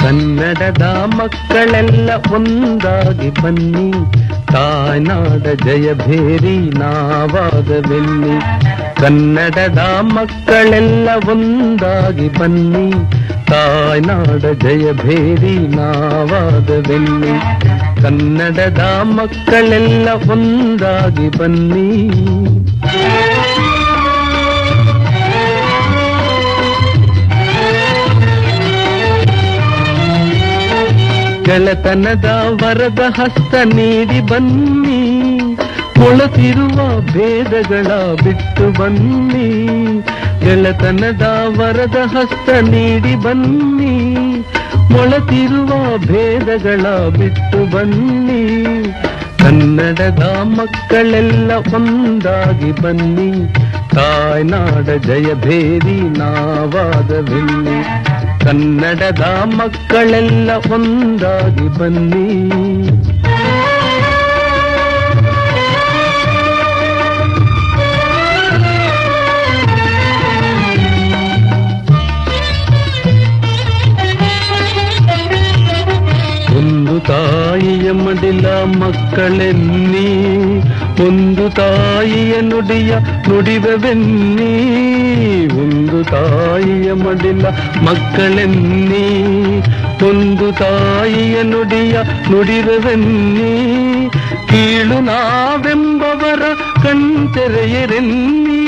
ಕನ್ನಡದ ಮಕ್ಕಳೆಲ್ಲ ಒಂದಾಗಿ ಬನ್ನಿ ತಾಯ್ನಾಡ ಜಯ ಭೇರಿ ನಾವಾಗವೆನ್ನಿ ಕನ್ನಡದ ಮಕ್ಕಳೆಲ್ಲ ಒಂದಾಗಿ ಬನ್ನಿ ತಾಯ್ನಾಡ ಜಯ ಭೇರಿ ನಾವಾಗವೆನ್ನಿ ಕನ್ನಡದ ಮಕ್ಕಳೆಲ್ಲ ಒಂದಾಗಿ ಬನ್ನಿ ಗೆಳತನದ ವರದ ಹಸ್ತ ನೀಡಿ ಬನ್ನಿ ಕೊಳತಿರುವ ಭೇದಗಳ ಬಿಟ್ಟು ಬನ್ನಿ ಗೆಳತನದ ವರದ ಹಸ್ತ ನೀಡಿ ಬನ್ನಿ ಮೊಳತಿರುವ ಭೇದಗಳ ಬಿಟ್ಟು ಬನ್ನಿ ಕನ್ನಡದ ಮಕ್ಕಳೆಲ್ಲ ಒಂದಾಗಿ ಬನ್ನಿ ತಾಯ್ನಾಡ ಜಯ ಭೇರಿ ನಾವಾದವೆನ್ನಿ ಕನ್ನಡದ ಮಕ್ಕಳೆಲ್ಲ ಒಂದಾಗಿ ಬನ್ನಿ ಒಂದು ತಾಯಿಯ ಮಡಿಲ ಮಕ್ಕಳೆನ್ನಿ ಒಂದು ತಾಯಿಯ ನುಡಿಯ ನುಡಿವೆನ್ನಿ ಒಂದು ತಾಯಿಯ ಮಡಿಲ ಮಕ್ಕಳೆನ್ನಿ ಒಂದು ತಾಯಿಯ ನುಡಿಯ ನುಡಿವೆನ್ನಿ ಕೀಳು ನಾವೆಂಬವರ ಕಣ್ತೆರೆಯರೆನ್ನಿ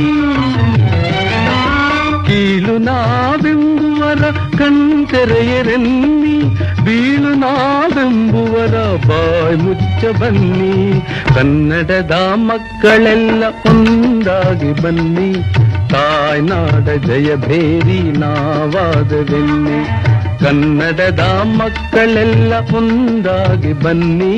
ಕೀಳು ನಾವೆಂಬುವರ ಕಣ್ತೆರೆಯರೆನ್ನಿ ಬೀಳು ನಾವೆಂಬುವರ ಬಾಯ್ ಮುಚ್ಚ ಬನ್ನಿ ಕನ್ನಡದ ಮಕ್ಕಳೆಲ್ಲ ಒಂದಾಗಿ ಬನ್ನಿ ತಾಯ್ನಾಡ ಜಯ ಭೇರಿ ನಾವಾದವೆನ್ನಿ ಕನ್ನಡದ ಮಕ್ಕಳೆಲ್ಲ ಒಂದಾಗಿ ಬನ್ನಿ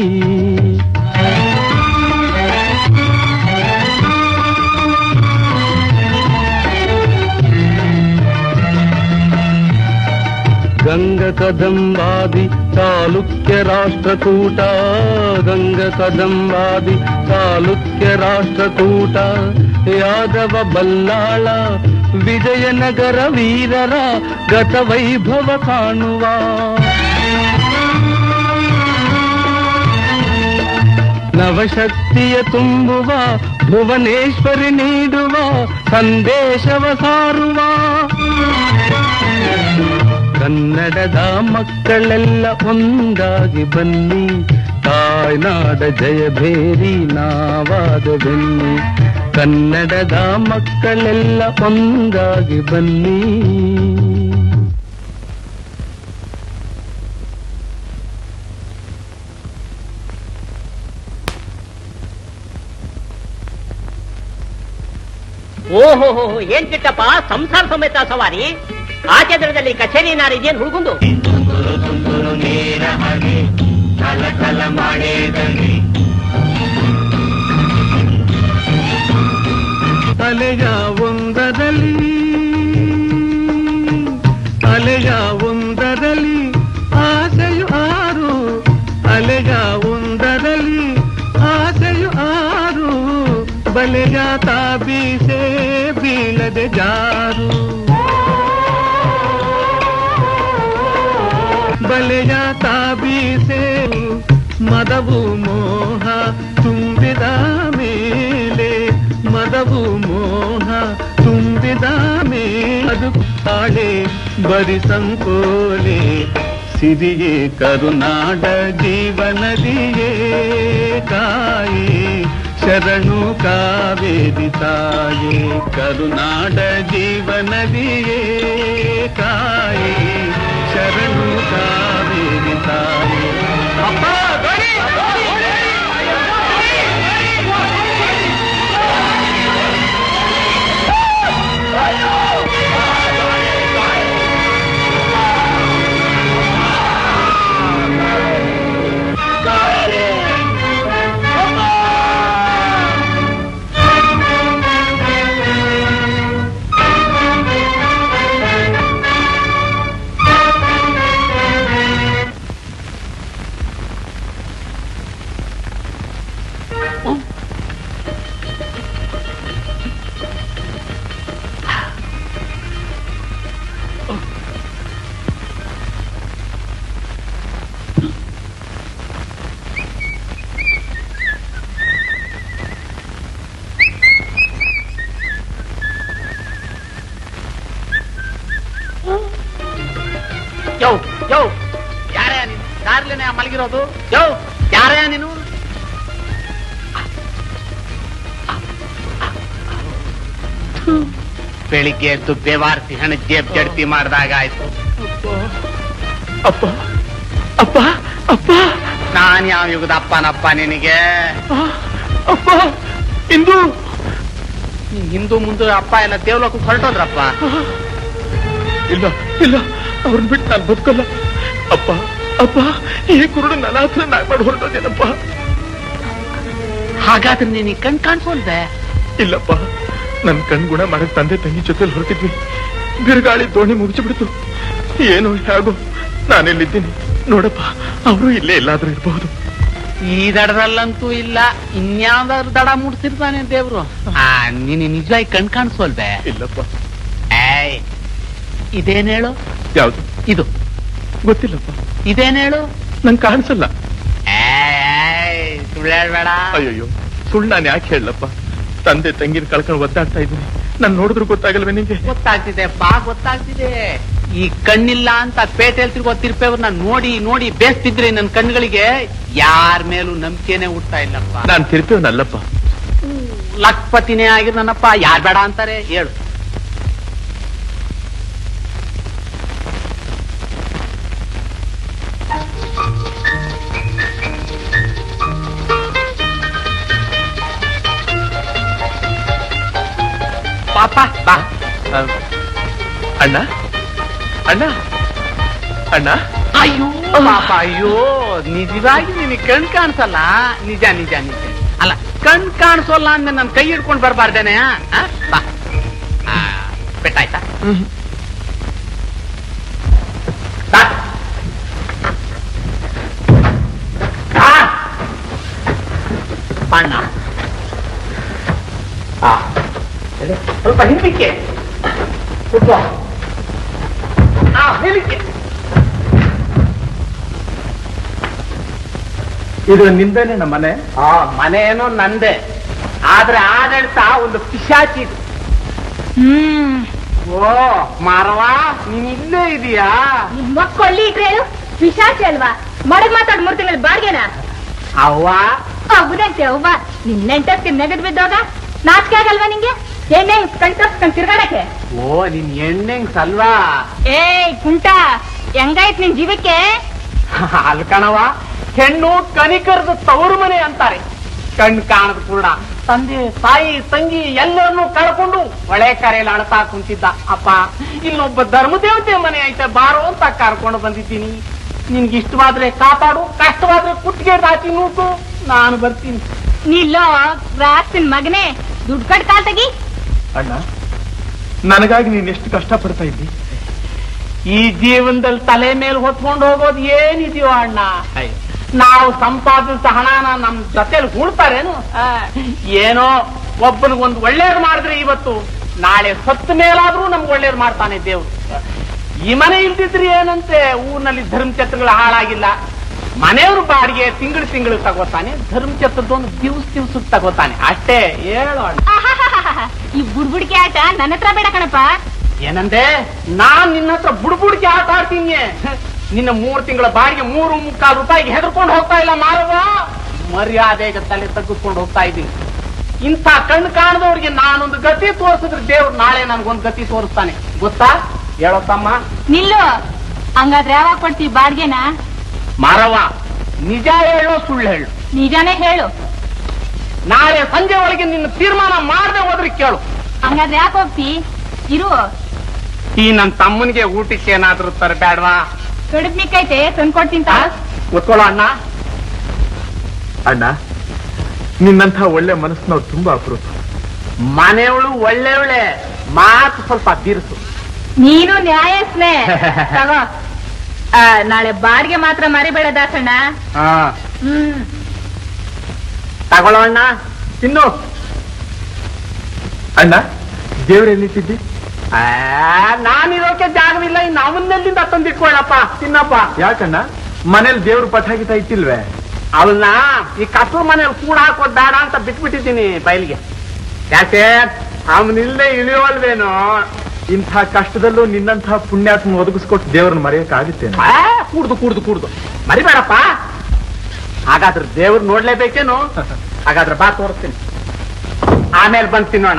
ಗಂಗ ಕದಂಬಾದಿ ಚಾಲುಕ್ಯ ರಾಷ್ಟ್ರಕೂಟ ಗಂಗ ಕದಂಬಾದಿ ಚಾಲುಕ್ಯ ರಾಷ್ಟ್ರಕೂಟ ಯಾದವ ಬಲ್ಲಾಳ ವಿಜಯನಗರ ವೀರರ ಗತ ವೈಭವ ಕಾಣುವ ನವಶಕ್ತಿಯ ತುಂಬುವ ಭುವನೇಶ್ವರಿ ನೀಡುವ ಸಂದೇಶವ ಸಾರುವ ಕನ್ನಡದ ಮಕ್ಕಳೆಲ್ಲ ಒಂದಾಗಿ ಬನ್ನಿ ತಾಯ್ನಾಡ ಜಯ ಭೇರಿ ನಾವಾದವೆನ್ನಿ ಕನ್ನಡದ ಮಕ್ಕಳೆಲ್ಲ ಒಂದಾಗಿ ಬನ್ನಿ ಓಹೋ ಏನ್ ಕಿಟ್ಟಪ್ಪ ಸಂಸಾರ ಸಮೇತ ಸವಾರಿ ಆಚೆ ದರದಲ್ಲಿ ಕಚೇರಿ ನಾರು ಇದೇನ್ ಹುಡುಗುಂದು ಅಲೆಯ ಒಂದರಲ್ಲಿ ಅಲೆಯ ಒಂದರಲ್ಲಿ ಆಸೆಯು ಆರು ಅಲೆಯ ಒಂದರಲ್ಲಿ ಆಸೆಯು ಆರು ಬಲೆಯ ತಾಬೀಸೆ ಬೀಳದೆ ಜಾರು ಬಲೆಯ ತಾಬೀಸೆ ಮದವು ಮೋಹ ತುಂಬಿದ ಮೇಲೆ ಮದವು ಮೋಹ ತುಂಬಿದ ಮೇಲೆ ಅದು ತಾಳೆ ಬರಿ ಸಂಕೋಲೆ ಸಿರಿಯೇ ಕರುನಾಡ ಜೀವನದಿಯೇ ಕಾಯಿ ಶರಣು ಕಾವೇರಿ ತಾಯೇ ಕರುನಾಡ ಜೀವನದಿಯೇ ಕಾಯಿ ಶರಣು ಕಾವೇರಿ ತಾಯೇ ಯೋ ಯಾರೇ ನೀನು ಕಾರ್ಲೇನೆ ಮಲಗಿರೋದು ಯೋ ಯಾರೇ ನೀನು ಬೆಳಿಗ್ಗೆ ಎದ್ದು ಬೇವಾರ್ಸಿ ಹಣ ಜೇಬ್ ಜಡ್ತಿ ಮಾಡಿದಾಗ ಆಯ್ತು ಅಪ್ಪ ಅಪ್ಪ ಅಪ್ಪ ನಾನ್ ಯಾವ ಯುಗದ ಅಪ್ಪನಪ್ಪ ನಿನಗೆ ಅಪ್ಪ ಇಂದು ನೀನ್ ಹಿಂದೂ ಮುಂದೆ ಅಪ್ಪ ಎಲ್ಲ ದೇವ್ಲೋಕ ಹೊರಟೋದ್ರಪ್ಪ ಇಲ್ಲ ಇಲ್ಲ ಅವ್ರನ್ನ ಬಿಟ್ಟು ನಾನು ಬದುಕಲ್ಲ ಅಪ್ಪ ಅಪ್ಪ ಈ ಕುರುಡು ನನ್ನ ಹತ್ರ ನಾಯಿ ಮಾಡಿ ಹೊರಟೋದೇನಪ್ಪ ಹಾಗಾದ್ರೆ ನೀನ್ ಕಣ್ ಕಾಣಿಸೋಲ್ದೆ ಇಲ್ಲಪ್ಪ ನನ್ ಕಣ್ಗುಣ ಮಾಡಕ್ ತಂದೆ ತಂಗಿ ಜೊತೆಲಿ ಹೊರಟಿದ್ವಿ ಬಿರುಗಾಳಿ ದೋಣಿ ಮುಗಿಸಿಬಿಡ್ತು ಏನು ಹೇಗೋ ನಾನೆಲ್ಲಿದ್ದೀನಿ ನೋಡಪ್ಪ ಅವರು ಇಲ್ಲೇ ಎಲ್ಲಾದ್ರೂ ಇರಬಹುದು ಈ ದಡದಲ್ಲಂತೂ ಇಲ್ಲ ಇನ್ಯಾವ್ದಾದ್ರು ದಡ ಮುಡ್ಸಿರ್ತಾನೆ ದೇವ್ರು ಆ ನೀನು ನಿಜವಾಗಿ ಕಣ್ ಕಾಣಿಸೋಲ್ದೆ ಇಲ್ಲಪ್ಪ ಏಯ್ ಇದೇನ್ ಹೇಳು ಯಾವ್ದು ಇದು ಗೊತ್ತಿಲ್ಲಪ್ಪ ಇದೇನ್ ಹೇಳು ನಂಗೆ ಕಾಣಿಸಲ್ಲ ಏಯ್ ಸುಳ್ಳು ಹೇಳ್ಬೇಡ ಅಯ್ಯಯ್ಯೋ ಸುಳ್ಳು ನಾನು ಯಾಕೆ ಹೇಳಪ್ಪ ತಂದೆ ತಂಗಿನ ಕಳ್ಕೊಂಡು ಒದ್ದಾಡ್ತಾ ಇದ್ದೀನಿ ನಾನು ನೋಡಿದ್ರು ಗೊತ್ತಾಗಲ್ವೇ ನಿಂಗೆ ಗೊತ್ತಾಗ್ತಿದೆ ಬಾ ಗೊತ್ತಾಗ್ತಿದೆ ಈ ಕಣ್ಣಿಲ್ಲ ಅಂತ ಪೇಟೆಲ್ ತಿರ್ಗೋ ತಿರ್ಪೇವ್ರನ್ನ ನೋಡಿ ನೋಡಿ ಬೇಸ್ತಿದ್ರೆ ನನ್ನ ಕಣ್ಗಳಿಗೆ ಯಾರ ಮೇಲೂ ನಂಬಿಕೆನೆ ಹುಡ್ತಾ ಇಲ್ಲಪ್ಪ ನಾನು ತಿರುಪೇವನಲ್ಲಪ್ಪ ಲಕ್ಪತಿನೇ ಆಗಿರ್ ನನ್ನಪ್ಪ ಯಾರ್ ಬೇಡ ಅಂತಾರೆ ಹೇಳು ಪಾಪ ಬಾ ಅಣ್ಣ ಅಣ್ಣ ಅಣ್ಣ ಅಯ್ಯೋ ಪಾಪ ಅಯ್ಯೋ ನಿಜವಾಗಿ ನಿನಗೆ ಕಣ್ ಕಾಣಿಸಲ್ಲ ನಿಜ ನಿಜ ನಿಜ ಅಲ್ಲ ಕಣ್ ಕಾಣಿಸೋಲ್ಲ ಅಂದ್ರೆ ನನ್ ಕೈ ಹಿಡ್ಕೊಂಡ್ ಬರ್ಬಾರ್ದೇನೆ ಆ? ಆ? ಬಾ ಆ, ಪೆಟ್ಟಾಯ್ತಾ ಬಾ. ಬಾ. ಬಣ್ಣ ಆ. ಎಲ್ಲಿ? ಸ್ವಲ್ಪ ಹಿಂದಕ್ಕೆ ಕೂತ್ಕೋ. ಆ, ಹಿಂದಕ್ಕೆ ಇದು ನಿಂದೇನೆ ನಮ್ಮ ಮನೆ ಆ ಮನೇನೋ ನಂದೆ ಆದ್ರೆ ಆಡಳಿತ ಒಂದು ಪಿಶಾಚಿ ಇದು. ಹ್ಮ್ ಓ ಮಾರವಾ ನೀನ್ ಇಲ್ಲೇ ಇದೀಯಾ ಮಕ್ಕೊಳ್ಳಿ ಇಟ್ರೇನು ಪಿಶಾಚಿ ಅಲ್ವಾ ಮಡಗ್ ಮಾತಾಡ್ ಮೂರ್ ತಿಂಗಳ ಬಾಡ್ಗೆನ ಅವ್ವ ಹೌದಂತೆ ಅವ್ವ ನಿನ್ನೆಂಟಕ್ಕೆ ನೆಗದ್ ಬಿದ್ದೋಗ ನಾಚಿಕೆ ಆಗಲ್ವಾ ನಿಂಗೆ ಎಣ್ಣೆ ಕಣ್ ತರ್ಸ್ಕೊಂಡ್ ತಿರ್ಗಾಡಕ್ಕೆ ಓ ನಿನ್ ಎಣ್ಣೆಂಗ್ ಸಲ್ವಾ ಏಯ್ ಕುಂಟ ಹೆಂಗಾಯ್ತ್ ನಿನ್ ಜೀವಕ್ಕೆ ಅಲ್ಕಣವ ಹೆಣ್ಣು ಕನಿಕರದ ತವರು ಮನೆ ಅಂತಾರೆ ಕಣ್ ಕಾಣದ ಕೂಡ ತಂದೆ ತಾಯಿ ತಂಗಿ ಎಲ್ಲರನ್ನೂ ಕಳ್ಕೊಂಡು ಒಳೆ ಕರೆಯಲ್ಲಿ ಅಳ್ತಾ ಕುಂತಿದ್ದ ಅಪ್ಪ ಇಲ್ಲೊಬ್ಬ ಧರ್ಮದೇವತೆ ಮನೆ ಐತೆ ಬಾರೋ ಅಂತ ಕರ್ಕೊಂಡು ಬಂದಿದ್ದೀನಿ ನಿನ್ಗೆ ಇಷ್ಟವಾದ್ರೆ ಕಾಪಾಡು ಕಷ್ಟವಾದ್ರೆ ಕುತ್ತಿಗೆ ದಾಚಿ ನೂಕು ನಾನು ಬರ್ತೀನಿ ನಿಲ್ಲೋ ರಾಸಿನ ಮಗನೇ ದುಡ್ಡು ಕಟ್ ಕಾಲ್ ತೆಗಿ ಅಣ್ಣ ನನಗಾಗಿ ನೀನ್ ಎಷ್ಟು ಕಷ್ಟ ಪಡ್ತಾ ಇದ್ದಿ ಈ ಜೀವನದಲ್ಲಿ ತಲೆ ಮೇಲೆ ಹೊತ್ಕೊಂಡು ಹೋಗೋದು ಏನಿದೆಯೋ ಅಣ್ಣ ನಾವು ಸಂಪಾದಿಸಿದ ಹಣನ ನಮ್ ಜೊತೆಲಿ ಹೂಳ್ತಾರೇನು ಆ, ಏನೋ ಒಬ್ಬನಿಗೊಂದು ಒಳ್ಳೇದು ಮಾಡಿದ್ರೆ ಇವತ್ತು ನಾಳೆ ಸತ್ತ ಮೇಲಾದ್ರೂ ನಮ್ಗೆ ಒಳ್ಳೇದು ಮಾಡ್ತಾನೆ ದೇವ್ರು ಈ ಮನೆ ಇಲ್ದಿದ್ರೆ ಏನಂತೆ ಊರಿನಲ್ಲಿ ಧರ್ಮಛತ್ರಗಳು ಹಾಳಾಗಿಲ್ಲ ಮನೆಯವರು ಬಾಡಿಗೆ ತಿಂಗಳು ತಿಂಗಳು ತಗೋತಾನೆ ಧರ್ಮಛತ್ರದೊಂದು ದಿವ್ಸ ದಿವ್ಸಕ್ಕೆ ತಗೋತಾನೆ ಅಷ್ಟೇ ಹೇಳು ಅಣ್ಣ ಆಹಾಹಾಹಾಹಾ. ಈ ಬುಡ್ಬುಡಿಕೆ ಆಟ ನನ್ನ ಹತ್ರ ಬೇಡ ಕಣಪ್ಪ ಏನಂದೆ ನಾನ್ ನಿನ್ನ ಹತ್ರ ಬುಡ್ಬುಡ್ಕೆ ಆಟ ಆಡ್ತೀನಿ ನಿನ್ನ ಮೂರ್ ತಿಂಗಳ ಬಾಡಿಗೆ ಮೂರು ಮುಕ್ಕಾಲು ರೂಪಾಯಿಗೆ ಹೆದರ್ಕೊಂಡು ಹೋಗ್ತಾ ಇಲ್ಲ ಮಾರವ ಮರ್ಯಾದೆಗೆ ತಲೆ ತೆಗೆದುಕೊಂಡು ಹೋಗ್ತಾ ಇದ್ದೀನಿ ಇಂಥ ಕಣ್ಣು ಕಾಣದವ್ರಿಗೆ ನಾನೊಂದು ಗತಿ ತೋರಿಸಿದ್ರೆ ದೇವ್ರು ನಾಳೆ ನನ್ಗೊಂದು ಗತಿ ತೋರಿಸ್ತಾನೆ ಗೊತ್ತಾ ಹೇಳೋ ತಮ್ಮ ನಿಲ್ಲು ಹಂಗಾದ್ರೆ ಯಾವಾಗ ಕೊಡ್ತೀವಿ ಬಾಡ್ಗೆನ ಮಾರವ ನಿಜ ಹೇಳೋ ಸುಳ್ಳು ಹೇಳು ನಿಜಾನೇ ಹೇಳು ನಾಳೆ ಸಂಜೆ ಒಳಗೆ ನಿನ್ನ ತೀರ್ಮಾನ ಮಾಡದೆ ಹೋದ್ರೆ ಕೇಳು ಹಂಗಾದ್ರೆ ಯಾಕೆ ಹೋಗ್ತಿ ಇರು ಈ ನನ್ನ ತಮ್ಮನಿಗೆ ಊಟಕ್ಕೆ ಏನಾದ್ರೂ ತರಬೇಡ್ವಾ ಕಡುಬ್ ನಿಕ್ಕೈತೆ ತಂದ್ಕೊಡ್ತೀನಿ ತಾ ಗೊತ್ಕೊಳ್ಳೋ ಅಣ್ಣ ಅಣ್ಣ ನಿನ್ನಂಥ ಒಳ್ಳೆ ಮನಸ್ಸಿನವ್ರು ತುಂಬಾ ಅಪರೂಪ ಮನೆಯವಳು ಒಳ್ಳೆಯವಳೆ ಮಾತು ಸ್ವಲ್ಪ ಬಿರುಸು ನೀನು ನ್ಯಾಯಸ್ನೇ ತಗೋ ಆ, ನಾಳೆ ಬಾಡಿಗೆ ಮಾತ್ರ ಮರಿಬೇಡ ದಾಸಣ್ಣ ಹ್ಮ್ ತಗೊಳ್ಳೋ ಅಣ್ಣ ತಿನ್ನು ಅಣ್ಣ ದೇವ್ರೆಲ್ಲಿಟ್ಟಿದ್ದಿ ಆ, ನಾನಿರೋಕೆ ಜಾಗವಿಲ್ಲ ಇನ್ನು ಅವನ್ನೆಲ್ಲಿಂದ ತಂದಿಟ್ಕೊಳ್ಳಪ್ಪ ತಿನ್ನಪ್ಪ ಯಾಕಣ್ಣ ಮನೇಲಿ ದೇವ್ರ ಪಟಾಕಿತ ಇಟ್ಟಿಲ್ವೇ ಅವನ್ನ ಈ ಕಸು ಮನೇಲಿ ಕೂಡ ಹಾಕೋದ್ ಬೇಡ ಅಂತ ಬಿಟ್ಬಿಟ್ಟಿದ್ದೀನಿ ಬಯಲಿಗೆ ಯಾಕೆ ಅವನಿಲ್ಲದೆ ಇಳಿಯೋಲ್ವೇನೋ ಇಂಥ ಕಷ್ಟದಲ್ಲೂ ನಿನ್ನಂಥ ಪುಣ್ಯಾತ್ಮ ಒದಗಿಸ್ಕೊಟ್ಟು ದೇವ್ರನ್ನ ಮರೆಯಕ್ಕಾಗುತ್ತೇನೆ ಆ, ಕೂಡ್ದು ಕೂಡ್ದು ಕೂಡ್ದು ಮರಿಬೇಡಪ್ಪ ಹಾಗಾದ್ರೆ ದೇವ್ರು ನೋಡ್ಲೇಬೇಕೇನು ಹಾಗಾದ್ರೆ ಬಾ ತೋರಿಸ್ತೀನಿ ಆಮೇಲೆ ಬಂದು ತಿನ್ನೋಣ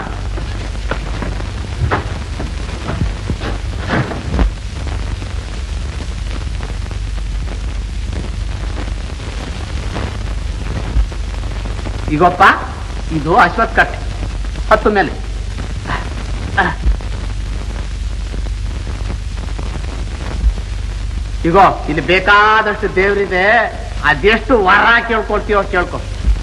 ಈಗಪ್ಪ ಇದು ಅಶ್ವತ್ ಕಟ್ ಹತ್ತು ಮೇಲೆ ಇಗೋ ಇಲ್ಲಿ ಬೇಕಾದಷ್ಟು ದೇವ್ರಿದೆ ಅದೆಷ್ಟು ವರ ಕೇಳ್ಕೊಳ್ತೀವೋ ಕೇಳ್ಕೊ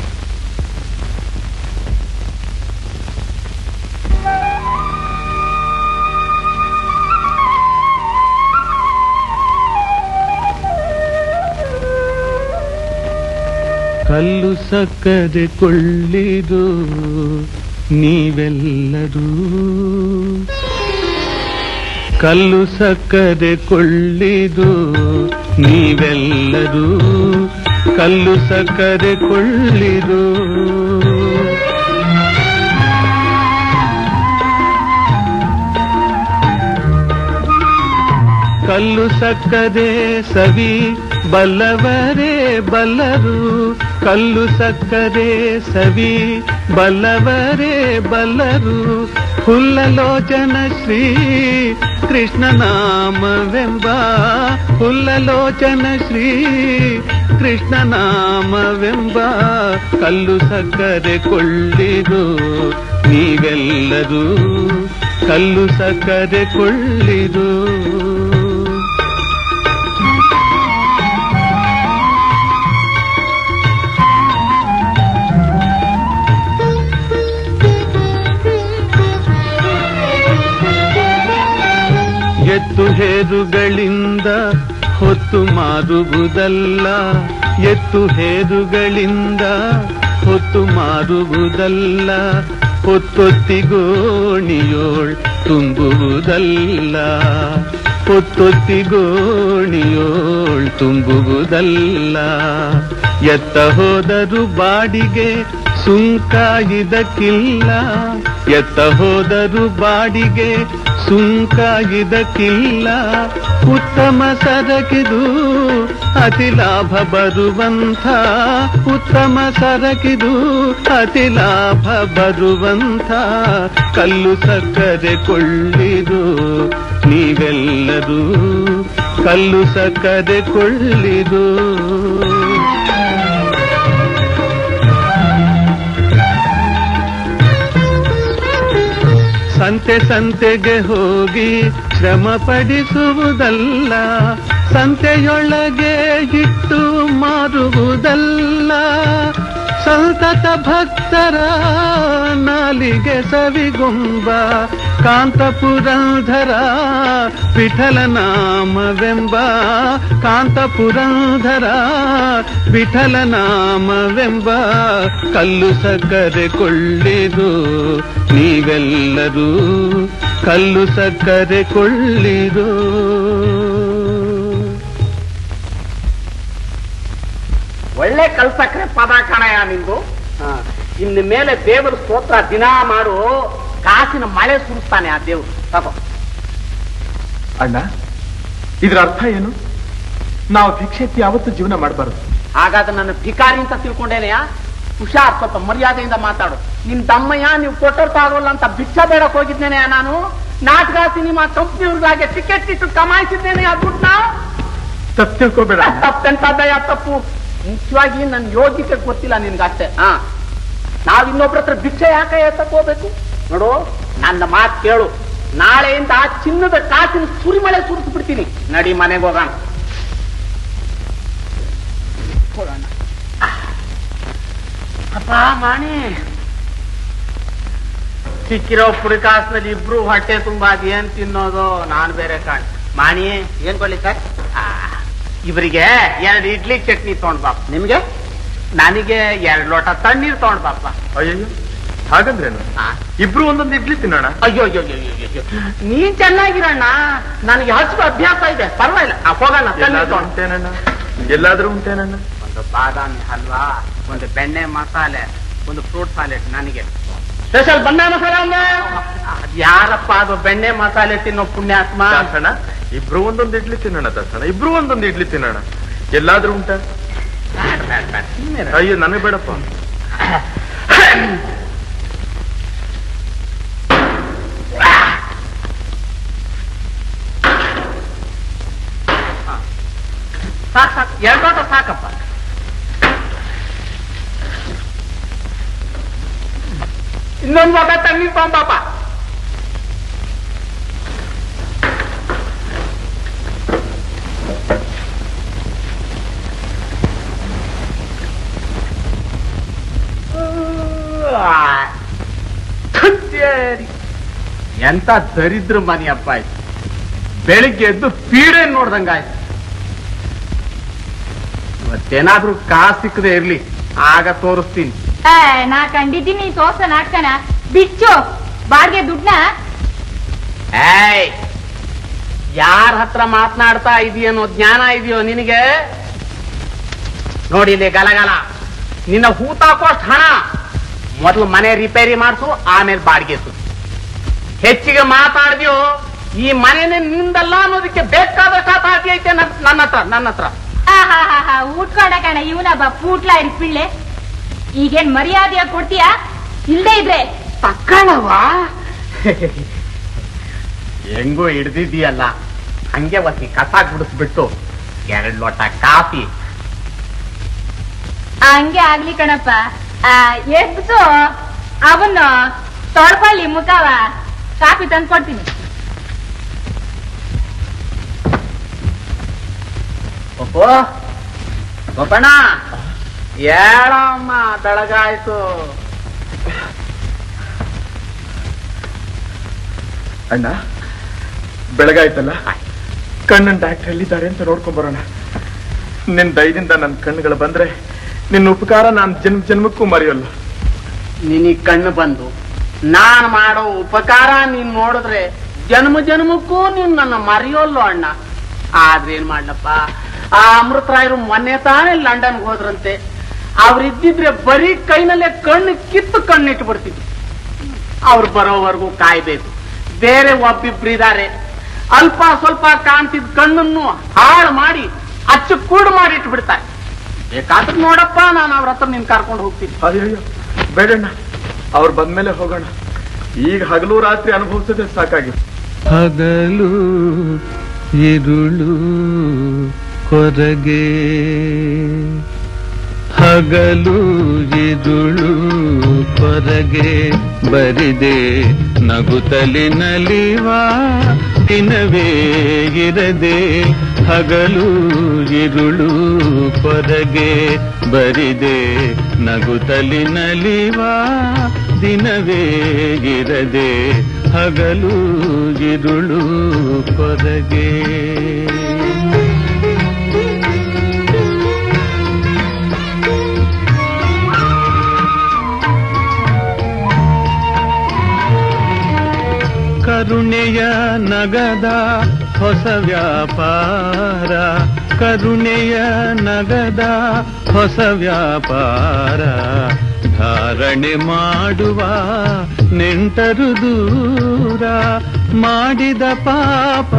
ಕಲ್ಲು ಸಕ್ಕದೆ ಕೊಳ್ಳಿದು ನೀವೆಲ್ಲರೂ ಕಲ್ಲು ಸಕ್ಕದೆ ಕೊಳ್ಳಿದು ನೀವೆಲ್ಲರೂ ಕಲ್ಲು ಸಕ್ಕದೆ ಕೊಳ್ಳಿದು ಕಲ್ಲು ಸಕ್ಕದೆ ಸವಿ ಬಲ್ಲವರೇ ಬಲ್ಲರು ಕಲ್ಲು ಸಕ್ಕದೆ ಸವಿ ಬಲ್ಲವರೇ ಬಲ್ಲರು ಹುಲ್ಲಲೋಚನ ಶ್ರೀ ಕೃಷ್ಣ ನಾಮವೆಂಬ ಹುಲ್ಲಲೋಚನ ಶ್ರೀ ಕೃಷ್ಣ ನಾಮವೆಂಬ ಕಲ್ಲು ಸಕ್ಕರೆ ಕೊಳ್ಳಿರು ನೀವೆಲ್ಲರೂ ಕಲ್ಲು ಸಕ್ಕರೆ ಕೊಳ್ಳಿರು ಎತ್ತು ಹೇರುಗಳಿಂದ ಹೊತ್ತು ಮಾರುವುದಲ್ಲ ಎತ್ತು ಹೇರುಗಳಿಂದ ಹೊತ್ತು ಮಾರುವುದಲ್ಲ ಹೊತ್ತೊತ್ತಿಗೋಣಿಯೋಳ್ ತುಂಬುವುದಲ್ಲ ಹೊತ್ತೊತ್ತಿಗೋಣಿಯೋಳ್ ತುಂಬುವುದಲ್ಲ ಎತ್ತ ಹೋದರು ಬಾಡಿಗೆ ಸುಂಕ ಇದಕ್ಕಿಲ್ಲ ಎತ್ತ ಹೋದರು ಬಾಡಿಗೆ ಸುಂಕ ಇದಕ್ಕಿಲ್ಲ ಉತ್ತಮ ಸರಕಿದು ಅತಿ ಲಾಭ ಬರುವಂಥ ಉತ್ತಮ ಸರಕಿದು ಅತಿ ಲಾಭ ಬರುವಂಥ ಕಲ್ಲು ಸಕ್ಕರೆ ಕೊಳ್ಳಿರು ನೀವೆಲ್ಲರೂ ಕಲ್ಲು ಸಕ್ಕರೆ ಕೊಳ್ಳಿರು ಸಂತೆ ಸಂತೆಗೆ ಹೋಗಿ ಶ್ರಮ ಪಡಿಸುವುದಲ್ಲ ಸಂತೆಯೊಳಗೆ ಇಟ್ಟು ಮಾರುವುದಲ್ಲ ಸಂತತ ಭಕ್ತರ ನಾಲಿಗೆ ಸವಿಗುಂಬ ಕಾಂತಪುರಂಧರ ವಿಠಲ ನಾಮವೆಂಬ ಕಾಂತಪುರಂಧರ ವಿಠಲ ನಾಮವೆಂಬ ಕಲ್ಲು ಸಕ್ಕರೆ ಕೊಳ್ಳಿರು ನೀವೆಲ್ಲರೂ ಕಲ್ಲು ಸಕ್ಕರೆ ಕೊಳ್ಳಿರು ಒಳ್ಳೆ ಕಲ್ಸಕ್ರೆ ಪದ ಕಣಯ ನಿಂದು ಇನ್ನು ಮೇಲೆ ದೇವರ ಸ್ತೋತ್ರ ದಿನ ಮಾಡು ಕಾಸಿನ ಮಳೆ ಸುರಿಸ್ತಾನೆ ಆ ದೇವ್ರು ತಗೋ ಅಣ್ಣ ಇದ್ರ ಅರ್ಥ ಏನು ನಾವು ಭಿಕ್ಷೆತ್ತಿ ಯಾವತ್ತೂ ಜೀವನ ಮಾಡಬಾರದು ಹಾಗಾದ್ರೆ ನನ್ನ ಭಿಕಾರಿ ಅಂತ ತಿಳ್ಕೊಂಡೇನೆಯ ಹುಷಾರ್ ಸ್ವಲ್ಪ ಮರ್ಯಾದೆಯಿಂದ ಮಾತಾಡು ನಿಮ್ ತಮ್ಮಯ್ಯ ನೀವು ಕೊಟ್ಟರು ತಾಗೋಲ್ಲ ಅಂತ ಭಿಕ್ಷ ಬೇಡಕ್ ಹೋಗಿದ್ದೇನೆ ನಾನು ನಾಟಕ ಸಿನಿಮಾ ಕಂಪ್ನಿಯವ್ರಿಗಾಗೆ ಟಿಕೆಟ್ ಇಟ್ಟು ಕಮಾಯಿಸಿದ್ದೇನೆ ಆ ದುಡ್ಡನ್ನ ತಪ್ಪು ತಿಳ್ಕೊಬೇಡ ಅಣ್ಣ. ತಪ್ಪೆಂತದ್ದಯ್ಯ ತಪ್ಪು ಮುಖ್ಯವಾಗಿ ನನ್ನ ಯೋಗ್ಯತೆ ಗೊತ್ತಿಲ್ಲ ನಿನ್ಗಷ್ಟೇ ಹಾ ನಾವ್ ಇನ್ನೊಬ್ರ ಹತ್ರ ಭಿಕ್ಷೆ ಯಾಕೆ ಎತ್ತಕ್ ಹೋಗ್ಬೇಕು ನೋಡು ನನ್ನ ಮಾತು ಕೇಳು ನಾಳೆಯಿಂದ ಆ ಚಿನ್ನದ ಕಾಸಿನ ಸುರಿಮಳೆ ಸುರಿಸ್ಬಿಡ್ತೀನಿ ನಡಿ ಮನೆಗೆ ಹೋಗೋಣ ಹೋಗೋಣ ಅಪ್ಪ ಮಾಣಿ ಸಿಕ್ಕಿರೋ ಪುಡಿ ಕಾಸಿನಲ್ಲಿ ಇಬ್ರು ಹೊಟ್ಟೆ ತುಂಬಾ ಅದ್ ಏನ್ ತಿನ್ನೋದು ನಾನ್ ಬೇರೆ ಕಾಣ್ ಮಾಣಿ ಏನ್ ಕೊಡ್ಲಿ ಸರ್ ಇವರಿಗೆ ಎರಡು ಇಡ್ಲಿ ಚಟ್ನಿ ತಗೊಂಡ್ ಬಾಪ್ ನಿಮ್ಗೆ ನನಗೆ ಎರಡು ಲೋಟ ತಣ್ಣೀರ್ ತಗೊಂಡ್ ಬಾಪ ಅಯ್ಯಯ್ಯೋ ಹಾಗಂದ್ರೇನು ಆ. ಇಬ್ರು ಒಂದೊಂದು ಇಡ್ಲಿ ತಿನ್ನೋಣ ಅಯ್ಯೋ ಅಯ್ಯೋ ಅಯ್ಯೋ ಅಯ್ಯೋ, ಅಯ್ಯೋ ನೀನ್ ಚೆನ್ನಾಗಿರಣ್ಣ ನನಗೆ ಹಸುವ ಅಭ್ಯಾಸ ಇದೆ ಪರವಾಗಿಲ್ಲ ಆ, ಹೋಗೋಣ ತಣ್ಣೀರ್ ಎಲ್ಲಾದ್ರೂ ತಗೊಂಡ್ ಉಂಟೇನಣ್ಣ ಎಲ್ಲಾದ್ರೂ ಉಂಟೇನಣ್ಣ ಒಂದು ಬಾದಾಮಿ ಹಲ್ವಾ ಒಂದು ಬೆಣ್ಣೆ ಮಸಾಲೆ ಒಂದು ಫ್ರೂಟ್ ಸಾಲೆಡ್ ನನಗೆ ಸ್ಪೆಷಲ್ ಬಣ್ಣ ಮಸಾಲ ಅಂದ್ರೆ ಯಾರಪ್ಪ ಅದು ಬೆಣ್ಣೆ ಮಸಾಲೆ ತಿನ್ನೋ ಪುಣ್ಯಾತ್ಮ ದಾಸಣ್ಣ ಇಬ್ರು ಒಂದೊಂದು ಇಡ್ಲಿ ತಿನ್ನೋಣ ದಾಸಣ್ಣ ಇಬ್ರು ಒಂದೊಂದು ಇಡ್ಲಿ ತಿನ್ನೋಣ ಎಲ್ಲಾದ್ರೂ ಉಂಟಾ ಬ್ಯಾಡ, ಬ್ಯಾಡ, ಬ್ಯಾಡ. ಸುಮ್ನೆ ಇರು. ಅಯ್ಯೋ ನನಗೆ ಬೇಡಪ್ಪ ಸಾಕ್ ಸಾಕ್ ಎರಡು ಲೋಟ ಸಾಕಪ್ಪ ಇನ್ನೊಂದು ಲೋಟ ತಣ್ಣಿ ಪಾಪ ಎಂತ ದರಿದ್ರ ಮನೆಯಪ್ಪ ಆಯ್ತು ಬೆಳಿಗ್ಗೆ ಎದ್ದು ಪೀಡೆ ನೋಡ್ದಂಗಾಯ್ತು ಇವತ್ತೇನಾದ್ರೂ ಕಾಸು ಸಿಕ್ಕದೆ ಇರ್ಲಿ ಆಗ ತೋರಿಸ್ತೀನಿ ಏ, ನಾ ಕಂಡಿದ್ದೀನಿ ತೋರ್ಸ ನಾಟ್ಕನ ಬಿಚ್ಚು ಬಾಡ್ಗೆ ದುಡ್ನ ಏಯ್ ಯಾರ ಹತ್ರ ಮಾತನಾಡ್ತಾ ಇದೆಯನ್ನೋ ಜ್ಞಾನ ಇದೆಯೋ ನಿನಗೆ ನೋಡಿ ಇಲ್ಲಿ ಗಲಗಲ ನಿನ್ನ ಹೂತಾಕೋಷ್ಟು ಹಣ ಮೊದಲು ಮನೆ ರಿಪೇರಿ ಮಾಡಿಸು ಆಮೇಲೆ ಬಾಡಿಗೆ ಸು ಹೆಚ್ಚಿಗೆ ಮಾತಾಡ್ದ್ಯೋ ಈ ಮನೆನೇ ನಿಂದಲ್ಲ ಅನ್ನೋದಕ್ಕೆ ಬೇಕಾದಷ್ಟು ಆತಾಟಿ ಐತೆ ನನ್- ನನ್ನ ಹತ್ರ ನನ್ನ ಹತ್ರ ಆಹಾಹಾಹಾ, ಊಟ್ಕೊಂಡ ಕಣ ಇವನ ಬಾ ಪೂಟ್ಲ ಇಡ್ ಪಿಳ್ಳೆ ಈಗೇನ್ ಮರ್ಯಾದೆಯಾಗಿ ಕೊಡ್ತೀಯಾ ಇಲ್ದೇ ಇದ್ರೆ ತಕ್ಕಳವಾ ಹೆಂಗೋ ಹಿಡ್ದಿದ್ದೀಯಲ್ಲ ಹಂಗೆ ಒತ್ತಿ ಕಸ ಗುಡಿಸ್ಬಿಟ್ಟು ಎರಡ್ ಲೋಟ ಕಾಫಿ ಹಂಗೆ ಆಗ್ಲಿ ಕಣಪ್ಪ ಆ, ಎಬ್ಸು ಅವನು ತೊಳ್ಕೊಳ್ಳಿ ಮುಖವ ಕಾಫಿ ತಂದ್ಕೊಡ್ತೀನಿ ಒಪ್ಪೋ ಒಪ್ಪಣ್ಣ ಹೇಳಮ್ಮ ಬೆಳಗಾಯ್ತು ಅಣ್ಣ ಬೆಳಗಾಯ್ತಲ್ಲ ಕಣ್ಣನ್ ಡಾಕ್ಟರ್ ಎಲ್ಲಿದ್ದಾರೆ ಅಂತ ನೋಡ್ಕೊಂಡ್ ಬರೋಣ ನಿನ್ ದಯದಿಂದ ನನ್ನ ಕಣ್ಣುಗಳು ಬಂದ್ರೆ ನಿನ್ನ ಉಪಕಾರ ನಾನು ಜನ್ಮ ಜನ್ಮಕ್ಕೂ ಮರೆಯಲ್ಲ ನಿನಗ್ ಕಣ್ಣು ಬಂದು ನಾನ್ ಮಾಡೋ ಉಪಕಾರ ನೀನ್ ನೋಡಿದ್ರೆ ಜನ್ಮ ಜನ್ಮಕ್ಕೂ ನೀನ್ ನನ್ನ ಮರೆಯೋಲ್ಲೋ ಅಣ್ಣ ಆದ್ರೆ ಏನ್ ಮಾಡ್ಲಪ್ಪ ಆ ಅಮೃತರಾಯರು ಮೊನ್ನೆ ತಾನೇ ಲಂಡನ್ಗೆ ಹೋದ್ರಂತೆ ಅವ್ರಿದ್ದಿದ್ರೆ ಬರೀ ಕೈನಲ್ಲೇ ಕಣ್ಣು ಕಿತ್ತು ಕಣ್ಣಿಟ್ಟು ಬಿಡ್ತಿದ್ರು ಅವ್ರು ಬರೋವರೆಗೂ ಕಾಯ್ಬೇಕು ಬೇರೆ ಒಬ್ಬಿಬ್ರಿದ್ದಾರೆ ಅಲ್ಪ ಸ್ವಲ್ಪ ಕಾಣ್ತಿದ್ ಕಣ್ಣನ್ನು ಹಾಳು ಮಾಡಿ ಅಚ್ಚು ಕೂಡು ಮಾಡಿ ಇಟ್ಬಿಡ್ತಾರೆ ಬೇಕಾದ್ರೆ ನೋಡಪ್ಪ ನಾನು ಅವ್ರ ಹತ್ರ ನಿನ್ ಕರ್ಕೊಂಡು ಹೋಗ್ತೀನಿ ಅಯ್ಯಯ್ಯೋ ಬೇಡಣ್ಣ ಅವ್ರು ಬಂದ್ಮೇಲೆ ಹೋಗೋಣ ಈಗ ಹಗಲು ರಾತ್ರಿ ಅನುಭವಿಸದೆ ಸಾಕಾಗಿ ಹಗಲು ಇರುಳು ಕೊರಗೆ ಹಗಲು ಇರುಳು ಕೊರಗೆ ಬರಿದೆ ನಗುತ್ತಲಿ ನಲಿವ ದಿನವೇ ಇರದೆ ಹಗಲು ಇರುಳು ಕೊರಗೆ ಬರಿದೆ ನಗುತ್ತಲಿ ನಲಿವ ದಿನವೇ ಇರದೆ ಹಗಲು ಇರುಳು ಕೊರಗೆ ಕರುಣೆಯ ನಗದ ಹೊಸ ವ್ಯಾಪಾರ ಕರುಣೆಯ ನಗದ ಹೊಸ ವ್ಯಾಪಾರ ಧಾರಣೆ ಮಾಡುವ ನೆಂಟರು ದೂರ ಮಾಡಿದ ಪಾಪ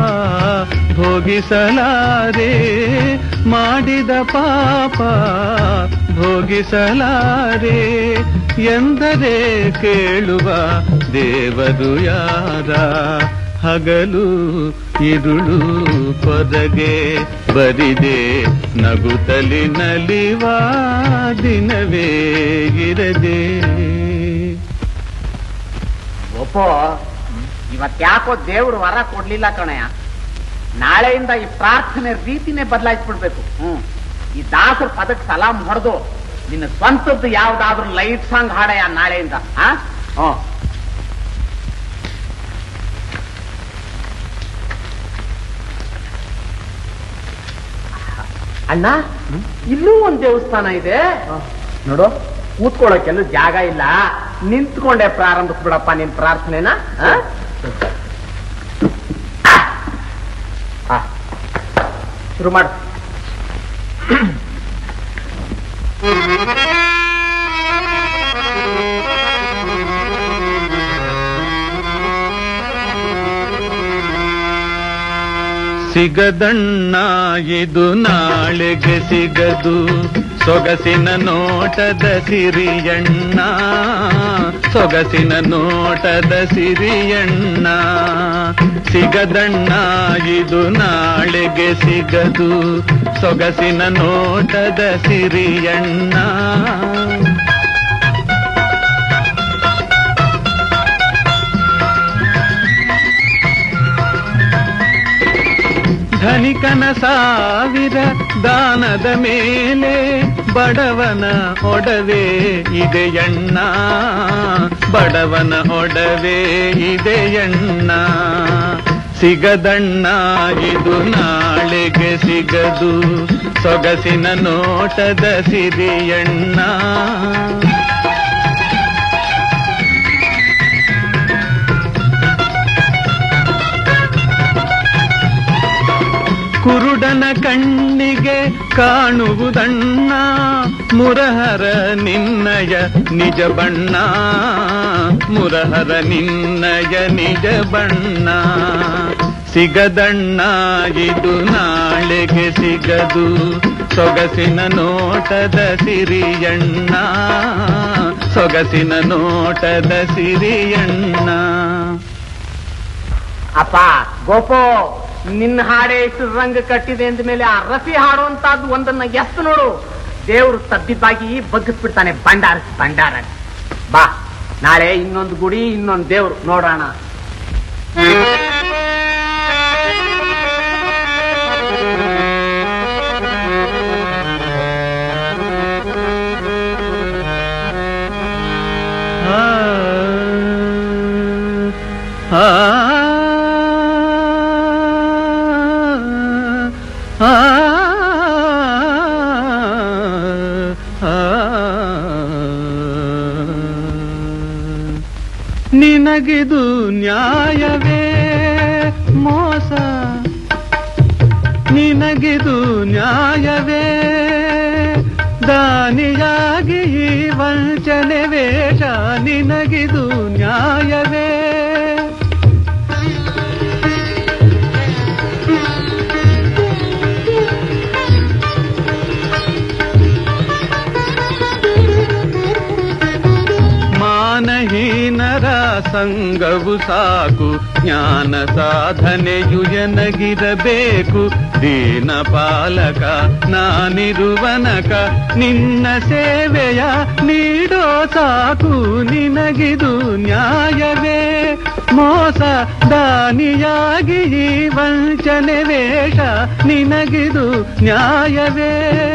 ಭೋಗಿಸಲಾರೆ ಮಾಡಿದ ಪಾಪ ಭೋಗಿಸಲಾರೆ ಎಂದರೆ ಕೇಳುವ ದೇವರು ಯಾರ ಹಗಲು ಇರುಳು ಕೊರಗೆ ಬರಿದೆ ನಗುತ್ತಲಿ ನಲಿವ ದಿನವೇ ಇರದೆ ಒಪ್ಪೋ ಇವತ್ತ್ಯಾಕೋ ದೇವ್ರು ವರ ಕೊಡ್ಲಿಲ್ಲ ಕಣಯ್ಯ ನಾಳೆಯಿಂದ ಈ ಪ್ರಾರ್ಥನೆ ರೀತಿನೇ ಬದಲಾಯಿಸ್ಬಿಡ್ಬೇಕು ಹ್ಮ್ ಈ ದಾಸರ ಪದಕ್ಕೆ ಸಲಾಂ ಹೊಡೆದು ನಿನ್ನ ಸ್ವಂತದ್ದು ಯಾವ್ದಾದ್ರು ಲೈಟ್ ಸಾಂಗ್ ಹಾಡಯ್ಯ ನಾಳೆಯಿಂದ ಆ ಹ್ಮ್ ಅಣ್ಣ ಇಲ್ಲೂ ಒಂದ್ ದೇವಸ್ಥಾನ ಇದೆ ನೋಡು ಕೂತ್ಕೊಳ್ಳೋಕೆಲ್ಲೂ ಜಾಗ ಇಲ್ಲ ನಿಂತ್ಕೊಂಡೆ ಪ್ರಾರಂಭಿಸ್ಬಿಡಪ್ಪ ನಿನ್ ಪ್ರಾರ್ಥನೆನ ಆ? ಆ. ಶುರು ಮಾಡು ಸಿಗದಣ್ಣ ಇದು ನಾಳೆಗೆ ಸಿಗದು ಸೊಗಸಿನ ನೋಟದ ಸಿರಿಯಣ್ಣ ಸೊಗಸಿನ ನೋಟದ ಸಿರಿಯಣ್ಣ ಸಿಗದಣ್ಣ ಇದು ನಾಳೆಗೆ ಸಿಗದು ಸೊಗಸಿನ ನೋಟದ ಸಿರಿಯಣ್ಣ ಧನಿಕನ ಸಾವಿರ ದಾನದ ಮೇಲೆ ಬಡವನ ಒಡವೆ ಇದೆಯಣ್ಣ ಬಡವನ ಒಡವೆ ಇದೆಯಣ್ಣ ಸಿಗದಣ್ಣ ಇದು ನಾಳೆಗೆ ಸಿಗದು ಸೊಗಸಿನ ನೋಟದ ಸಿರಿಯಣ್ಣ ಕುರುಡನ ಕಣ್ಣಿಗೆ ಕಾಣುವುದಣ್ಣ ಮುರಹರ ನಿನ್ನಯ ನಿಜ ಬಣ್ಣ ಮುರಹರ ನಿನ್ನಯ ನಿಜ ಬಣ್ಣ ಸಿಗದಣ್ಣ ಇದು ನಾಳೆಗೆ ಸಿಗದು ಸೊಗಸಿನ ನೋಟದ ಸಿರಿಯಣ್ಣ ಸೊಗಸಿನ ನೋಟದ ಸಿರಿಯಣ್ಣ ಅಪ್ಪ ಗೋಪೋ ನಿನ್ನ ಹಾಡೆ ಇಷ್ಟು ರಂಗ ಕಟ್ಟಿದೆ ಅಂದ ಮೇಲೆ ಆ ರಫಿ ಹಾಡುವಂತದ್ದು ಒಂದನ್ನ ಎತ್ತು ನೋಡು ದೇವ್ರು ತದ್ದಿದ್ದಾಗಿ ಬಗ್ಗಿಸ್ಬಿಡ್ತಾನೆ ಭಂಡಾರ ಭಂಡಾರ ಬಾ ನಾಳೆ ಇನ್ನೊಂದು ಗುಡಿ ಇನ್ನೊಂದು ದೇವ್ರು ನೋಡೋಣ ಆ ಆ ಆ ನಿನಗಿದು ನ್ಯಾಯವೇ ಮೋಸ ನಿನಗಿದು ನ್ಯಾಯವೇ ದಾನಿಯಾಗಿ ಈ ವಂಚನೆ ವೇಷ ನಿನಗಿದು ನ್ಯಾಯವೇ ಮಾನಹೀನರ ಸಂಗವು ಸಾಕು ಜ್ಞಾನ ಸಾಧನೆಯು ಎನಗಿರಬೇಕು ದೀನ ಪಾಲಕ ನಾನಿರುವನಕ ನಿನ್ನ ಸೇವೆಯ ನೀಡೋ ಸಾಕು ನಿನಗಿದು ನ್ಯಾಯವೇ ಮೋಸ ದಾನಿಯಾಗಿ ಈ ವಂಚನೆ ವೇಷ ನಿನಗಿದು ನ್ಯಾಯವೇ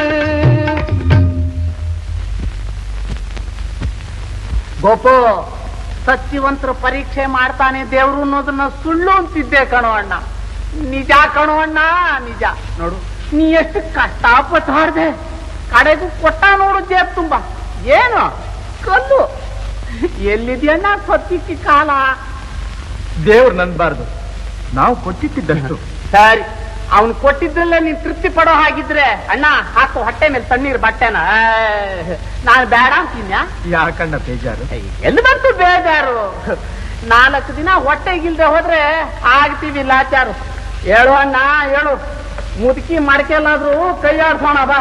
ಗೋಪೋ ಸತ್ಯವಂತರ ಪರೀಕ್ಷೆ ಮಾಡ್ತಾನೆ ದೇವ್ರು ಅನ್ನೋದನ್ನ ಸುಳ್ಳು ಅಂತಿದ್ದೆ ಕಣೋ ಅಣ್ಣ ನಿಜ ಕಣೋ ಅಣ್ಣ ನಿಜ ನೋಡು ನೀ ಎಷ್ಟು ಕಷ್ಟಪಟ್ಟು ಹಾಡ್ದೆ ಕಡೆಗೂ ಕೊಟ್ಟ ನೋಡು ಜೇಬ್ ತುಂಬಾ ಏನು ಕಲ್ಲು ಎಲ್ಲಿದ್ಯಣ್ಣ ಸತ್ಯಕ್ಕೆ ಕಾಲ ದೇವ್ರು ನನ್ಬಾರ್ದು ನಾವು ಕೊಟ್ಟಿದ್ದಷ್ಟು ಸರಿ ಅವನು ಕೊಟ್ಟಿದ್ರಲ್ಲೇ ನೀನ್ ತೃಪ್ತಿ ಪಡೋ ಹಾಗಿದ್ರೆ ಅಣ್ಣ ಹಾಕು ಹೊಟ್ಟೆ ಮೇಲೆ ತಣ್ಣೀರ್ ಬಟ್ಟೆನ ನಾನು ಬೇಡ ಅಂತೀನ್ಯಾ ಯಾಕಣ್ಣ ಬೇಜಾರು ಎಲ್ಲಿ ಬಂತು ಬೇಜಾರು ನಾಲ್ಕು ದಿನ ಹೊಟ್ಟೆಗಿಲ್ದೆ ಹೋದ್ರೆ ಆಗ್ತೀವಿ ಲಾಚಾರು ಹೇಳು ಅಣ್ಣ ಹೇಳು ಮುದುಕಿ ಮಡಕೆಲ್ಲಾದ್ರೂ ಕೈಯಾಡ್ಸೋಣ ಬಾ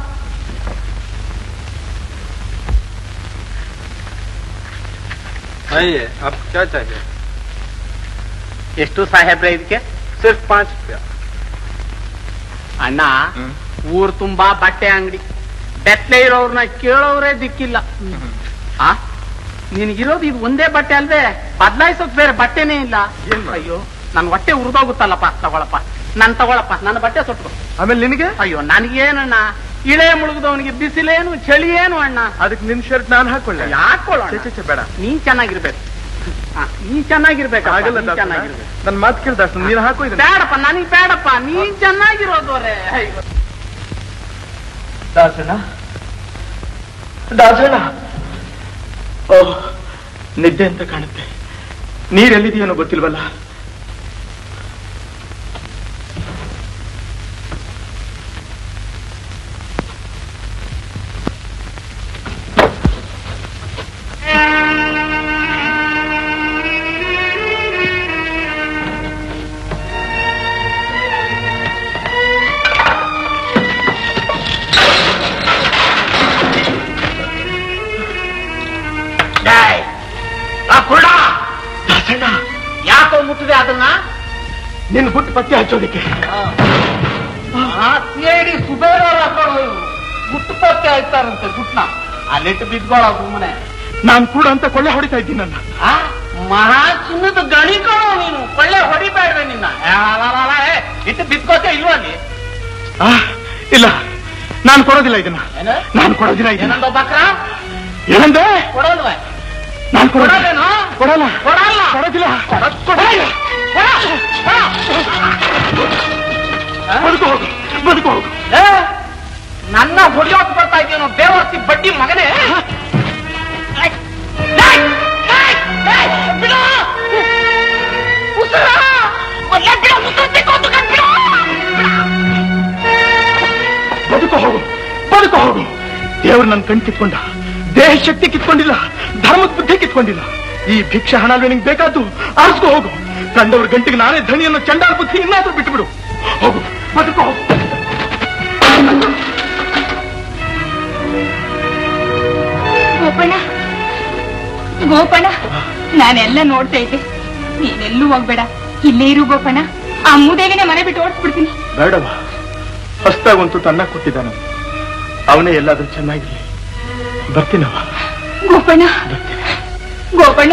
आइए आप क्या चाहिए ಎಷ್ಟು ಸಾಹೇಬ್ರೆ ಇದಕ್ಕೆ सिर्फ पाँच रुपया ಅಣ್ಣ ಊರ್ ತುಂಬಾ ಬಟ್ಟೆ ಅಂಗಡಿ ಬೆತ್ತಲೆ ಇರೋರ್ನ ಕೇಳೋರೇ ದಿಕ್ಕಿಲ್ಲ ಆ ನಿನಗಿರೋದು ಇದು ಒಂದೇ ಬಟ್ಟೆ ಅಲ್ವೇ ಬದಲಾಯಿಸೋಕ್ ಬೇರೆ ಬಟ್ಟೆನೇ ಇಲ್ಲ ಏನ್ ಮಾಡು? ಅಯ್ಯೋ ನನ್ ಹೊಟ್ಟೆ ಉರಿದೋಗುತ್ತಲ್ಲಪ್ಪ ತಗೊಳಪ್ಪ ನನ್ ತಗೊಳಪ್ಪ ನನ್ನ ಬಟ್ಟೆ ಸುಟ್ಟು ಆಮೇಲೆ ನಿನಗೆ ಅಯ್ಯೋ ನನಗೇನಣ್ಣ ಇಳೆ ಮುಳುಗದವನಿಗೆ ಬಿಸಿಲೇನು ಚಳಿ ಏನು ಅಣ್ಣ ಅದಕ್ಕೆ ನಿನ್ ಶರ್ಟ್ ನಾನು ಹಾಕೊಳ್ಳೆ ಯಾಕೊಳ್ಳೋಣ ಛೆ, ಛೆ, ಛೆ, ಬೇಡ ನೀನ್ ಚೆನ್ನಾಗಿರ್ಬೇಕು ಆ, ನೀನ್ ಚೆನ್ನಾಗಿರ್ಬೇಕು ಆಗಲ್ಲ ನೀನ್ ಚೆನ್ನಾಗಿರ್ಬೇಕು ನನ್ ಮಾತು ಕೇಳ್ದ ನೀನ್ ಹಾಕೋ ಇದನ್ನ ಬೇಡಪ್ಪ ನನಗ್ ಬೇಡಪ್ಪ ನೀನ್ ಚೆನ್ನಾಗಿರೋದವ್ರೆ ಅಯ್ಯೋ ದಾಸಣ್ಣ ದಾಸಣ್ಣ ಓಹ್ ನಿದ್ದೆ ಅಂತ ಕಾಣುತ್ತೆ ನೀರೆಲ್ಲಿದೆಯೇನೋ ಗೊತ್ತಿಲ್ವಲ್ಲ ನಿನ್ ಗುಟ್ಟು ಪತ್ತೆ ಹಚ್ಚೋದಿಕ್ಕೆ ಸೇಡಿ ಸುಬೇರವ್ರ ಹಾಕೊಂಡು ಗುಟ್ಟು ಪತ್ತೆ ಆಯ್ತಾರಂತೆ ಗುಟ್ನ ಅಲ್ಲಿಟ್ಟು ಬಿದ್ಕೊಳ್ಳೋ ಸುಮ್ಮನೆ ನಾನ್ ಕೂಡ ಅಂತ ಕೊಳ್ಳೆ ಹೊಡಿತಾ ಇದ್ದೀನಿ ನನ್ನ ಆ ಮಹಾ ಚಿನ್ನದ ಗಣಿ ಕಣೋ ನೀನು ಕೊಳ್ಳೆ ಹೊಡಿಬೇಡ್ವೆ ನಿನ್ನ ಏ, ಅಲ, ಅಲ, ಅಲ, ಏ, ಇಟ್ಟು ಬಿದ್ಕೋತೆ ಇಲ್ವಾ ನೀ ಆ, ಇಲ್ಲ ನಾನು ಕೊಡೋದಿಲ್ಲ ಇದನ್ನ ಏನು? ನಾನು ಕೊಡೋದಿಲ್ಲ ಇದನ್ನ ಏನಂದ ಬಕ್ರ ಏನಂದೆ ಕೊಡೋಲ್ವ ನಾನು ಕೊಡೋದಿಲ್ಲ ಕೊಡೋದೇನೋ ಕೊಡಲ್ಲ ಕೊಡಲ್ಲ ಕೊಡೋದಿಲ್ಲ ಕೊಡಲ್ಲ. ಬದುಕು ಹೋಗು ಬದುಕು ಹೋಗು ಏ, ನನ್ನ ಹೊಡಿಯೋಕ್ ಬರ್ತಾ ಇದೆಯೇನೋ ಬೇವರ್ತಿ ಬಡ್ಡಿ ಮಗನೇ ಏಯ್, ಏಯ್, ಏಯ್, ಏಯ್, ಬಿಡು! ಉಸಿರ! ಮೊದ್ಲೇ ಬಿಡು, ಉಸಿರು ತೆಗ್ದು ಬಿಡು! ಬದುಕು ಹೋಗು ಬದುಕು ಹೋಗು ದೇವ್ರು ನನ್ನ ಕಣ್ ಕಿತ್ಕೊಂಡ ದೇಹ ಶಕ್ತಿ ಕಿತ್ಕೊಂಡಿಲ್ಲ ಧರ್ಮದ ಬುದ್ಧಿ ಕಿತ್ಕೊಂಡಿಲ್ಲ ಈ ಭಿಕ್ಷೆ ಹಣ ನಿನಗೆ ಬೇಕಾದ್ದು ಆರಿಸ್ಕೊ ಹೋಗು ಕಂಡವ್ರ ಗಂಟಿಗೆ ನಾನೇ ಧಣಿ ಅನ್ನೋ ಚಂಡಾಲ ಬುದ್ಧಿ ಇನ್ನಾದ್ರೂ ಬಿಟ್ಟುಬಿಡು ಹೋಗು ಬದುಕು ಹೋಗು ಗೋಪಣ್ಣ ಗೋಪಣ್ಣ ನಾನೆಲ್ಲ ನೋಡ್ತಾ ಇದ್ದೆ ನೀನೆಲ್ಲೂ ಹೋಗ್ಬೇಡ ಇಲ್ಲೇ ಇರು ಗೋಪಣ್ಣ ಆ ಮೂದೇವಿನೇ ಮನೆ ಬಿಟ್ಟು ಓಡಿಸ್ಬಿಡ್ತೀನಿ ಬೇಡವ ಹೊಸ್ದಾಗಂತೂ ತನ್ನ ಕೊಟ್ಟಿದ್ದಾನ ಅವನೇ ಎಲ್ಲಾದ್ರೂ ಚೆನ್ನಾಗಿರ್ಲಿ ಬರ್ತೀನವ ಗೋಪಣ್ಣ ಗೋಪಣ್ಣ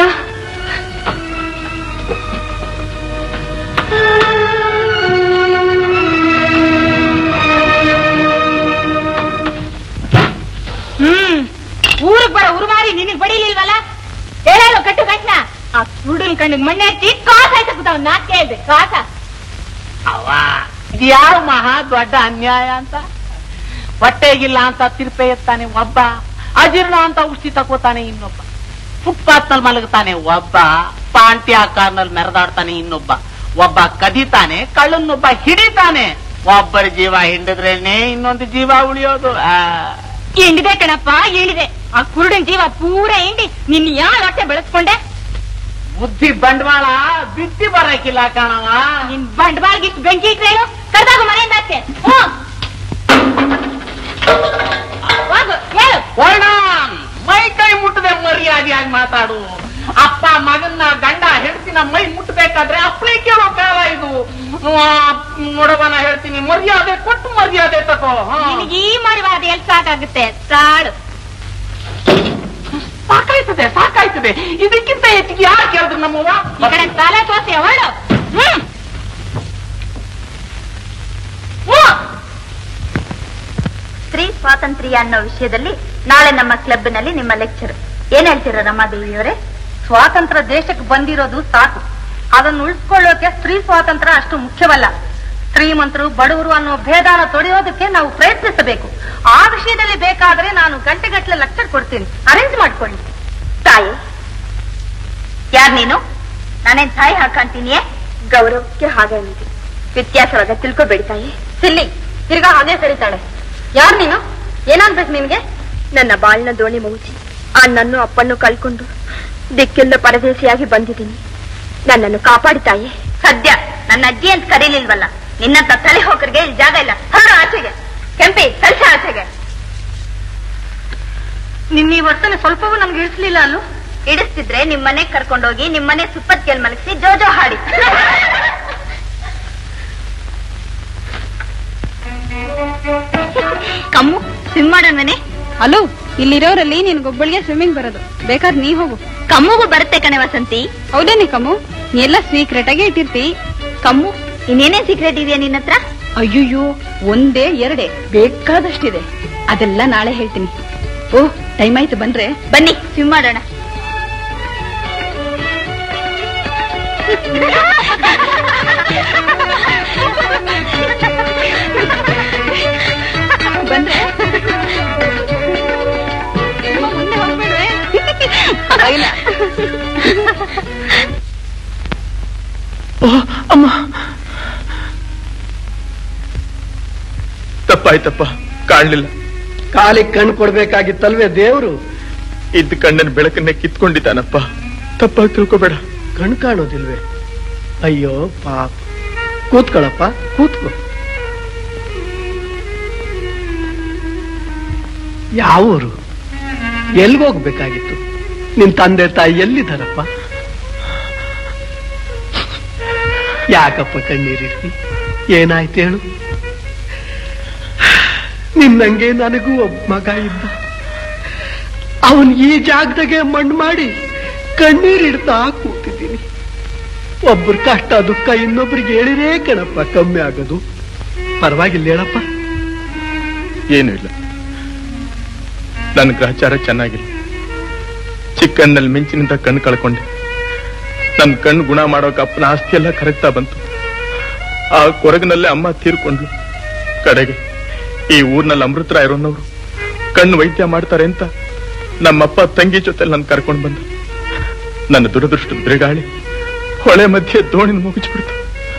ಹ್ಮ್ ಊರಿಗೆ ಬರೋ ಉರುಮಾರಿ ನಿನಗ್ ಬಡಿಲಿಲ್ವಲ್ಲ ಹೇಳಲ್ಲ ಕಟ್ಟು ಕಟ್ನ ಆ ಕುರುಡನ್ ಕಣ್ಣಿಗೆ ಮಣ್ಣೆ ಹಚ್ಚಿ ಕಾಸ ಆಯ್ತಾ ನಾ ಕೇಳ್ದೆ ಕಾಸ ಅವ್ವ ಇದು ಯಾವ ಮಹಾ ದೊಡ್ಡ ಅನ್ಯಾಯ ಅಂತ ಹೊಟ್ಟೆಗಿಲ್ಲ ಅಂತ ತಿರುಪೆ ಎತ್ತಾನೆ ಒಬ್ಬ ಅಜೀರ್ಣ ಅಂತ ಔಷಧಿ ತಗೋತಾನೆ ಇನ್ನೊಬ್ಬ ಫುಟ್ಪಾತ್ ನಲ್ಲಿ ಮಲಗ್ತಾನೆ ಒಬ್ಬ ಪಾಂಟಿ ಆಕಾರ್ನಲ್ಲಿ ಮೆರೆದಾಡ್ತಾನೆ ಇನ್ನೊಬ್ಬ ಒಬ್ಬ ಕದಿತಾನೆ ಕಳ್ಳನ್ನೊಬ್ಬ ಹಿಡಿತಾನೆ ಒಬ್ಬರ ಜೀವ ಹಿಂಡಿದ್ರೇನೆ ಇನ್ನೊಂದು ಜೀವ ಉಳಿಯೋದು ಆ. ಹಿಂಡಿದೆ ಕಣಪ್ಪ ಹಿಂಡಿದೆ ಆ ಕುರುಡನ್ ಜೀವ ಪೂರ ಹಿಂಡಿ ನಿನ್ ಯಾವ ಹೊಟ್ಟೆ ಬೆಳೆಸ್ಕೊಂಡೆ ಬುದ್ಧಿ ಬಂಡವಾಳ ಬಿದ್ದಿ ಬರಕಿಲ್ಲ ಕಣವ ನಿನ್ ಬಂಡವಾಳ್ಗಿಷ್ಟು ಬೆಂಕಿ ಇಟ್ರೇನು ಕರ್ದಾಗ ಮನೆಯಿಂದ ಆಚೆ ಹ್ಞೂ. ಹೋಗು ಹೇಳು ವರ್ಣ ಮೈ ಕೈ ಮುಟ್ಟದೆ ಮರ್ಯಾದೆಯಾಗಿ ಮಾತಾಡು ಅಪ್ಪ ಮಗನ್ನ ಗಂಡ ಹೆಂಡತಿನ ಮೈ ಮುಟ್ಟಬೇಕಾದ್ರೆ ಅಪ್ಪಳಿ ಕೇಳೋ ಕಾಲ ಇದು ಆ, ನೋಡವನ ಹೇಳ್ತೀನಿ ಮರ್ಯಾದೆ ಕೊಟ್ಟು ಮರ್ಯಾದೆ ತಕೋ ಹಾ. ನಿನಗೆ ಈ ಮರಿವಾದ ಎಲ್ ಸಾಕಾಗುತ್ತೆ ಸಾಡು ಸಾಕಾಯ್ತದೆ ಸಾಕಾಯ್ತದೆ ಇದಕ್ಕಿಂತ ಹೆಚ್ಚಿಗೆ ಯಾರು ಕೇಳಿದ್ರು ನಮ್ಮವ್ವ ಈ ಕಡೆ ತಲೆ ತೋರ್ಸಿ ಹೊರಡು ಹ್ಮ್ ಹ್ಮ್. ಸ್ತ್ರೀ ಸ್ವಾತಂತ್ರ್ಯ ಅನ್ನೋ ವಿಷಯದಲ್ಲಿ ನಾಳೆ ನಮ್ಮ ಕ್ಲಬ್ನಲ್ಲಿ ನಿಮ್ಮ ಲೆಕ್ಚರ್ ಏನ್ ಹೇಳ್ತೀರಾ ರಮಾದೇವಿಯವರೇ ಸ್ವಾತಂತ್ರ್ಯ ದೇಶಕ್ಕೆ ಬಂದಿರೋದು ಸಾಕು ಅದನ್ನು ಉಳಿಸ್ಕೊಳ್ಳೋಕೆ ಸ್ತ್ರೀ ಸ್ವಾತಂತ್ರ್ಯ ಅಷ್ಟು ಮುಖ್ಯವಲ್ಲ ಶ್ರೀಮಂತರು ಬಡವರು ಅನ್ನೋ ಭೇದಾನ ತೊಡೆಯೋದಕ್ಕೆ ನಾವು ಪ್ರಯತ್ನಿಸಬೇಕು ಆ ವಿಷಯದಲ್ಲಿ ಬೇಕಾದ್ರೆ ನಾನು ಗಂಟೆಗಟ್ಟಲೆ ಲೆಕ್ಚರ್ ಕೊಡ್ತೀನಿ ಅರೇಂಜ್ ಮಾಡ್ಕೊಳ್ಳಿ ತಾಯಿ ಯಾರ್ ನೀನು ನಾನೇನ್ ತಾಯಿ ಹಾಕಂತೀನಿಯೇ ಗೌರವಕ್ಕೆ ಹಾಗೆ ಅಂತೀನಿ ವ್ಯತ್ಯಾಸವಾದ ತಿಳ್ಕೊಬೇಡಿ ತಾಯಿ ಸಿಲ್ಲಿ ತಿರ್ಗಾ ಹಾಗೆ ಸರಿತಾಳೆ ಯಾರ್ ನೀನು ಏನಾಗ್ಬೇಕು ನಿನ್ಗೆ ನನ್ನ ಬಾಳಿನ ದೋಣಿ ಮುಗಿಸಿ ಅಣ್ಣನ್ನು ಅಪ್ಪನ್ನು ಕಳ್ಕೊಂಡು ದಿಕ್ಕೆಲ್ಲ ಪರದೇಶಿಯಾಗಿ ಬಂದಿದ್ದೀನಿ ನನ್ನನ್ನು ಕಾಪಾಡಿ ತಾಯಿ ಸದ್ಯ ನನ್ನ ಅಜ್ಜಿ ಅಂತ ಕರೀಲಿಲ್ವಲ್ಲ ನಿನ್ನಂತ ತಲೆ ಹೋಕರಿಗೆ ಇಲ್ಲಿ ಜಾಗ ಇಲ್ಲ ಹೊರಡು ಆಚೆಗೆ ಕೆಂಪಿ ಕಲ್ಸ ಆಚೆಗೆ ನಿನ್ನ ಈ ವರ್ತನೆ ಸ್ವಲ್ಪವೂ ನಮ್ಗೆ ಇಳಿಸ್ಲಿಲ್ಲ ಅಲ್ಲೂ ಇಡಿಸ್ತಿದ್ರೆ ನಿಮ್ಮನೆ ಕರ್ಕೊಂಡೋಗಿ ನಿಮ್ಮನೆ ಸುಪ್ಪತ್ತಿಗೆಲ್ ಮಲಗಿಸಿ ಜೋಜೋ ಹಾಡಿ ಕಮ್ಮು ಸ್ವಿಮ್ ಮಾಡೋಣನೆ ಹಲೋ ಇಲ್ಲಿರೋರಲ್ಲಿ ನಿನ್ಗೊಬ್ಬಳಿಗೆ ಸ್ವಿಮ್ಮಿಂಗ್ ಬರೋದು ಬೇಕಾದ್ರೆ ನೀ ಹೋಗು ಕಮ್ಮುಗೂ ಬರುತ್ತೆ ಕಣೆ ವಸಂತಿ ಹೌದೇನಿ ಕಮ್ಮು ನೀ ಎಲ್ಲ ಸೀಕ್ರೆಟ್ ಆಗಿ ಇಟ್ಟಿರ್ತಿ ಕಮ್ಮು ಇನ್ನೇನೇನ್ ಸೀಕ್ರೆಟ್ ಇದೆಯಾ ನಿನ್ನ ಹತ್ರ ಅಯ್ಯಯ್ಯೋ ಒಂದೇ ಎರಡೇ ಬೇಕಾದಷ್ಟಿದೆ ಅದೆಲ್ಲ ನಾಳೆ ಹೇಳ್ತೀನಿ ಓ ಟೈಮ್ ಆಯ್ತು ಬಂದ್ರೆ ಬನ್ನಿ ಸ್ವಿಮ್ ಮಾಡೋಣ ಬಂದ್ರೆ ಮುಂದೆ ಹೋಗ್ಬೇಡ್ವೆ? ಪರವಾಗಿಲ್ಲ. ಓ ಅಮ್ಮ ತಪ್ಪಾಯ್ತಪ್ಪ ಕಾಣ್ಲಿಲ್ಲ ಕಾಲಿಗೆ ಕಣ್ಣು ಕೊಡ್ಬೇಕಾಗಿತ್ತಲ್ವೇ ದೇವ್ರು ಇದ್ದ ಕಣ್ಣನ ಬೆಳಕನ್ನೇ ಕಿತ್ಕೊಂಡಿದ್ದಾನಪ್ಪ ತಪ್ಪಾಗಿ ತಿಳ್ಕೊಬೇಡ ಕಣ್ ಕಾಣೋದಿಲ್ವೇ ಅಯ್ಯೋ ಪಾಪ ಕೂತ್ಕೊಳಪ್ಪ ಕೂತ್ಕೋ ಯಾವ ಊರು ಎಲ್ಗೋಗ್ಬೇಕಾಗಿತ್ತು ನಿನ್ ತಂದೆ ತಾಯಿ ಎಲ್ಲಿದ್ದಾರಪ್ಪ ಯಾಕಪ್ಪ ಕಣ್ಣೀರಿರ್ತಿ ಏನಾಯ್ತು ಹೇಳು ನಿನ್ನಂಗೆ ನನಗೂ ಒಬ್ಬ ಮಗ ಇದ್ದ ಅವನ್ ಈ ಜಾಗದಾಗೆ ಮಣ್ಣು ಮಾಡಿ ಕಣ್ಣೀರಿಡ್ತಾ ಕೂತಿದ್ದೀನಿ ಒಬ್ಬರ ಕಷ್ಟ ದುಃಖ ಇನ್ನೊಬ್ರಿಗೆ ಹೇಳಿರೇ ಕಣಪ್ಪ ಕಮ್ಮಿ ಆಗೋದು ಪರವಾಗಿಲ್ಲ ಹೇಳಪ್ಪ ಏನೂ ಇಲ್ಲ ನನ್ನ ಗ್ರಹಚಾರ ಚೆನ್ನಾಗಿಲ್ಲ ಚಿಕ್ಕನ್ನಲ್ಲಿ ಮಿಂಚಿನಿಂದ ಕಣ್ಣು ಕಳ್ಕೊಂಡೆ ನನ್ನ ಕಣ್ಣು ಗುಣ ಮಾಡೋಕೆ ಅಪ್ಪನ ಆಸ್ತಿ ಎಲ್ಲ ಕರಗ್ತಾ ಬಂತು ಆ ಕೊರಗಿನಲ್ಲೇ ಅಮ್ಮ ತೀರ್ಕೊಂಡ್ಲು ಕಡೆಗೆ ಈ ಊರ್ನಲ್ಲಿ ಅಮೃತರಾಯ ಇರೋನವರು ಕಣ್ಣು ವೈದ್ಯ ಮಾಡ್ತಾರೆ ಅಂತ ನಮ್ಮಪ್ಪ ತಂಗಿ ಜೊತೆ ನನ್ನ ಕರ್ಕೊಂಡು ಬಂದ ನನ್ನ ದುರದೃಷ್ಟದ ಬಿರುಗಾಳಿ ಹೊಳೆ ಮಧ್ಯೆ ದೋಣಿನ ಮುಗಿಸ್ಬಿಡ್ತು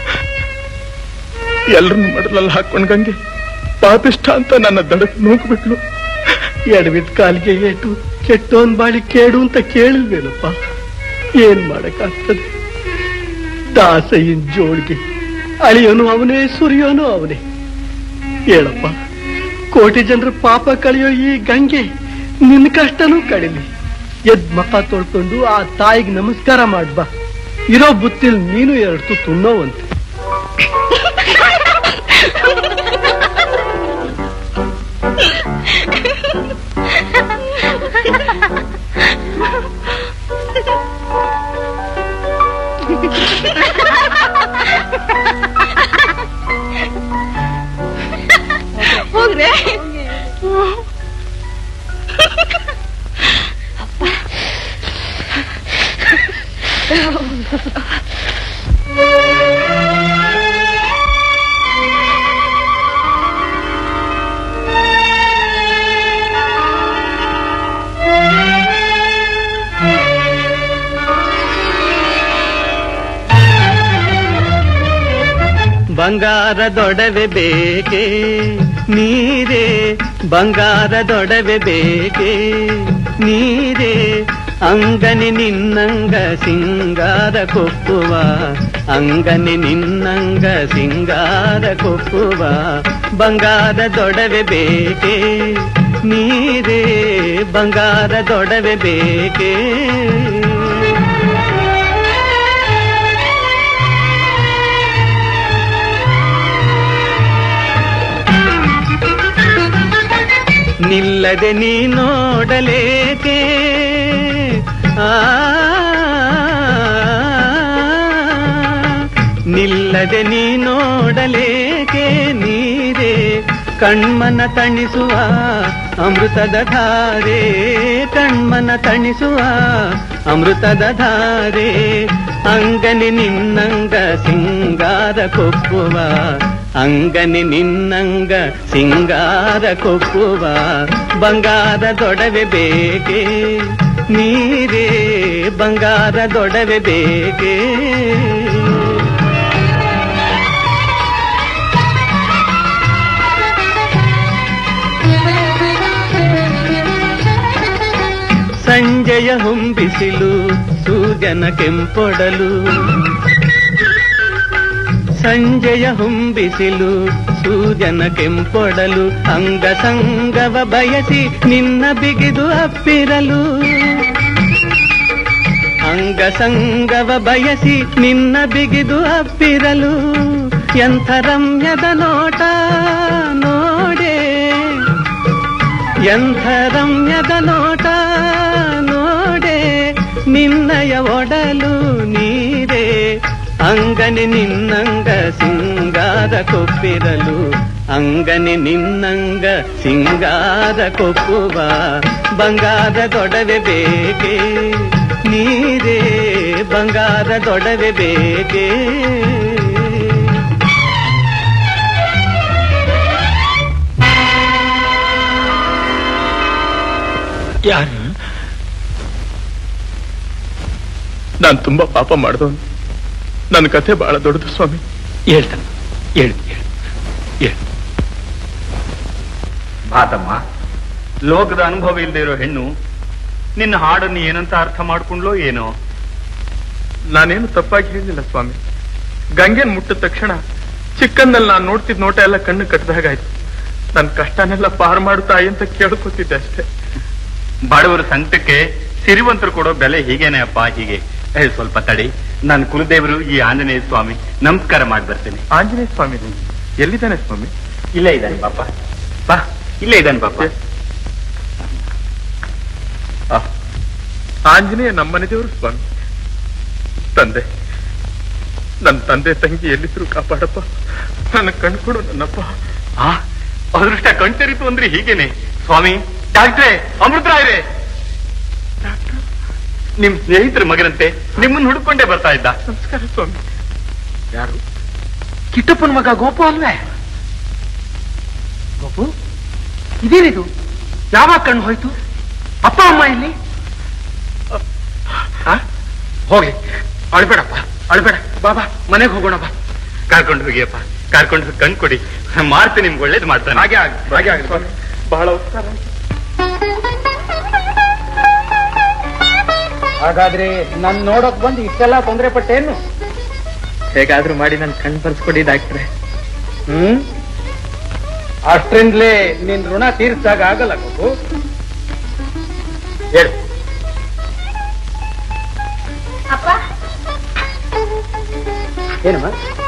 ಎಲ್ರನ್ನು ಮಡಲಲ್ಲಿ ಹಾಕೊಂಡ್ ಗಂಗೆ ಪಾಪಿಷ್ಟ ಅಂತ ನನ್ನ ದಡಕ್ ನೂಕ್ಬಿಟ್ಲು ಎಡವಿದ ಕಾಲಿಗೆ ಏಟು ಕೆಟ್ಟೋನ್ ಬಾಳಿ ಕೇಡು ಅಂತ ಕೇಳಿಲ್ವೇನಪ್ಪ ಏನ್ ಮಾಡಕ್ಕಾಗ್ತದೆ ದಾಸಯ್ಯನ್ ಜೋಳಿಗೆ ಅಳಿಯೋನು ಅವನೇ ಸುರಿಯೋನು ಅವನೇ ಹೇಳಪ್ಪ ಕೋಟಿ ಜನರ ಪಾಪ ಕಳೆಯೋ ಈ ಗಂಗೆ ನಿನ್ನ ಕಷ್ಟನೂ ಕಳಿಲಿ ಎದ್ ಮಕ ತೊಳ್ಕೊಂಡು ಆ ತಾಯಿಗೆ ನಮಸ್ಕಾರ ಮಾಡ್ಬಾ ಇರೋ ಬುತ್ತಿಲ್ ನೀನು ಎರಡು ತುತ್ತು ಉಣ್ಣೋವಂತೆ ಹೋಗ್ರೆ ಬಂಗಾರದೊಡವೆ ಬೇಕೆ ನೀರೇ ಬಂಗಾರದೊಡವೆ ಬೇಕೆ ನೀರೇ ಅಂಗನಿ ನಿನ್ನಂಗ ಸಿಂಗಾರ ಕೊಪ್ಪುವ ಅಂಗನಿ ನಿನ್ನಂಗ ಸಿಂಗಾರ ಕೊಪ್ಪುವ ಬಂಗಾರದೊಡವೆ ಬೇಕೆ ನೀರೇ ಬಂಗಾರದೊಡವೆ ಬೇಕೆ ನಿಲ್ಲದೆ ನೀ ನೋಡಲೇಕೆ ಆ ನಿಲ್ಲದೆ ನೀ ನೋಡಲೇಕೆ ನೀರೇ ಕಣ್ಮನ ತಣಿಸುವ ಅಮೃತದ ಧಾರೆ ಕಣ್ಮನ ತಣಿಸುವ ಅಮೃತದ ಧಾರೆ ಅಂಗನಿ ನಿನ್ನಂಗ ಸಿಂಗಾರ ಕೊಪ್ಪುವ ಅಂಗನಿ ನಿನ್ನಂಗ ಸಿಂಗಾರ ಕೊಪ್ಪುವ ಬಂಗಾರದೊಡವೆ ಬೇಕೆ ನೀರೇ ಬಂಗಾರದೊಡವೆ ಬೇಕೆ ಸಂಜೆಯ ಹೊಂಬಿಸಿಲು ಸೂರ್ಯನ ಕೆಂಪೊಡಲು ಸಂಜೆಯ ಹೊಂಬಿಸಿಲು ಸೂರ್ಯನ ಕೆಂಪೊಡಲು ಅಂಗ ಸಂಗವ ಬಯಸಿ ನಿನ್ನ ಬಿಗಿದು ಅಪ್ಪಿರಲು ಅಂಗ ಸಂಗವ ಬಯಸಿ ನಿನ್ನ ಬಿಗಿದು ಅಪ್ಪಿರಲು ಎಂಥ ರಮ್ಯದ ನೋಟ ನೋಡೆ ಎಂಥ ರಮ್ಯದ ನೋಟ ನೋಡೆ ನಿನ್ನಯ ಒಡಲು ನೀರೇ ಅಂಗನಿ ನಿನ್ನಂಗ ಸಿಂಗಾರ ಕೊಪ್ಪಿರಲು ಅಂಗನಿ ನಿನ್ನಂಗ ಸಿಂಗಾರ ಕೊಪ್ಪುವ ಬಂಗಾರದೊಡವೆ ಬೇಕೆ ನೀರೇ ಬಂಗಾರದೊಡವೆ ಬೇಕೆ ಯಾರು ನಾನು ತುಂಬಾ ಪಾಪ ಮಾಡಿದವನು ನನ್ನ ಕಥೆ ಬಹಳ ದೊಡ್ಡದು ಸ್ವಾಮಿ ಹೇಳ್ತಾನೆ ಹೇಳು ಹೇಳು ಹೇಳು ಭಾತಮ್ಮ ಲೋಕದ ಅನುಭವ ಇಲ್ಲದೆ ಇರೋ ಹೆಣ್ಣು ನಿನ್ನ ಹಾಡನ್ನು ಏನಂತ ಅರ್ಥ ಮಾಡ್ಕೊಂಡ್ಲೋ ಏನೋ ನಾನೇನು ತಪ್ಪಾಗಿ ಹೇಳಿಲ್ಲ ಸ್ವಾಮಿ ಗಂಗೆನ್ ಮುಟ್ಟಿದ ತಕ್ಷಣ ಚಿಕ್ಕಂದಲ್ಲಿ ನಾನು ನೋಡ್ತಿದ್ ನೋಟ ಎಲ್ಲ ಕಣ್ಣು ಕಟ್ಟದಾಗಾಯ್ತು ನನ್ನ ಕಷ್ಟನೆಲ್ಲ ಪಾರ್ ಮಾಡುತ್ತಾ ಅಂತ ಕೇಳ್ಕೊತಿದ್ದೆ ಅಷ್ಟೇ ಬಡವರ ಸಂಕಟಕ್ಕೆ ಸಿರಿವಂತರು ಕೊಡೋ ಬೆಲೆ ಹೀಗೇನೆ ಅಪ್ಪ ಹೀಗೆ ಏ, ಸ್ವಲ್ಪ ತಡಿ ನನ್ನ ಕುಲದೇವರು ಈ ಆಂಜನೇಯ ಸ್ವಾಮಿ ನಮಸ್ಕಾರ ಮಾಡಿ ಬರ್ತೇನೆ ಆಂಜನೇಯ ಸ್ವಾಮಿ ಎಲ್ಲಿದ್ದಾನೆ ಸ್ವಾಮಿ ಇಲ್ಲೇ ಇದ್ದಾನೆ ಪಾಪ ಬಾ ಇಲ್ಲೇ ಇದ್ದಾನೆ ಪಾಪ ಆ, ಆಂಜನೇಯ ನಮ್ಮನೆ ದೇವರು ಸ್ವಾಮಿ ತಂದೆ ನನ್ನ ತಂದೆ ತಂಗಿ ಎಲ್ಲಿದ್ರು ಕಾಪಾಡಪ್ಪ ನನ್ನ ಕಣ್ಕೊಡು ನನ್ನಪ್ಪ ಆ ಅದೃಷ್ಟ ಕಣ್ತೆರಿತು ಅಂದ್ರೆ ಹೀಗೇನೆ ಸ್ವಾಮಿ ಡಾಕ್ಟ್ರೇ ಅಮೃತರಾಯರೇ ನಿಮ್ ಸ್ನೇಹಿತರ ಮಗನಂತೆ ನಿಮ್ಮನ್ನ ಹುಡುಕೊಂಡೇ ಬರ್ತಾ ಇದ್ದ ನಮಸ್ಕಾರ ಸ್ವಾಮಿ ಯಾರು ಕಿಟ್ಟಪ್ಪನ ಮಗ ಗೋಪು ಅಲ್ವೇ ಗೋಪು ಇದೇನಿದು ಯಾವಾಗ ಕಣ್ಣು ಹೋಯ್ತು ಅಪ್ಪ ಅಮ್ಮ ಇಲ್ಲಿ ಆ? ಹೋಗ್ಲಿ ಅಳ್ಬೇಡಪ್ಪ ಅಳ್ಬೇಡ ಬಾಬಾ ಮನೆಗೆ ಹೋಗೋಣ ಬಾ ಕರ್ಕೊಂಡು ಹೋಗಿಯಪ್ಪ ಕರ್ಕೊಂಡು ಹೋಗಿ ಕಣ್ ಕೊಡಿ ಮಾರ್ತೆ ನಿಮ್ಗೆ ಒಳ್ಳೇದು ಮಾಡ್ತಾನೆ ಹಾಗೆ ಆಗಿ ಹಾಗೆ ಆಗಿ ಸ್ವಾಮಿ ಬಹಳ ಉತ್ಸಾಹ ಹಾಗಾದ್ರೆ ನನ್ ನೋಡಕ್ ಬಂದು ಇಷ್ಟೆಲ್ಲ ತೊಂದರೆ ಪಟ್ಟೇನು ಹೇಗಾದ್ರೂ ಮಾಡಿ ನನ್ ಕಣ್ ಬರ್ಸ್ಕೊಡಿ ಡಾಕ್ಟ್ರೆ ಹ್ಮ್ ಅಷ್ಟ್ರಿಂದಲೇ ನಿನ್ ಋಣ ತೀರ್ಸಾಗ ಆಗಲ್ಲ ಗೋಪು ಹೇಳು ಅಪ್ಪ ಏನಮ್ಮ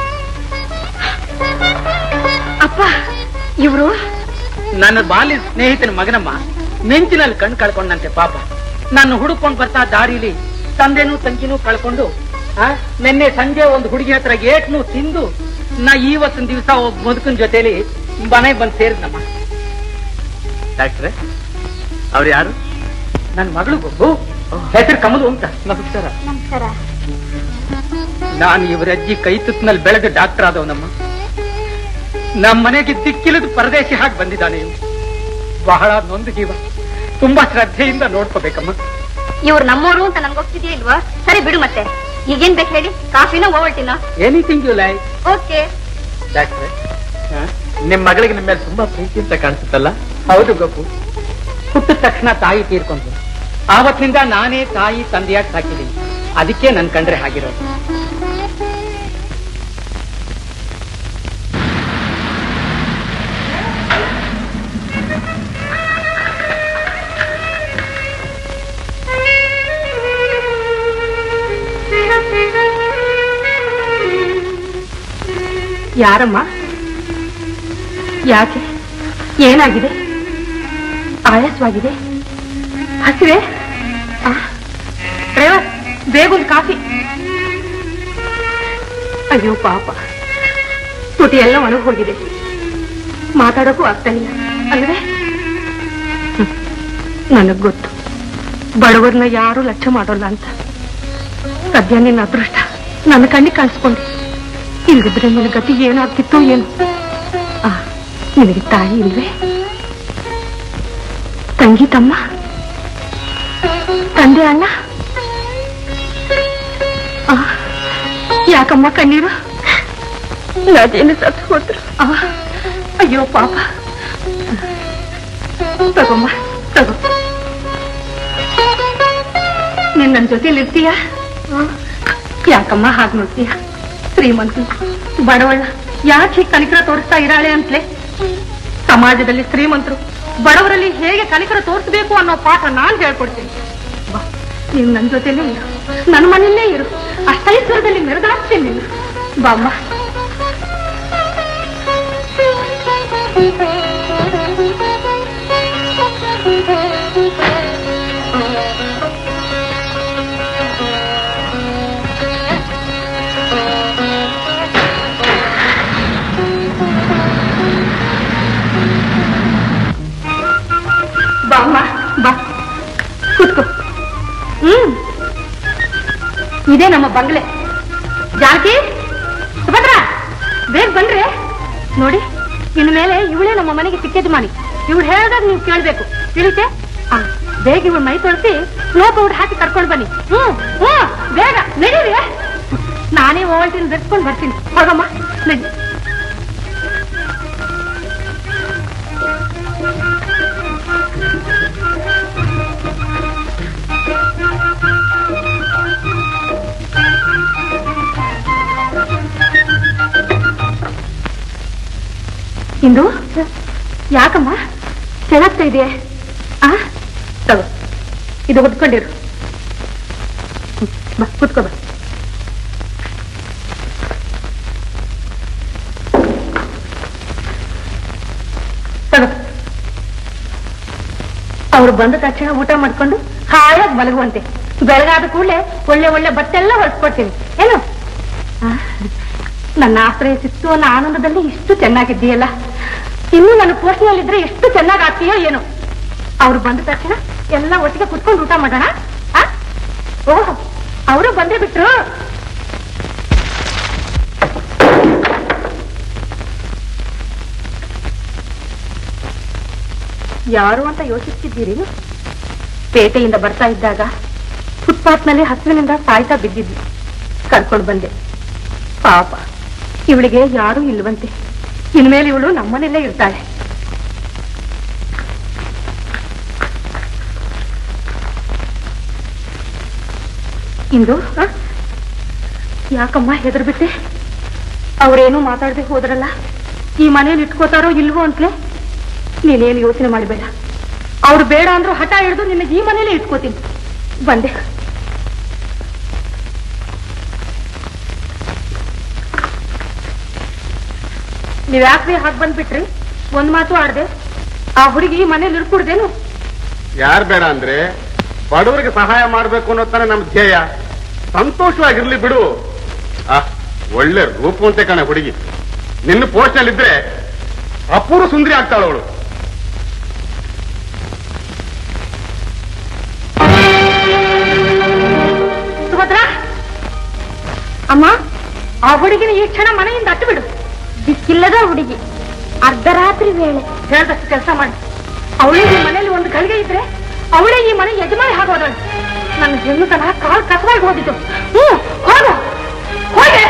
ಅಪ್ಪ ಇವರು ನನ್ನ ಬಾಲ್ಯ ಸ್ನೇಹಿತನ ಮಗನಮ್ಮ ಮೆಂಚಿನಲ್ಲಿ ಕಣ್ ಕಳ್ಕೊಂಡಂತೆ ಪಾಪ ನನ್ನ ಹುಡುಕೊಂಡ್ ಬರ್ತಾ ದಾರಿಲಿ ತಂದೆನೂ ತಂಗಿನೂ ಕಳ್ಕೊಂಡು ಆ, ನಿನ್ನೆ ಸಂಜೆ ಒಂದು ಹುಡುಗಿ ಹತ್ರ ಏಟ್ನು ತಿಂದು ನಾ ಇವತ್ತಿನ ದಿವಸ ಒಬ್ಬ ಮುದುಕನ್ ಜೊತೆಲಿ ಮನೆಗೆ ಬಂದು ಸೇರಿದ್ನಮ್ಮ ಡಾಕ್ಟ್ರೆ ಅವ್ರು ಯಾರು ನನ್ನ ಮಗಳು ಗೊಬ್ಬು ಹೆಸರು ಕಮಲು ಅಂತ ನಮಸ್ಕಾರ ನಮಸ್ಕಾರ ನಾನು ಇವರ ಅಜ್ಜಿ ಕೈ ತುತ್ತಿನಲ್ಲಿ ಬೆಳೆದು ಡಾಕ್ಟರ್ ಆದವನಮ್ಮ ನಮ್ಮ ಮನೆಗೆ ದಿಕ್ಕಿಲ್ಲದ ಪರದೇಶಿ ಹಾಗೆ ಬಂದಿದ್ದಾನೆ ಇವ್ನು. ಬಹಳ ನೊಂದು ಜೀವ ತುಂಬಾ ಶ್ರದ್ಧೆಯಿಂದ ನೋಡ್ಕೋಬೇಕಮ್ಮ ಇವ್ರು ನಮ್ಮವರು ಅಂತ ನನ್ಗೆ ಗೊತ್ತಿದೆಯಾ ಇಲ್ವಾ ಸರಿ ಬಿಡು ಮತ್ತೆ ಈಗೇನ್ ಬೇಕು ಹೇಳಿ ಕಾಫಿನೋ ಓವಲ್ಟಿನೋ ಎನಿಥಿಂಗ್ ಯು ಲೈಕ್ ಓಕೆ ಡಾಕ್ಟ್ರೆ ನಿಮ್ ಮಗಳಿಗೆ ನಿಮ್ಮ ಮೇಲೆ ತುಂಬಾ ಪ್ರೀತಿ ಅಂತ ಕಾಣಿಸುತ್ತಲ್ಲ ಹೌದು ಗಪ್ಪು ಹುಟ್ಟಿದ ತಕ್ಷಣ ತಾಯಿ ತೀರ್ಕೊಂಡ್ರು ಆವತ್ತಿನಿಂದ ನಾನೇ ತಾಯಿ ತಂದೆಯಾಗಿ ಸಾಕಿದ್ದೀನಿ ಅದಕ್ಕೆ ನನ್ ಕಂಡ್ರೆ ಆಗಿರೋದು ಯಾರಮ್ಮ ಯಾಕೆ ಏನಾಗಿದೆ ಆಯಾಸವಾಗಿದೆ ಹಸಿವೆ ಆ, ಡ್ರೈವರ್ ಬೇಗ ಒಂದು ಕಾಫಿ ಅಯ್ಯೋ ಪಾಪ ತುಟಿ ಎಲ್ಲ ಒಣಗಿ ಹೋಗಿದೆ ಮಾತಾಡೋಕ್ಕೂ ಆಗ್ತಾ ಇಲ್ಲ ಅಲ್ವೇ ಹ್ಮ್. ನನಗ್ ಗೊತ್ತು ಬಡವರನ್ನ ಯಾರು ಲಕ್ಷ್ಯ ಮಾಡೋಲ್ಲ ಅಂತ ಸದ್ಯ ನಿನ್ನ ಅದೃಷ್ಟ ನನ್ನ ಕಣ್ಣಿಗೆ ಕಾಣಿಸ್ಕೊಂಡೆ ಇಲ್ದಿದ್ರೆ ನಿನ್ನ ಗತಿ ಏನಾಗ್ತಿತ್ತು ಏನು ಆ, ನಿನಗೆ ತಾಯಿ ಇಲ್ವೇ ತಂಗಿ ತಮ್ಮ ತಂದೆ ಅಣ್ಣ ಆ, ಯಾಕಮ್ಮ ಕಣ್ಣೀರು ನಾದೇನು ಸತ್ತು ಹೋದ್ರು ಆ, ಅಯ್ಯೋ ಪಾಪ ತಗೊಮ್ಮ ತಗೋ ನೀನ್ ನನ್ನ ಜೊತೆಲಿ ಇರ್ತೀಯಾ ಯಾಕಮ್ಮ ಹಾಗೆ ನೋಡ್ತೀಯ ಶ್ರೀಮಂತ ಬಡವಳ ಯಾಕೆ ಹೀಗೆ ಕನಿಕರ ತೋರಿಸ್ತಾ ಇರಾಳೆ ಅಂತಲೇ ಸಮಾಜದಲ್ಲಿ ಶ್ರೀಮಂತರು ಬಡವರಲ್ಲಿ ಹೇಗೆ ಕನಿಕರ ತೋರಿಸ್ಬೇಕು ಅನ್ನೋ ಪಾಠ ನಾನ್ ಹೇಳ್ಕೊಡ್ತೀನಿ ಬಾ ನೀನ್ ನನ್ನ ಜೊತೆಲೇ ಇರು ನನ್ನ ಮನೆಯಲ್ಲೇ ಇರು ಅಷ್ಟೈಶ್ವರದಲ್ಲಿ ಮೆರೆದಾಡ್ತೀನಿ ನೀನು ಬಾಮ್ಮ ಬಾಮ್ಮ ಬಾ ಕೂತ್ಕೋ ಹ್ಮ್ ಇದೇ ನಮ್ಮ ಬಂಗ್ಲೆ ಜಾನಕಿ ಸುಭದ್ರ ಬೇಗ ಬನ್ರಿ ನೋಡಿ ಇನ್ನು ಮೇಲೆ ಇವಳೇ ನಮ್ಮ ಮನೆಗೆ ಸಿಕ್ಕೇದು ಮಾಡಿ ಇವಳು ಹೇಳ್ದಾಗ ನೀವು ಕೇಳ್ಬೇಕು ತಿಳಿತೆ ಆ ಬೇಗ ಇವಳು ಮೈ ತೊಳಸಿ ಸ್ಲೋ ಪೌಡರ್ ಹಾಕಿ ಕರ್ಕೊಂಡು ಬನ್ನಿ ಹ್ಮ್ ಹ್ಮ್ ಬೇಗ ನಡೀರಿ ನಾನೇ ಓವಲ್ಟಿನ ಬೆರ್ಸ್ಕೊಂಡು ಬರ್ತೀನಿ ಹೋಗಮ್ಮ ನಡಿ ಇಂದು ಯಾಕಮ್ಮ ಕೆಳಗ್ತಾ ಇದೆಯೇ ಆ ತಗೋ ಇದು ಹೊತ್ಕೊಂಡಿರು ಹ್ಮ್, ಬಾ ಕುತ್ಕೋ ಬಾ ಅವ್ರು ಬಂದ ತಕ್ಷಣ ಊಟ ಮಾಡ್ಕೊಂಡು ಹಾಯಾಗಿ ಮಲಗುವಂತೆ ಬೆಳಗಾದ ಕೂಡಲೇ ಒಳ್ಳೆ ಒಳ್ಳೆ ಬಟ್ಟೆ ಎಲ್ಲ ಹೊರಸ್ಕೊಡ್ತೀನಿ ಏನು ಆ, ನನ್ನ ಆಶ್ರಯ ಸಿಕ್ತು ಅನ್ನೋ ಆನಂದದಲ್ಲಿ ಇಷ್ಟು ಚೆನ್ನಾಗಿದ್ದೀಯಲ್ಲ ಇನ್ನು ನನ್ನ ಪೋಷಣೆಯಲ್ಲಿದ್ರೆ ಎಷ್ಟು ಚೆನ್ನಾಗಿ ಆಗ್ತೀಯೋ ಏನೋ ಅವ್ರು ಬಂದ ತಕ್ಷಣ ಎಲ್ಲ ಒಟ್ಟಿಗೆ ಕುತ್ಕೊಂಡು ಊಟ ಮಾಡೋಣ ಆ? ಓಹ್ ಅವರು ಬಂದೇ ಬಿಟ್ರು ಯಾರು ಅಂತ ಯೋಚಿಸ್ತಿದ್ದೀರಿ ಪೇಟೆಯಿಂದ ಬರ್ತಾ ಇದ್ದಾಗ ಫುಟ್ಪಾತ್ ನಲ್ಲಿ ಹಸುವಿನಿಂದ ಸಾಯ್ತಾ ಬಿದ್ದಿದ್ವಿ ಕರ್ಕೊಂಡು ಬಂದೆ ಪಾಪ ಇವಳಿಗೆ ಯಾರೂ ಇಲ್ವಂತೆ ಇನ್ಮೇಲೆ ಇವಳು ನಮ್ಮನೆಲ್ಲೇ ಇರ್ತಾಳೆ ಇಂದು ಆ? ಯಾಕಮ್ಮ ಹೆದರ್ಬಿಟ್ಟೆ ಅವ್ರೇನು ಮಾತಾಡದೆ ಹೋದ್ರಲ್ಲ ಈ ಮನೇಲಿ ಇಟ್ಕೋತಾರೋ ಇಲ್ವೋ ಅಂತಲೇ ನೀನೇನು ಯೋಚನೆ ಮಾಡಬೇಡ ಅವ್ರು ಬೇಡ ಅಂದ್ರೂ ಹಠ ಹಿಡಿದು ನಿನ್ನ ಈ ಮನೇಲೆ ಇಟ್ಕೋತೀನಿ ಬಂದೆ ನೀವ್ ಯಾಕ್ರಿ ಹಾಗೆ ಬಂದ್ಬಿಟ್ರಿ ಒಂದ್ ಮಾತು ಆಡ್ದೆ ಆ ಹುಡುಗಿ ಮನೇಲಿ ಇರ್ಕೂಡ್ದೇನು ಯಾರ್ ಬೇಡ ಅಂದ್ರೆ ಬಡವರಿಗೆ ಸಹಾಯ ಮಾಡ್ಬೇಕು ಅನ್ನೋ ತಾನೇ ನಮ್ ಧ್ಯೇಯ ಸಂತೋಷವಾಗಿರ್ಲಿ ಬಿಡು ಆ ಒಳ್ಳೆ ರೂಪವಂತೆ ಕಣೆ ಹುಡುಗಿ ನಿನ್ನ ಪೋಸ್ಟ್ನಲ್ಲಿದ್ರೆ ಅಪೂರ್ವ ಸುಂದರಿ ಆಗ್ತಾಳವಳು ಸುಭದ್ರ ಅಮ್ಮ ಆ ಹುಡುಗಿನ ಈ ಕ್ಷಣ ಮನೆಯಿಂದ ಅಟ್ಟು ಬಿಡು ದಿಕ್ಕಿಲ್ಲದ ಹುಡುಗಿ ಅರ್ಧರಾತ್ರಿ ವೇಳೆ ಹೇಳ್ದಷ್ಟು ಕೆಲಸ ಮಾಡಿ ಅವಳೇ ಈ ಮನೇಲಿ ಒಂದು ಗಳಿಗೆ ಇದ್ರೆ ಅವಳೇ ಈ ಮನೆ ಯಜಮಾನಿ ಆಗೋದಳು ನನ್ನ ಜೀವನತನ ಕಾಲ್ ಕಸವಾಗಿ ಹೋಗಿದ್ದು ಹ್ಮ್ ಹೋಗು ಹೋಗೆ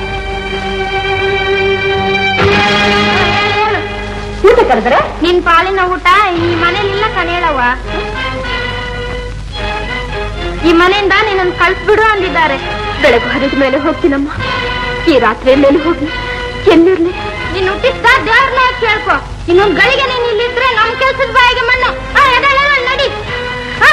ಊಟ ಕರೆದ್ರೆ ನಿನ್ ಪಾಲಿನ ಊಟ ಈ ಮನೇಲಿಲ್ಲ ಕನೇಳವ್ವ ಈ ಮನೆಯಿಂದ ನಿನ್ನನ್ನು ಕಳ್ಸ್ಬಿಡು ಅಂದಿದ್ದಾರೆ ಬೆಳಕು ಹರಿದ ಮೇಲೆ ಹೋಗ್ತೀನಮ್ಮ ಈ ರಾತ್ರಿ ಮೇಲೆ ಹೋಗಿ ಎಲ್ಲಿರ್ಲಿ ನೀನ್ ಹುಟ್ಟಿಸ್ದ ದೇವ್ರನ್ನ ಕೇಳ್ಕೊ ಇನ್ನೊಂದ್ ಗಳಿಗೆ ನೀನ್ ಇಲ್ಲಿದ್ರೆ ನಮ್ ಕೆಲ್ಸದ ಬಾಯಿಗೆ ಮಣ್ಣು ಆ, ಎದ್ದೇಳು, ಎದ್ದೇಳು, ನಡಿ ಆ.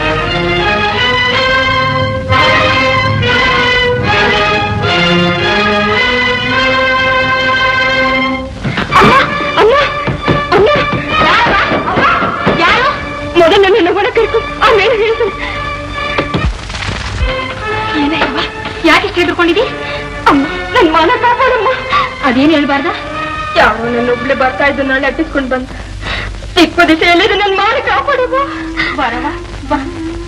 ಅಮ್ಮ ಅಮ್ಮ ಅಮ್ಮ ಯಾರು ಮೊದಲು ನನ್ನ ಒಳ ಕರ್ಕು ಆಮೇಲೆ ಹೇಳ್ತೀನಿ ಏನಯ್ಯವ್ವ ಯಾಕೆ ಇಷ್ಟು ಹಿಡ್ಕೊಂಡಿದಿ ಅಮ್ಮ ನನ್ ಮಾನ ಕಾಪಾಡಮ್ಮ ಅದೇನು ಹೇಳ್ಬಾರ್ದ ಯಾವ ನನ್ನ ಒಬ್ಳೆ ಬರ್ತಾ ಇದ್ದು ನಾಳೆ ಅಟ್ಟಿಸ್ಕೊಂಡು ಬಂದ ಚಿಕ್ಕ ದಿಸೆಯಲ್ಲಿ ನನ್ನ ಮಾನ ಕಾಪಾಡಮ್ಮ ಬರವ ಬಾ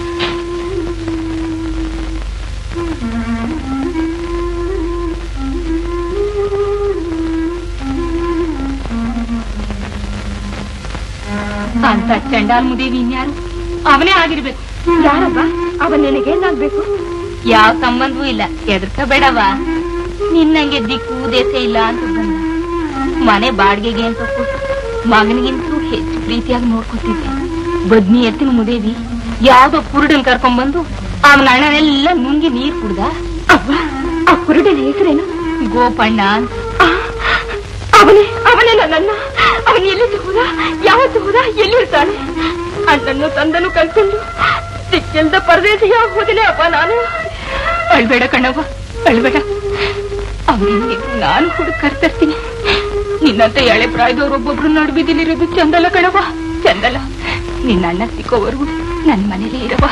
ಅಂತ ಚಂಡಾಲ್ ಮುದೇವಿ ಇನ್ಯಾರು ಅವನೇ ಆಗಿರ್ಬೇಕು ಯಾರಬ್ಬ ಅವನ ನಿನಗೇನಾಗ್ಬೇಕು ಯಾವ ಸಂಬಂಧವೂ ಇಲ್ಲ ಹೆದರ್ಕಬೇಡವ ನಿನ್ನಂಗೆ ದಿಕ್ಕು ದೇಶ ಇಲ್ಲ ಅಂತ ಬಂದ ಮನೆ ಬಾಡಿಗೆಗೆ ಅಂತ ಕೊಟ್ಟು ಮಗನಿಗಿಂತೂ ಹೆಚ್ಚು ಪ್ರೀತಿಯಾಗಿ ನೋಡ್ಕೊತಿದ್ದೆ ಬದ್ನಿ ಎತ್ತಿನ ಮುದೇವಿ ಯಾವ್ದೋ ಕುರುಡನ್ ಕರ್ಕೊಂಡ್ಬಂದು ಅವನ ಅಣ್ಣನೆಲ್ಲ ನುಂಗಿ ನೀರ್ ಕುಡ್ದ ಅವ್ವ ಆ ಕುರುಡಿನ ಹೆಸರೇನು ಗೋಪಣ್ಣ ಅಂತ ಆ, ಅವನೇ ಅವನೇ ನನ್ನನ್ನ ಅವನು ಎಲ್ಲಿಂದ ಹೋದ ಯಾವತ್ತು ಹೋದ ಎಲ್ಲಿರ್ತಾನೆ ಅಣ್ಣನ್ನು ತಂದನು ಕಲ್ಕೊಂಡು ಸಿಕ್ಕಿಲ್ದ ಪರದೇಶಿಗೆ ಹೋದಿನೇ ಅಪ್ಪ ನಾನು ಅಳ್ಬೇಡ ಕಣ್ಣವ್ವ ಅಳ್ಬೇಡ ಅವನಿಗೆ ನಾನು ಹುಡುಕ್ ಕರ್ತರ್ತೀನಿ ನಿನ್ನಂತ ಎಳೆ ಪ್ರಾಯದವ್ರು ಒಬ್ಬೊಬ್ರು ನಡುಬಿದ್ದಿಲಿರೋದು ಚಂದಲ್ಲ ಕಣವ್ವ ಚಂದಲ್ಲ ನಿನ್ನ ಅಣ್ಣ ಸಿಕ್ಕೋವರೆಗೂ ನನ್ನ ಮನೇಲೇ ಇರವ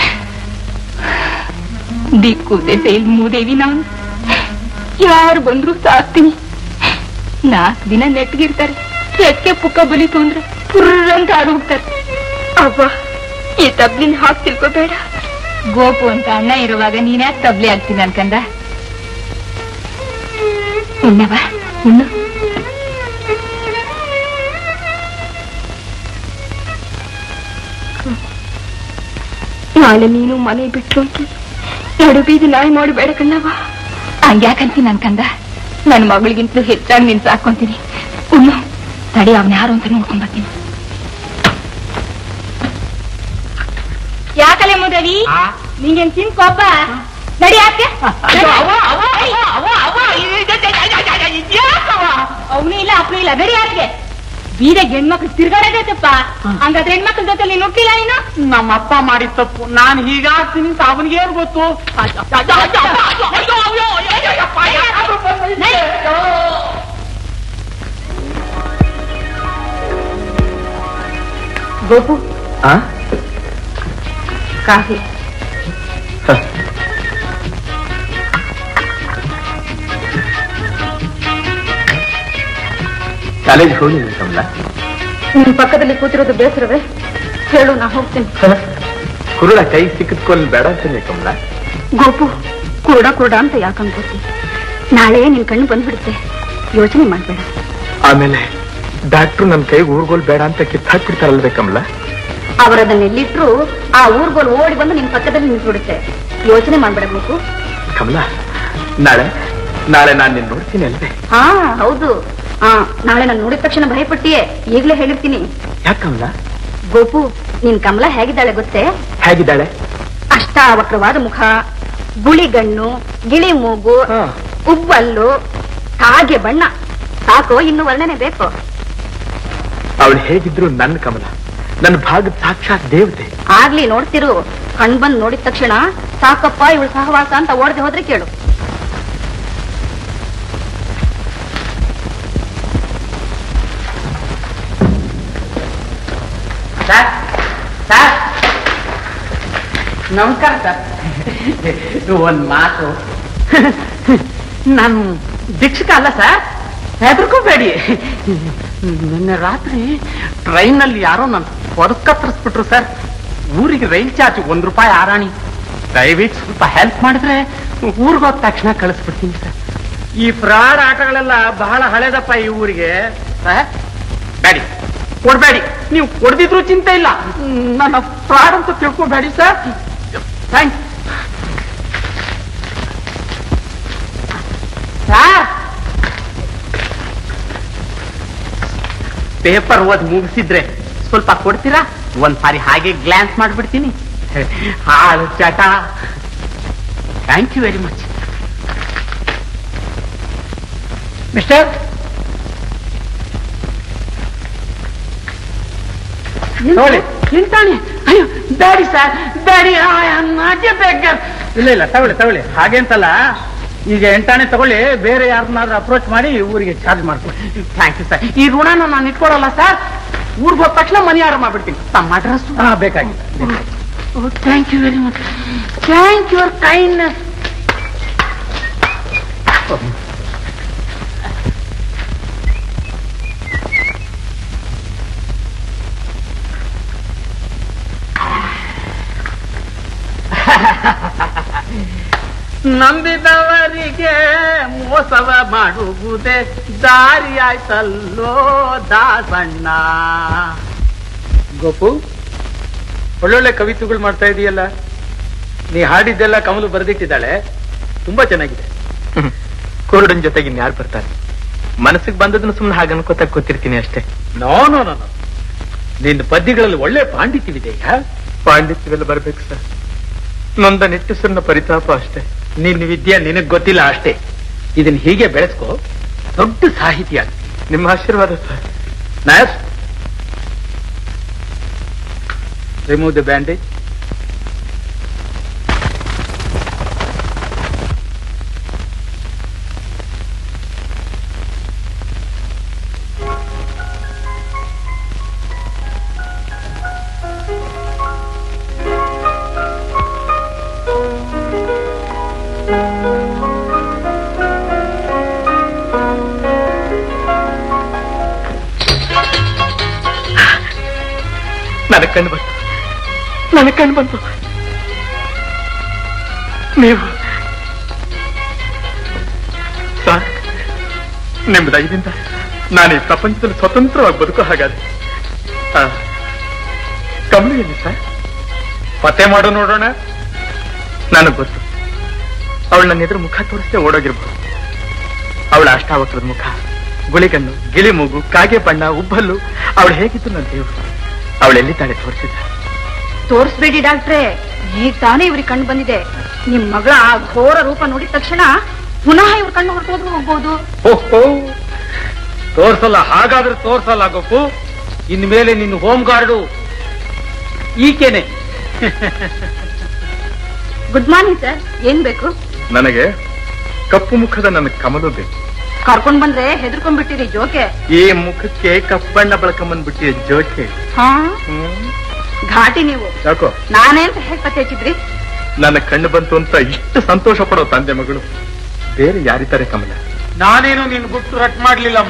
ದಿಕ್ಕು ದೆಸೆ ಇಲ್ಲಿ ಮೂದೇವಿ ನಾನು ಯಾರು ಬಂದ್ರು ಸಾಕ್ತೀನಿ ನಾಲ್ಕು ದಿನ ನೆಟ್ಗಿರ್ತಾರೆ ಎಕ್ಕೆ ಪುಕ್ಕ ಬಲಿತು ಅಂದ್ರೆ ಪುರ್ರಂತ ಆರೋಗ್ತಾರೆ ಅವ್ವ ಈ ತಬ್ಲಿನ ಹಾಕಿ ತಿಳ್ಕೊಬೇಡ ಗೋಪು ಅಂತ ಅಣ್ಣ ಇರುವಾಗ ನೀನ್ಯಾಕೆ ತಬ್ಲಿ ಆಗ್ತೀನಿ ಅನ್ಕಂದ ಉಣ್ಣವ ಉಣ್ಣು ನಾಳೆ ನೀನು ಮನೆ ಬಿಟ್ಟು ಹೋಗಿ ನಡು ಬೀದಿ ನಾಯಿ ಮಾಡಬೇಡ ಕಣ್ಣವ ಹಂಗ್ಯಾಕಂತೀನಿ ಅನ್ಕಂದ ನನ್ನ ಮಗಳಿಗಿಂತಲೂ ಹೆಚ್ಚಾಗಿ ನಿನ್ ಸಾಕೊಂತೀನಿ ಉಣ್ಣು ತಡಿ ಅವನ ಯಾರು ಅಂತ ನೋಡ್ಕೊಂಡ್ ಬರ್ತೀನಿ ಯಾಕಲೆ ಮುದವಿ ನಿಂಗೇನ್ ತಿನ್ ಕೋಪ ನಡಿ ಯಾಕೆ ಅವನು ಇಲ್ಲ ಅಪ್ಪನು ಇಲ್ಲ ನಡಿ ಯಾಕೆ ಬೀದೆಗೆ ಹೆಣ್ಮಕ್ಳು ತಿರ್ಗಾಡೋದೈತಪ್ಪ ಹಂಗಾದ್ರೆ ಹೆಣ್ಮಕ್ಳ ಜೊತೆ ನೀನು ಹುಟ್ಟಿಲ್ಲ ನೀನು ನಮ್ಮ ಅಪ್ಪ ಮಾಡಿದ ತಪ್ಪು ನಾನು ಹೀಗಾಗ್ತೀನಿ ಅಂತ ಅವನಿಗೆ ಏನ್ ಗೊತ್ತು ಗೋಪು ಆ ಕಾಫಿ ಕಾಲೇಜ್ ಹೋಗಿಲ್ಲ ಕಮಲ ನಿಮ್ ಪಕ್ಕದಲ್ಲಿ ಕೂತಿರೋದು ಬೇಸರವೇ ಹೇಳು ನಾ ಹೋಗ್ತೀನಿ ಕುರುಳ ಕೈ ಸಿಕ್ಕಿದ್ಕೊಂಡು ಬೇಡ ಅಂತಾನೆ ಕಮಲ ಗೋಪು ಕುರುಡ ಕುರುಡ ಅಂತ ಯಾಕೆ ಅನ್ಕೋತಿ ನಾಳೆ ನಿನ್ ಕಣ್ಣು ಬಂದ್ಬಿಡುತ್ತೆ ಯೋಚನೆ ಮಾಡ್ಬೇಡ ಆಮೇಲೆ ಡಾಕ್ಟ್ರು ನನ್ನ ಕೈಗೆ ಊರ್ಗೋಲ್ ಬೇಡ ಅಂತ ಕಿತ್ತಾಕ್ಬಿಡ್ತಾರಲ್ವೇ ಕಮಲ ಅವರದನ್ನ ಎಲ್ಲಿಟ್ರು ಆ ಊರ್ಗೋಲ್ ಓಡಿ ಬಂದು ನಿನ್ ಪಕ್ಕದಲ್ಲಿ ನಿಂತ್ಬಿಡುತ್ತೆ ಯೋಚನೆ ಮಾಡ್ಬೇಡ ಗೋಪು ಕಮಲ ನಾಳೆ ನಾಳೆ ನಾನು ನಿನ್ನ ನೋಡ್ತೀನಿ ಅಲ್ವೇ ಹಾ ಹೌದು ಆ ನಾಳೆ ನಾನು ನೋಡಿದ ತಕ್ಷಣ ಭಯಪಟ್ಟಿಯೇ ಈಗ್ಲೇ ಹೇಳಿರ್ತೀನಿ ಯಾಕೆ ಕಮಲ ಗೋಪು ನಿನ್ ಕಮಲ ಹೇಗಿದ್ದಾಳೆ ಗೊತ್ತೇ ಹೇಗಿದ್ದಾಳೆ ಅಷ್ಟಾವಕ್ರವಾದ ಮುಖ ಗುಳಿಗಣ್ಣು ಗಿಳಿ ಮೂಗು ಹಾ. ಉಬ್ಬಲ್ಲು ಹಾಗೆ ಬಣ್ಣ ಸಾಕು ಇನ್ನು ವರ್ಣನೆ ಬೇಕು ಅವಳು ಹೇಗಿದ್ರು ನನ್ನ ಕಮಲ ನನ್ನ ಭಾಗದ ಸಾಕ್ಷಾತ್ ದೇವತೆ ಆಗ್ಲಿ ನೋಡ್ತಿರು ಕಣ್ ಬಂದ್ ನೋಡಿದ ತಕ್ಷಣ ಸಾಕಪ್ಪ ಇವಳು ಸಹವಾಸ ಅಂತ ಓಡದೆ ಹೋದ್ರೆ ಕೇಳು ಸರ್ ಸರ್ ನಮಸ್ಕಾರ ಸರ್ ಒಂದ್ ಮಾತು ನಾನು ಭಿಕ್ಷಕ ಅಲ್ಲ ಸರ್ ಹೆದರ್ಕೋಬೇಡಿ ನಿನ್ನೆ ರಾತ್ರಿ ಟ್ರೈನಲ್ಲಿ ಯಾರೋ ನನ್ನ ಹೊರಗ್ ಕತ್ತರಿಸ್ಬಿಟ್ರು ಸರ್ ಊರಿಗೆ ರೈಲ್ ಚಾರ್ಜ್ ಒಂದ್ ರೂಪಾಯಿ ಆರಾಣಿ ದಯವಿಟ್ಟು ಸ್ವಲ್ಪ ಹೆಲ್ಪ್ ಮಾಡಿದ್ರೆ ಊರಿಗೆ ಹೋದ ತಕ್ಷಣ ಕಳಿಸ್ಬಿಡ್ತೀನಿ ಸರ್ ಈ ಫ್ರಾಡ್ ಆಟಗಳೆಲ್ಲ ಬಹಳ ಹಳೇದಪ್ಪ ಈ ಊರಿಗೆ ಸರ್ ಬೇಡಿ ಕೊಡ್ಬೇಡಿ ನೀವು ಕೊಡ್ದಿದ್ರು ಚಿಂತೆ ಇಲ್ಲ ನನ್ನ ಫ್ರಾಡ್ ಅಂತ ತಿಳ್ಕೊಬೇಡಿ ಸರ್ ಥ್ಯಾಂಕ್ಸ್ ಸರ್ ಪೇಪರ್ ಓದ್ ಮುಗಿಸಿದ್ರೆ ಸ್ವಲ್ಪ ಕೊಡ್ತೀರಾ ಒಂದ್ ಸಾರಿ ಹಾಗೆ ಗ್ಲಾನ್ಸ್ ಮಾಡ್ಬಿಡ್ತೀನಿ ಹಾಳು ಚಟ thank you very much mister ನೋಡಿ ತಿಂತಾನೆ ಅಯ್ಯೋ ಬ್ಯಾಡಿ ಸರ್ ಬ್ಯಾಡಿ ನಾಟ್ಯ ಬೇಕರ್ ಇಲ್ಲ ಇಲ್ಲ ತಗೊಳ್ಳಿ ತಗೊಳ್ಳಿ ಹಾಗೆ ಅಂತಲ್ಲ ಈಗ ಎಂಟಾಣೆ ತಗೊಳ್ಳಿ ಬೇರೆ ಯಾರನ್ನಾದ್ರೂ ಅಪ್ರೋಚ್ ಮಾಡಿ ಊರಿಗೆ ಚಾರ್ಜ್ ಮಾಡ್ಕೊಡಿ ಥ್ಯಾಂಕ್ ಯು ಸರ್ ಈ ಋಣನ ನಾನು ಇಟ್ಕೊಳಲ್ಲ ಸರ್ ಊರಿಗೆ ಹೋದ ತಕ್ಷಣ ಮನಿ ಆರ್ಡರ್ ಮಾಡ್ಬಿಡ್ತೀನಿ ತಮ್ಮ ಅಡ್ರೆಸ್ ಹಾ ಬೇಕಾಗಿಲ್ಲ thank you very much thank your kindness ನಂಬಿದವರಿಗೆ ಮೋಸವ ಮಾಡುವುದೇ ದಾರಿ ಆಯ್ತಲ್ಲೋ ದಾಸಣ್ಣ ಗೋಪು ಒಳ್ಳೊಳ್ಳೆ ಕವಿತೆಗಳು ಮಾಡ್ತಾ ಇದೀಯಲ್ಲ ನೀ ಹಾಡಿದ್ದೆಲ್ಲ ಕಮಲು ಬರೆದಿಟ್ಟಿದ್ದಾಳೆ ತುಂಬಾ ಚೆನ್ನಾಗಿದೆ ಕುರುಡನ್ ಜೊತೆಗೆ ಇನ್ಯಾರು ಬರ್ತಾರೆ ಮನಸ್ಸಿಗೆ ಬಂದದನ್ನು ಸುಮ್ಮನೆ ಹಾಗೆ ಅನ್ಕೋತಾ ಕೂತಿರ್ತೀನಿ ಅಷ್ಟೇ ನೋ ನೋ ನೋ ನೋ. ನಿನ್ನ ಪದ್ಯಗಳಲ್ಲಿ ಒಳ್ಳೆ ಪಾಂಡಿತ್ಯವಿದೆಯಾ ಪಾಂಡಿತ್ಯವೆಲ್ಲ ಬರ್ಬೇಕು ಸರ್ ನೊಂದ ನಿಟ್ಟುಸನ್ನ ಪರಿತಾಪ ಅಷ್ಟೇ ನಿನ್ನ ವಿದ್ಯೆ ನಿನಗ್ ಗೊತ್ತಿಲ್ಲ ಅಷ್ಟೇ ಇದನ್ನ ಹೀಗೆ ಬೆಳೆಸ್ಕೋ ದೊಡ್ಡ ಸಾಹಿತ್ಯ ನಿಮ್ಮ ಆಶೀರ್ವಾದ sir nurse remove the bandage ನನಗೆ ಕಣ್ಣು ಬಂತು ನನಗೆ ಕಣ್ಣು ಬಂತು ನೀವು ಸರ್ ನಿಮ್ಮ ದಯದಿಂದ ನಾನು ಈ ಪ್ರಪಂಚದಲ್ಲಿ ಸ್ವತಂತ್ರವಾಗಿ ಬದುಕೋ ಹಾಗಾದ್ರೆ ಆ, ಕಮ್ಮಿ ಎಲ್ಲಿ ಸರ್ ಪತ್ತೆ ಮಾಡು ನೋಡೋಣ ನನಗೆ ಗೊತ್ತು ಅವಳು ನನ್ನ ಎದುರು ಮುಖ ತೋರಿಸದೆ ಓಡೋಗಿರ್ಬೋದು ಅವಳ ಅಷ್ಟಾವಕ್ರದ ಮುಖ ಗುಳಿಗಣ್ಣು ಗಿಳಿ ಮೂಗು ಕಾಗೆ ಬಣ್ಣ ಉಬ್ಬಲ್ಲು ಅವಳು ಹೇಗಿತ್ತು ನನ್ನ ದೇವರು ಅವಳೆಲ್ಲಿದ್ದಾಳೆ ತೋರಿಸಿದ ತೋರಿಸ್ಬೇಡಿ ಡಾಕ್ಟ್ರೆ ಈಗ ತಾನೇ ಇವ್ರಿಗೆ ಕಣ್ಣು ಬಂದಿದೆ ನಿಮ್ ಮಗಳ ಆ ಘೋರ ರೂಪ ನೋಡಿದ ತಕ್ಷಣ ಪುನಃ ಇವ್ರ ಕಣ್ಣು ಹೊರಟೋದ್ರು ಹೋಗ್ಬೋದು ಓಹೋ ತೋರ್ಸಲ್ಲ ಹಾಗಾದ್ರೆ ತೋರ್ಸಲ್ಲ ಗೊಪ್ಪು ಇನ್ಮೇಲೆ ನಿನ್ನ ಹೋಮ್ ಗಾರ್ಡು ಈಕೆನೆ ಗುಡ್ ಮಾರ್ನಿಂಗ್ ಸರ್ ಏನ್ ಬೇಕು ನನಗೆ ಕಪ್ಪು ಮುಖದ ನನ್ನ ಕಮಲು ಬೇಕು ಕರ್ಕೊಂಡ್ ಬಂದ್ರೆ ಹೆದರ್ಕೊಂಡ್ಬಿಟ್ಟಿರಿ ಜೋಕೆ ಈ ಮುಖಕ್ಕೆ ಕಪ್ಪು ಬಣ್ಣ ಬಳಕೊಂಬಂದ್ಬಿಟ್ಟಿಯ ಜೋಕೆ ಹಾ ಹ್ಮ್ ಘಾಟಿ ನೀವು ಯಾಕೋ ನಾನೇಂತ ಹೇಗ್ ಪತ್ತೆ ಹಚ್ಚಿದ್ರಿ ನನ್ನ ಕಣ್ಣು ಬಂತು ಅಂತ ಇಷ್ಟು ಸಂತೋಷ ಪಡೋ ತಂದೆ ಮಗಳು ಬೇರೆ ಯಾರಿದ್ದಾರೆ ಕಮಲ ನಾನೇನು ನಿನ್ ಗುಟ್ಟು ರಟ್ ಮಾಡ್ಲಿಲ್ಲಮ್ಮ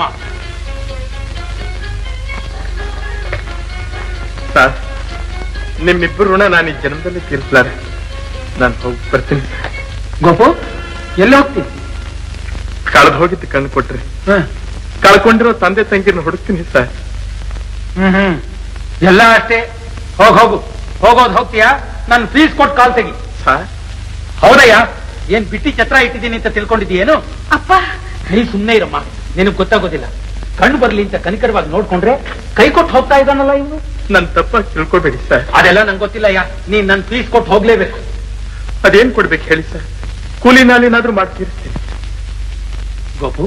ಸರ್ ನಿಮ್ಮಿಬ್ಬರು ಋಣ ನಾನು ಈ ಜನ್ಮದಲ್ಲಿ ತೀರಿಸಲಾರೆ ನಾನು ಹೋಗಿ ಬರ್ತೀನಿ ಗೋಪು ಎಲ್ಲಿ ಹೋಗ್ತೀನಿ ಕಳೆದು ಹೋಗಿದ್ದು ಕಣ್ಣು ಕೊಟ್ರಿ ಕಳ್ಕೊಂಡಿರೋ ತಂದೆ ತಂಗಿನ ಹುಡುಕ್ತೀನಿ ಸರ್ ಹ್ಮ್ ಹ್ಮ್ ಎಲ್ಲ ಅಷ್ಟೇ ಹೋಗ್ ಹೋಗು ಹೋಗೋದ್ ಹೋಗ್ತೀಯಾ ನನ್ ಫೀಸ್ ಕೊಟ್ಟು ಕಾಲ್ ತೆಗಿ ಸರ್ ಹೌದಯ್ಯ ಏನ್ ಬಿಟ್ಟಿ ಛತ್ರ ಇಟ್ಟಿದ್ದೀನಿ ಅಂತ ತಿಳ್ಕೊಂಡಿದ್ದೀಯೇನು ಅಪ್ಪ ನೀ ಸುಮ್ನೆ ಇರಮ್ಮ ನಿನಗ್ ಗೊತ್ತಾಗೋದಿಲ್ಲ ಕಣ್ಣು ಬರ್ಲಿ ಅಂತ ಕನಿಕರವಾಗಿ ನೋಡ್ಕೊಂಡ್ರೆ ಕೈ ಕೊಟ್ಟು ಹೋಗ್ತಾ ಇದ್ದಾನಲ್ಲ ಇವನು ನನ್ ತಪ್ಪಾಗಿ ತಿಳ್ಕೊಬೇಡಿ ಸರ್ ಅದೆಲ್ಲ ನಂಗೆ ಗೊತ್ತಿಲ್ಲ ಯಾ ನೀನ್ ನನ್ ಫೀಸ್ ಕೊಟ್ಟು ಹೋಗ್ಲೇಬೇಕು ಅದೇನ್ ಕೊಡ್ಬೇಕು ಹೇಳಿ ಸರ್ ಕೂಲಿ ನಾಲೇನಾದ್ರೂ ಮಾಡ್ತೀರ್ತೀನಿ ಗೋಪು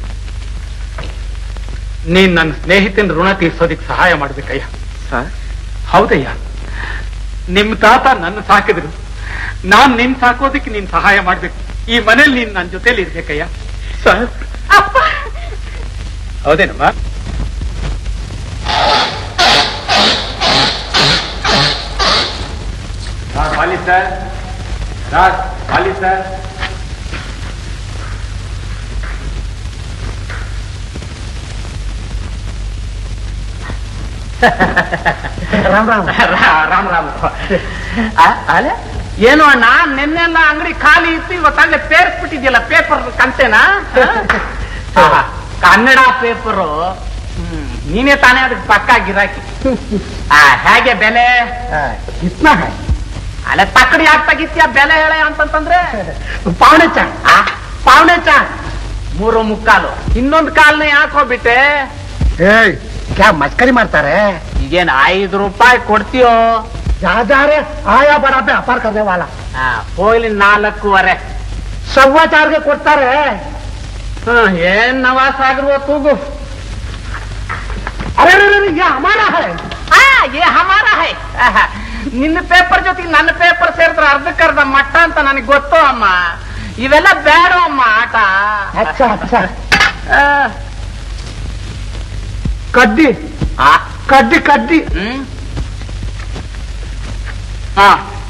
ನೀನ್ ನನ್ನ ಸ್ನೇಹಿತನ ಋಣ ತೀರ್ಸೋದಿಕ್ ಸಹಾಯ ಮಾಡ್ಬೇಕಯ್ಯ ಸರ್ ಹೌದಯ್ಯ ನಿಮ್ ತಾತ ನನ್ನ ಸಾಕಿದ್ರು ನಾನ್ ನಿನ್ ಸಾಕೋದಿಕ್ ನೀನ್ ಸಹಾಯ ಮಾಡ್ಬೇಕು ಈ ಮನೇಲಿ ನೀನ್ ನನ್ನ ಜೊತೆಲಿ ಇರ್ಬೇಕಯ್ಯ ಸರ್ ಅಪ್ಪ ಹೌದೇನಮ್ಮ ಖಾಲಿ ಸರ್ ರಾಜ್ ಖಾಲಿ ಸರ್ ರಾಮ್ ರಾಮ್ ರಾಮ್ ರಾಮ್ ಅಲೆ ಏನು ಅಣ್ಣ ನಿನ್ನೆಲ್ಲ ಅಂಗಡಿ ಖಾಲಿ ಇತ್ತು ಇವತ್ತಾಗಲೇ ಪೇರ್ಸ್ಬಿಟ್ಟಿದ್ಯಲ್ಲ ಪೇಪರ್ ಕಂತೆನಾ ಆ, ಕನ್ನಡ ಪೇಪರು ನೀನೇ ತಾನೇ ಅದಕ್ಕೆ ಪಕ್ಕ ಗಿರಾಕಿ ಆ, ಹೇಗೆ ಬೆಲೆ ಇತ್ನ ಅಲ್ಲ ತಕ್ಕಡಿ ಯಾಕೆ ತೆಗಿತ್ಯ ಬೆಲೆ ಹೇಳ ಅಂತಂತಂದ್ರೆ ಪಾವಣೆ ಚಾ ಪಾವಣೆ ಚಾ ಮೂರು ಮುಕ್ಕಾಲು ಇನ್ನೊಂದು ಕಾಲ್ನ ಯಾಕೆ ಹೋಗ್ಬಿಟ್ಟೆ ಏಯ್ ಕ್ಯಾ ಮಸ್ಕರಿ ಮಾಡ್ತಾರೆ ಈಗೇನ್ ಐದು ರೂಪಾಯಿ ಕೊಡ್ತೀಯೋ ಯಾವ್ದಾರೆ ಆಯಾ ಬಡ ವ್ಯಾಪಾರ ಕರ್ನೆ ವಾಲ ಆ, ಹೋಗ್ಲಿ ನಾಲ್ಕೂವರೆ ಸವ್ವಾ ಚಾರ್ಗೆ ಕೊಡ್ತಾರೆ ಹ್ಮ್, ಏನ್ ನವಾಸ ಆಗಿರುವ ತೂಗು ಅರೆ ಅರೆ, ಅರೆ, ಯಾ ಹಮಾರ ಹೈ ಆ, ಏ ಹಮಾರ ಹೈ ಆಹಾ, ನಿನ್ನ ಪೇಪರ್ ಜೊತೆಗೆ ನನ್ನ ಪೇಪರ್ ಸೇರಿದ್ರೆ ಅರ್ಧಕ್ಕರ್ಧ ಮಟ್ಟ ಅಂತ ನನಗೆ ಗೊತ್ತು ಅಮ್ಮ ಇವೆಲ್ಲ ಬೇಡ ಅಮ್ಮ ಆಟ ಅಚ್ಚ ಅಚ್ಚ ಆ, ಕಡ್ಡಿ ಆ, ಕಡ್ಡಿ ಕಡ್ಡಿ ಹ್ಮ್ ಹಾ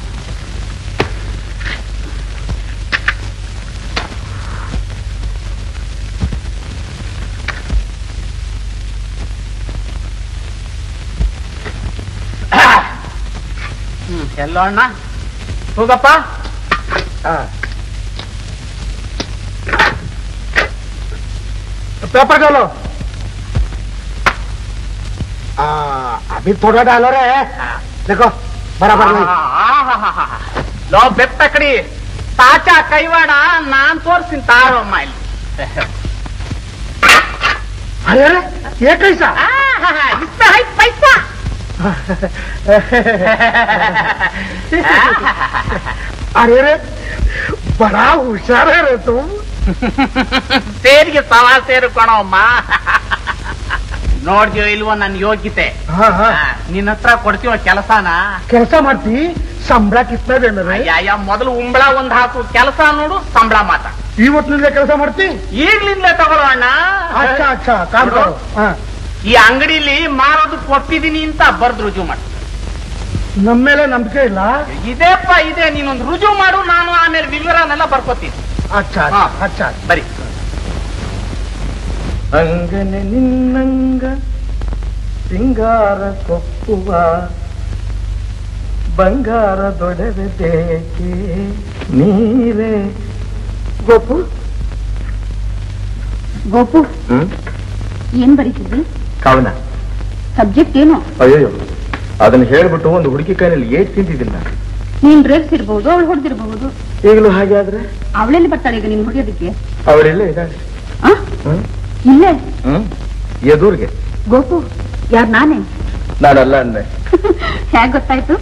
ಹ್ಮ್ ಎಲ್ಲೋ ಅಣ್ಣ ಹೋಗಪ್ಪ पेपर डालो आ, अभी थोड़ा डालो रे देखो बराबर नहीं ಲೋ ಬೆಪ್ಪ ಕಡಿ ತಾಚ ಕೈವಾಡ ನಾನ್ ತೋರ್ಸಿನ್ ತಾರೋ ಅಮ್ಮ ಇಲ್ಲಿ अरे अरे ये कैसा ಆಹಾಹಾ, ಇಷ್ಟ ಐತ್ ಪೈಸಾ अरे अरे बड़ा होशियार है रे तुम ಸೇರಿಗೆ ಸವಾ ಸೇರ್ಕೊಣೋ ಅಮ್ಮ ನೋಡ್ತೀಯೋ ಇಲ್ವೋ ನನ್ ಯೋಗ್ಯತೆ हाँ हाँ ಆ, ನಿನ್ನ ಹತ್ರ ಕೊಡ್ತೀವೋ ಕೆಲಸನ कैसा मारती ಸಂಬಳ ಕಿತ್ನ ದೇನ ರೇ ಅಯ್ಯ ಮೊದಲು ಉಂಬಳ ಒಂದ್ ಹಾಕು ಕೆಲಸ ನೋಡು ಸಂಬಳ ಮಾತ ಇವತ್ತಿನಿಂದ ಕೆಲಸ ಮಾಡ್ತಿ ಈಗ್ಲಿಂದಲೇ ತಗೊಳ್ಳೋ ಅಣ್ಣ ಅಚ್ಚಾ ಅಚ್ಚಾ ಕಾಮ್ ಕರೋ ಹಾ ಈ ಅಂಗಡಿಲಿ ಮಾರೋದು ಕೊಟ್ಟಿದೀನಿ ಅಂತ ಬರ್ದು ರುಜು ಮಾಡು ನಮ್ಮ ಮೇಲೆ ನಂಬಿಕೆ ಇಲ್ಲ ಇದೇಪ್ಪ ಇದೆ ನೀನೊಂದು ರುಜು ಮಾಡು ನಾನು ಆಮೇಲೆ ವಿವರನೆಲ್ಲ ಬರ್ಕೋತೀನಿ ಅಚ್ಚಾ ಹಾ. ಅಚ್ಚಾ ಬರಿ ಅಂಗನೆ ನಿನ್ನಂಗ ಸಿಂಗಾರ ಕೊಪ್ಪುವ ಬಂಗಾರ ದೊಡವೆದೇಕೆ ನೀರೇ ಗೋಪು ಗೋಪು ಹ್ಮ್ ಏನ್ ಬರೀತಿದ್ವಿ ಕವನ ಸಬ್ಜೆಕ್ಟ್ ಏನು ಅಯ್ಯೋ ಅದನ್ನ ಹೇಳ್ಬಿಟ್ಟು ಒಂದು ಹುಡುಗಿ ಕೈನಲ್ಲಿ ಏಟ್ ತಿಂತಿದ್ದೀನಿ ನಾನು ನೀನ್ ರೇಗ್ಸಿರ್ಬಹುದು ಅವಳು ಹೊಡೆದಿರಬಹುದು ಈಗಲೂ ಹಾಗೆ ಆದ್ರೆ ಅವಳೆಲ್ಲಿ ಬರ್ತಾಳೆ ಈಗ ನಿನ್ ಹೊಡೆಯೋದಕ್ಕೆ ಅವರೆಲ್ಲ ಇದ್ದಾಳೆ ಆ? ಹ್ಮ್ ಇಲ್ಲೇ ಹ್ಮ್ ಎದುರ್ಗೆ ಗೋಪು ಯಾರ್ ನಾನೇ ನಾನಲ್ಲ ಅಂದೆ ಹೇಗ್ ಗೊತ್ತಾಯ್ತು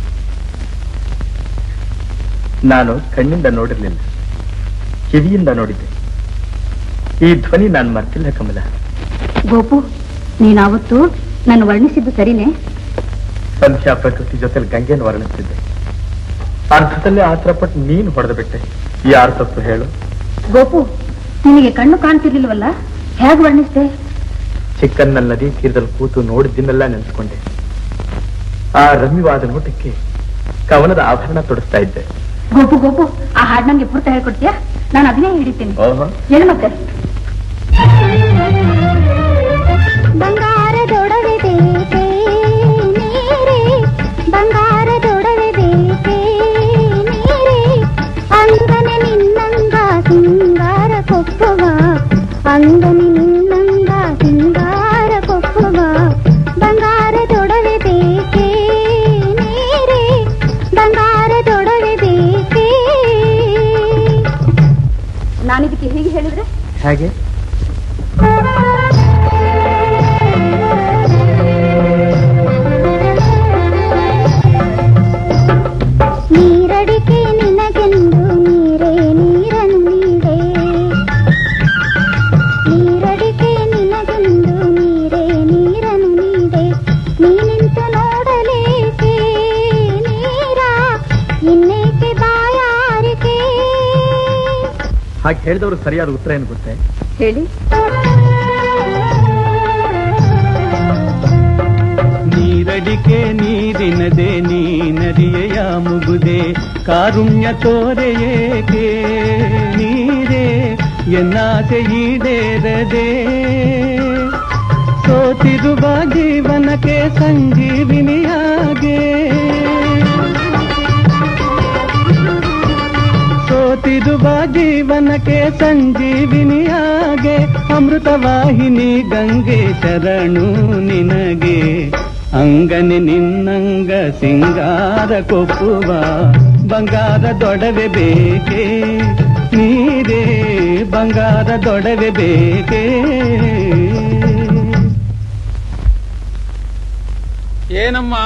ನಾನು ಕಣ್ಣಿಂದ ನೋಡಿರ್ಲಿಲ್ಲ ಕಿವಿಯಿಂದ ನೋಡಿದ್ದೆ ಈ ಧ್ವನಿ ನಾನು ಮರ್ತಿಲ್ಲ ಕಮಲ ಗೋಪು ನೀನ್ ಅವತ್ತು ನಾನು ವರ್ಣಿಸಿದ್ದು ಸರಿನೇ ಸಂಧ್ಯಾ ಪ್ರಕೃತಿ ಜೊತೆಲಿ ಗಂಗೆಯನ್ನು ವರ್ಣಿಸ್ತಿದ್ದೆ ಅರ್ಥದಲ್ಲೇ ಆತರಪಟ್ಟು ನೀನು ಹೊಡೆದು ಬಿಟ್ಟೆ ಯಾರು ತಪ್ಪು ಹೇಳು ಗೋಪು ನಿನಗೆ ಕಣ್ಣು ಕಾಣ್ತಿರ್ಲಿಲ್ವಲ್ಲ ಹೇಗ್ ವರ್ಣಿಸ್ದೆ ಚಿಕ್ಕನ್ನಲ್ಲಿ ನದಿ ತೀರದಲ್ಲಿ ಕೂತು ನೋಡಿದ್ದನ್ನೆಲ್ಲ ನೆನೆಸ್ಕೊಂಡೆ ಆ ರಮ್ಯವಾದ ನೋಟಕ್ಕೆ ಕವನದ ಆಭರಣ ತೊಡಿಸ್ತಾ ಇದ್ದೆ ಗೋಪು ಗೋಪು ಆ ಹಾಡ್ ನಂಗೆ ಪೂರ್ತಿ ಹೇಳ್ಕೊಡ್ತೀಯಾ ನಾನು ಅಭಿನಯ ಹಿಡಿತೀನಿ ಓಹೋ ಹೇಳು ಮತ್ತೆ ಬಂಗಾರದೊಡವೆ ಬೇಕೆ ನೀರೇ ಬಂಗಾರದೊಡವೆ ಬೇಕೆ ನೀರೇ ಅಂಗನೆ ನಿನ್ನಂಗ ಸಿಂಗಾರ ಕೊಪ್ಪುವ ಅಂಗನೆ ನಿನ್ನಂಗ ಸಿಂಗಾರ ಕೊಪ್ಪುವ ಬಂಗಾರದೊಡವೆ ಬೇಕೆ ನೀರೇ ಬಂಗಾರದೊಡವೆ ಬೇಕೆ ನಾನಿದಕ್ಕೆ ಹೀಗೆ ಹೇಳಿದ್ರೆ ಹಾಗೆ ನೀರಡಿಕೆ ನಿನಗೆಂದು ನೀರೇ ನೀರನ್ನು ನೀಡೆ ನೀರಡಿಕೆ ನಿನಗೆಂದು ನೀರೇ ನೀರನ್ನು ನೀಡೆ ನೀನಿಂತು ನೋಡಲೇಕೆ ನೀರ ಇನ್ನೇಕೆ ಬಾಯಾರಿಕೆ ಹಾಗೆ ಹೇಳಿದವರು ಸರಿಯಾದ ಉತ್ತರ ಏನು ಗೊತ್ತೇ ಹೇಳಿ ನೀರಡಿಕೆ ನೀರಿನದೆ ನೀನರಿಯೆಯ ಮುಗುದೆ ಕಾರುಣ್ಯ ತೋರೆಯೇಕೆ ನೀರೇ ಎನ್ನಾಸೆ ಈಡೇರದೆ ಸೋತಿರುವ ಜೀವನಕ್ಕೆ ಸಂಜೀವಿನಿಯಾಗೆ ಸೋತಿರುವ ಜೀವನಕ್ಕೆ ಸಂಜೀವಿನಿಯಾಗೆ ಅಮೃತವಾಹಿನಿ ಗಂಗೆ ಶರಣು ನಿನಗೆ ಅಂಗನೆ ನಿನ್ನಂಗ ಸಿಂಗಾರ ಕೊಪ್ಪುವ ಬಂಗಾರದೊಡವೆ ಬೇಕೆ ನೀರೇ ಬಂಗಾರದೊಡವೆ ಬೇಕೆ ಏನಮ್ಮ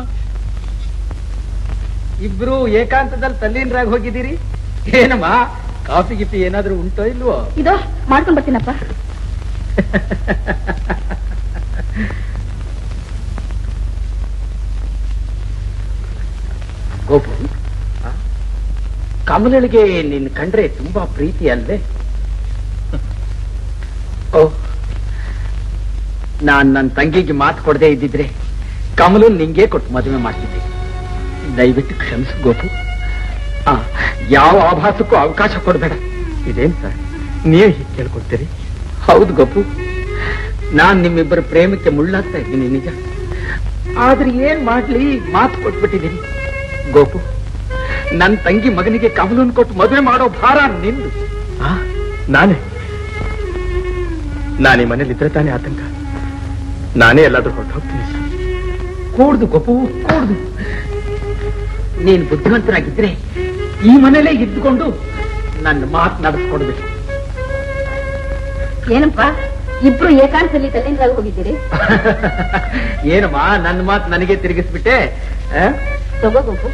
ಇಬ್ರು ಏಕಾಂತದಲ್ಲಿ ತಲ್ಲೀನರಾಗಿ ಹೋಗಿದ್ದೀರಿ ಏನಮ್ಮ ಕಾಫಿ ಗಿಫಿ ಏನಾದ್ರೂ ಉಂಟೋ ಇಲ್ವೋ ಇದು ಮಾಡ್ಕೊಂಡ್ ಬರ್ತೀನಪ್ಪ ಗೋಪು ಆ? ಕಮಲಳಿಗೆ ನಿನ್ ಕಂಡ್ರೆ ತುಂಬಾ ಪ್ರೀತಿ ಅಲ್ವೇ ಓ ನಾನ್ ನನ್ನ ತಂಗಿಗೆ ಮಾತು ಕೊಡದೆ ಇದ್ದಿದ್ರೆ ಕಮಲು ನಿಂಗೆ ಕೊಟ್ಟು ಮದುವೆ ಮಾಡ್ತಿದ್ದೆ ದಯವಿಟ್ಟು ಕ್ಷಮಿಸು ಗೋಪು ಆ, ಯಾವ ಆಭಾಸಕ್ಕೂ ಅವಕಾಶ ಕೊಡಬೇಡ ಇದೇನ್ ಸರ್ ನೀವೇ ಹೀಗೆ ಕೇಳ್ಕೊಡ್ತೀರಿ ಹೌದು ಗೋಪು ನಾನ್ ನಿಮ್ಮಿಬ್ಬರ ಪ್ರೇಮಕ್ಕೆ ಮುಳ್ಳಾಗ್ತಾ ಇದ್ದೀನಿ ನಿಜ ಆದ್ರೆ ಏನ್ ಮಾಡ್ಲಿ ಮಾತು ಕೊಟ್ಬಿಟ್ಟಿದ್ದೀನಿ ಗೋಪು ನನ್ ತಂಗಿ ಮಗನಿಗೆ ಕಮಲನ್ ಕೊಟ್ಟು ಮದುವೆ ಮಾಡೋ ಭಾರ ನಿಂದು ಆ, ನಾನೇ ನಾನೇ ಮನೇಲಿದ್ರೆ ತಾನೇ ಆತಂಕ ನಾನೇ ಎಲ್ಲಾದ್ರೂ ಹೊರಟು ಹೋಗ್ತೀನಿ ಸರ್ ಕೂಡ್ದು ಗೋಪು ಕೂಡ್ದು ನೀನ್ ಬುದ್ಧಿವಂತರಾಗಿದ್ರೆ ಈ ಮನೇಲೇ ಇದ್ದುಕೊಂಡು ನನ್ನ ಮಾತು ನಡೆಸ್ಕೊಡ್ಬೇಕು ಏನಪ್ಪ ಇಬ್ರು ಏಕಾಂತದಲ್ಲಿ ತಲ್ಲಿಂದ್ರಾಗ ಹೋಗಿದ್ದೀರಿ ಏನಮ್ಮ ನನ್ನ ಮಾತು ನನಗೆ ತಿರುಗಿಸ್ಬಿಟ್ಟೆ ಆ? ತಗೋ ಗೋಪು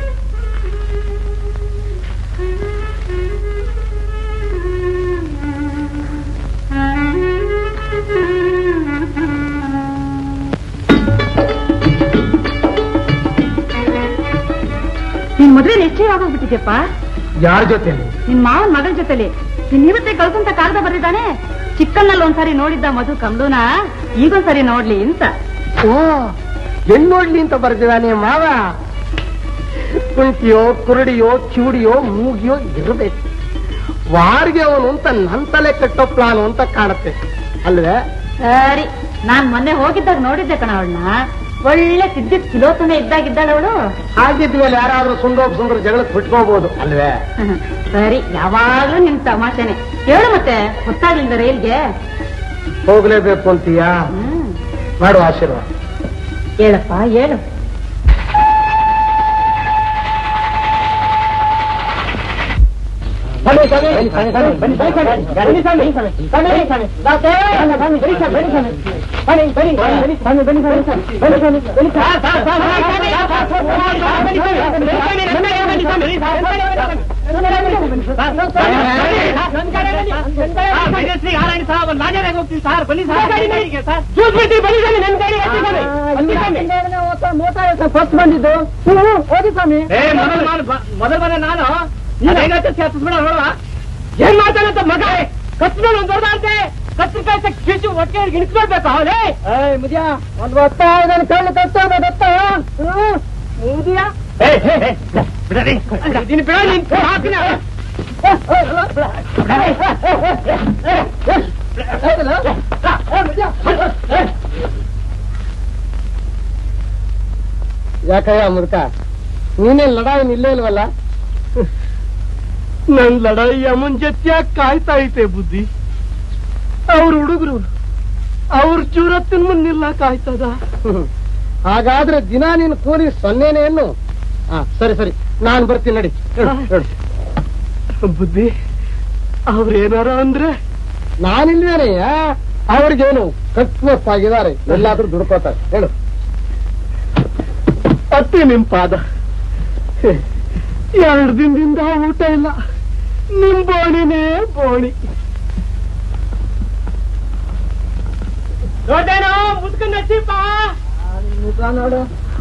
ನಿನ್ ಮದ್ವೆ ನಿಶ್ಚಯ ಆಗೋಗ್ಬಿಟ್ಟಿದ್ಯಪ್ಪ ಯಾರ ಜೊತೆ ನಿನ್ ಮಾವನ್ ಮಗಳ ಜೊತೆಲಿ ನಿನ್ ಇವತ್ತೇ ಕಳ್ಕೊಂತ ಕಾಗದ ಬರೆದಿದ್ದಾನೆ ಚಿಕ್ಕನ್ನಲ್ಲಿ ಒಂದ್ಸಾರಿ ನೋಡಿದ್ದ ಮಧು ಕಮಲೂನ ಈಗೊಂದ್ಸರಿ ನೋಡ್ಲಿ ಅಂತ ಓ ಹೆಣ್ ನೋಡ್ಲಿ ಅಂತ ಬರ್ದಿದ್ದಾನೆ ಮಾವ ಕುಂಟಿಯೋ ಕುರುಡಿಯೋ ಕಿವುಡಿಯೋ ಮೂಗಿಯೋ ಇರಬೇಕು ವಾರಿಗೆ ಅವನು ಅಂತ ನನ್ ತಲೆ ಕಟ್ಟೋ ಪ್ಲಾನ್ ಅಂತ ಕಾಣುತ್ತೆ ಅಲ್ವೇ ಸರಿ ನಾನ್ ಮೊನ್ನೆ ಹೋಗಿದ್ದಾಗ ನೋಡಿದ್ದೆ ಕಣ ಅವಳನ್ನ ಒಳ್ಳೆ ತಿದ್ದಿದ್ ಕಿಲೋತನೆ ಇದ್ದಾಗಿದ್ದಾಳ ಅವಳು ಹಾಗಿದ್ಮೇಲೆ ಯಾರಾದ್ರೂ ಸುಂದರ ಸುಂದರ ಜಗಳಕ್ಕೆ ಬಿಟ್ಕೋಬಹುದು ಅಲ್ವೇ ಸರಿ ಯಾವಾಗ್ಲೂ ನಿಮ್ ತಮಾಷೆನೆ ಹೇಳು ಮತ್ತೆ ಗೊತ್ತಾಗ್ಲಿಲ್ಲ ರೈಲ್ಗೆ ಹೋಗ್ಲೇಬೇಕು ಅಂತೀಯಾ ಹ್ಮ್ ಮಾಡು ಆಶೀರ್ವಾದ ಹೇಳಪ್ಪ ಹೇಳು ಬಂದಿದ್ದು ಓದಿ ಸ್ವಾಮಿ ಮೊದಲ ಮನೆ ನಾನು ನೋಡುವ ಏನ್ ಮಾಡ್ತಾನಂತ ಮಗ ಕತ್ತಿನಲ್ಲಿ ಒಂದು ದೊಡ್ಡದಂತೆ ಕತ್ತಿಕಾಯ್ತ ಕಿಚ್ಚು ಒಟ್ಟಿಗೆ ಇಣಿಸ್ಕೊಳ್ಬೇಕು ಅವನೇ ಮುದಿಯ ಒಂದು ಹೊತ್ತ ನನ್ನ ಕಣ್ಣು ಕತ್ತ ದತ್ತ ಮುಗಿದಿಯಾ ನೀನು ಬಿಡ ನೀನ್ ಹಾಕಿನ ಯಾಕಯ್ಯ ಅಮೃತ ನೀನೇನ್ ಲಡಾಯಿ ನಿಲ್ಲೇ ಇಲ್ವಲ್ಲ ನನ್ ಲಡಾಯಿ ಅಮ್ಮನ್ ಜೊತೆಯಾಗಿ ಕಾಯ್ತಾ ಐತೆ ಬುದ್ಧಿ ಅವ್ರ ಹುಡುಗರು ಅವ್ರ ಚೂರತ್ತಿನ ಮುಂದೆ ನಿಲ್ಲಕ್ ಆಯ್ತದ ಹಾಗಾದ್ರೆ ದಿನ ನೀನು ಕೂಲಿ ಸೊನ್ನೆನೇನು ಹಾ ಸರಿ ಸರಿ ನಾನ್ ಬರ್ತೀನಿ ನಡಿ ಬುದ್ಧಿ ಅವ್ರೇನಾರ ಅಂದ್ರೆ ನಾನಿಲ್ವೇನಯ್ಯ ಅವ್ರಿಗೇನು ಕಟ್ಮಸ್ತಾಗಿದ್ದಾರೆ ಎಲ್ಲಾದ್ರೂ ದುಡ್ಕೋತಾರೆ ಹೇಳು ಅತ್ತಿ ನಿಮ್ ಪಾದ ಎರಡು ದಿನದಿಂದ ಊಟ ಇಲ್ಲ ನಿಮ್ ಬೋಣಿನೇ ಬೋಣಿ ದೊಡ್ಡೇನೋ ಮುದ್ಕಂಡ್ ಹಚ್ಚಿಪ್ಪ ನೋಡು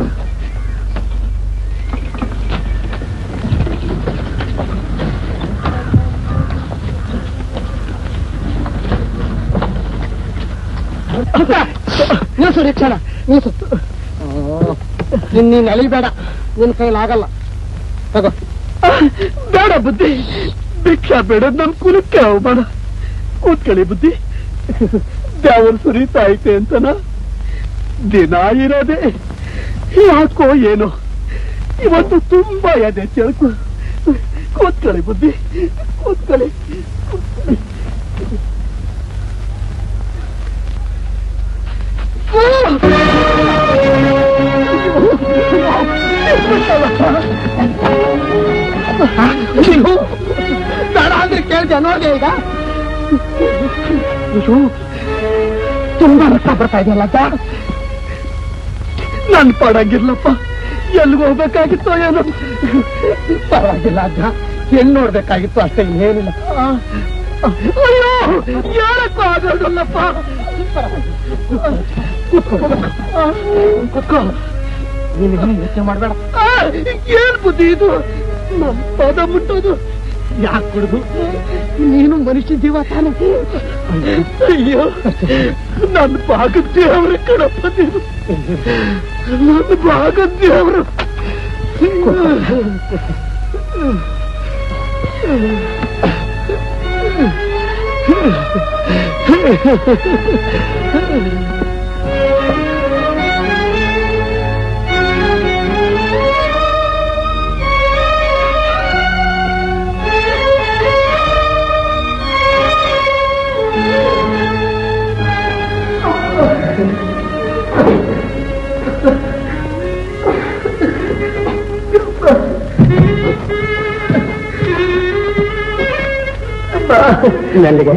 ನಿಲ್ಸು ರಿಕ್ಷಣ ನಿಲ್ಸು ನಿನ್ ನೀನ್ ಅಳಿಬೇಡ ನಿನ್ ಕೈಲಾಗಲ್ಲ ತಗೋ ಬೇಡ ಬುದ್ಧಿ ಭಿಕ್ಷಾ ಬೇಡ ನನ್ ಕುಲಕ್ಕೆ ಹೋಗ್ಬೇಡ ಕೂತ್ಕೊಳ್ಳಿ ಬುದ್ಧಿ ದೇವರ ಸುರಿತಾ ಐತೆ ಅಂತನ ದಿನ ಇರೋದೆ ಯಾಕೋ ಏನೋ ಇವತ್ತು ತುಂಬಾ ಎದೆ ಚೆಳಕು ಕೂತ್ಕೊಳ್ಳಿ ಬುದ್ಧಿ ಕೂತ್ಕೊಳ್ಳಿ ಕೂತ್ಕೊಳ್ಳಿ. ನೀವು ಬೇಡ ಅಂದ್ರೆ ಕೇಳ್ದೆ ನೋಡಿ ಈಗ ಅಯ್ಯೋ, ತುಂಬಾ ರಕ್ತ ಬರ್ತಾ ಇದೆಯಲ್ಲ ಅಜ್ಜ ನನ್ ಪಡಂಗಿರ್ಲಪ್ಪ ಎಲ್ಲಿಗೆ ಹೋಗ್ಬೇಕಾಗಿತ್ತೋ ಏನೋ ಪರವಾಗಿಲ್ಲ ಅಜ್ಜ ಹೆಣ್ಣು ನೋಡ್ಬೇಕಾಗಿತ್ತು ಅಷ್ಟೇ ಇನ್ನೇನಿಲ್ಲ ಆ, ಅಯ್ಯೋ ಯಾರಕ್ಕೂ ಆಗೋದಲ್ಲಪ್ಪ ಕುತ್ಕೋ ನೀನು ಯೋಚನೆ ಮಾಡಬೇಡ ಏನ್ ಬುದ್ಧಿ ಇದು ನಮ್ ಪದ ಮುಟ್ಟೋದು ಯಾಕೆ ಕುಡ್ದು ನೀನು ಮನುಷ್ಯ ಜೀವ ತಾನೆ ಅಯ್ಯೋ ನನ್ನ ಭಾಗದ ದೇವ್ರ ಕಣಪ್ಪ ನೀನು ನನ್ನ ಭಾಗದ ದೇವರು ನನಗೆ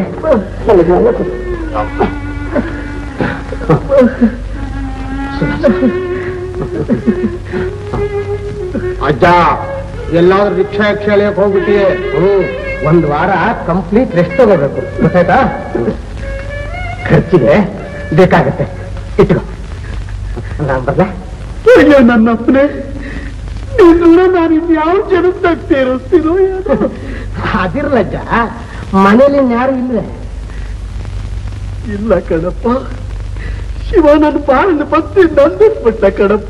ಅಜ್ಜ ಎಲ್ಲಾದ್ರೂ ರಿಕ್ಷಾ ರಿಕ್ಷಾ ಎಳೆಯಕ್ ಹೋಗ್ಬಿಟ್ಟಿಯೇ ಹ್ಮ್ ಒಂದ್ ವಾರ ಕಂಪ್ಲೀಟ್ ರೆಸ್ಟ್ ತಗೋಬೇಕು ಗೊತ್ತಾಯ್ತಾ ಖರ್ಚಿಗೆ ಬೇಕಾಗತ್ತೆ ಇಟ್ಕೋ ನಾನ್ ಬರ್ಲಾ ಅಯ್ಯೋ ನನ್ನಪ್ಪನೇ ನಿನ್ನ ನಾನು ಯಾವ ಜನದಾಗ ಸೇರಿಸ್ತೀನೋ ಅದಿರ್ಲಜ್ಜ ಮನೇಲಿ ಯಾರು ಇಲ್ವೇ ಇಲ್ಲ ಕಣಪ್ಪ ಶಿವ ನನ್ನ ಬಾಳನ್ನು ಬತ್ತಿ ನಂದಿಸ್ಬಿಟ್ಟ ಕಣಪ್ಪ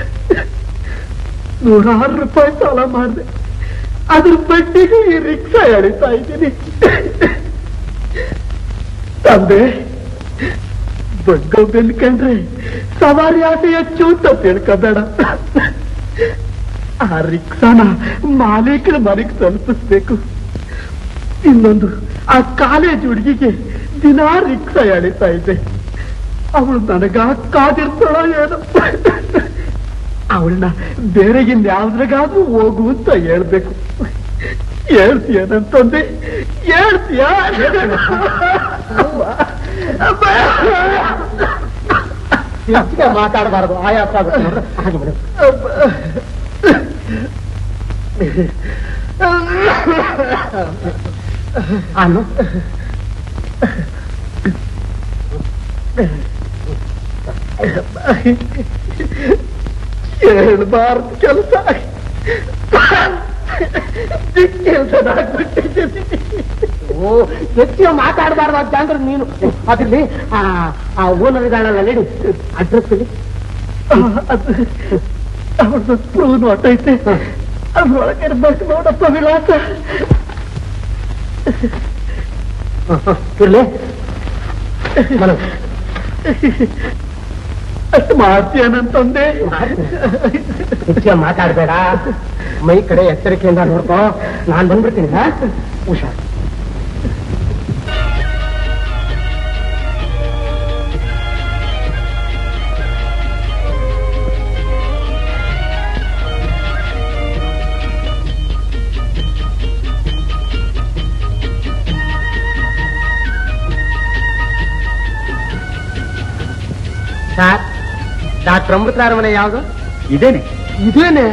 ನೂರಾರು ರೂಪಾಯಿ ಸಾಲ ಮಾಡಿದೆ ಅದ್ರ ಬಡ್ಡಿಗೆ ಈ ರಿಕ್ಷಾ ಎಳಿತಾ ಇದ್ದೀನಿ ತಂದೆ ಬಗ್ಗ ಬೆಲ್ಕಂಡ್ರೆ ಸವಾರಿ ಆಸೆ ಹೆಚ್ಚು ಅಂತ ತಿಳ್ಕೊಬೇಡ ಆ ರಿಕ್ಷಾನ ಮಾಲೀಕರ ಮನೆಗೆ ತಲುಪಿಸ್ಬೇಕು ಇನ್ನೊಂದು ಆ ಕಾಲೇಜ್ ಹುಡುಗಿಗೆ ದಿನಾ ರಿಕ್ಷಾ ಎಳಿತಾ ಇದ್ದೆ ಅವಳು ನನಗ ಕಾದಿರ್ತಾಳ ಏನೋ ಅವಳನ್ನ ಬೇರೆ ಇನ್ಯಾವ್ದ್ರಾಗಾದ್ರೂ ಹೋಗು ಅಂತ ಹೇಳ್ಬೇಕು ಹೇಳ್ತೀಯನಂತಂದೆ ಹೇಳ್ತೀಯ ಮಾತಾಡಬಾರದು ಆಯಾಸ ಹಾಗೆ ಬಿಡು ಅನ್ನು ಹೇಳ್ಬಾರ್ದು ಕೆಲಸ ಕೆಲಸ ಓ ಹೆಚ್ಚು ಮಾತಾಡಬಾರ್ದು ಅಂತ ಅಂದ್ರೆ ನೀನು ಅದ್ರಲ್ಲಿ ಆ ಓನರ್ ಇದಾಳಲ್ಲ ನಡಿ ಅಡ್ರೆಸ್ ಅವಳದ್ದು ಸ್ಕ್ರೂ ಹೊಟ್ಟೈತೆ ಅದ್ರೊಳಗೆ ಇರ್ಬೇಕು ನೋಡಪ್ಪ ವಿಳಾಸ ಇರ್ಲಿ ಅಷ್ಟು ಮಾಡ್ತೀಯನಂತಂದೆ ಹೆಚ್ಚಿಗೆ ಮಾತಾಡ್ಬೇಡ ಮೈ ಕಡೆ ಎಚ್ಚರಿಕೆಯಿಂದ ನೋಡ್ಕೋ ನಾನ್ ಬಂದ್ಬಿಡ್ತೀನಿ ಹಾ ಹುಷಾರ್ ಸರ್ ಡಾಕ್ಟರ್ ಅಮೃತರಾರ ಮನೆ ಯಾವುದು ಇದೇನೆ ಇದೇನೆ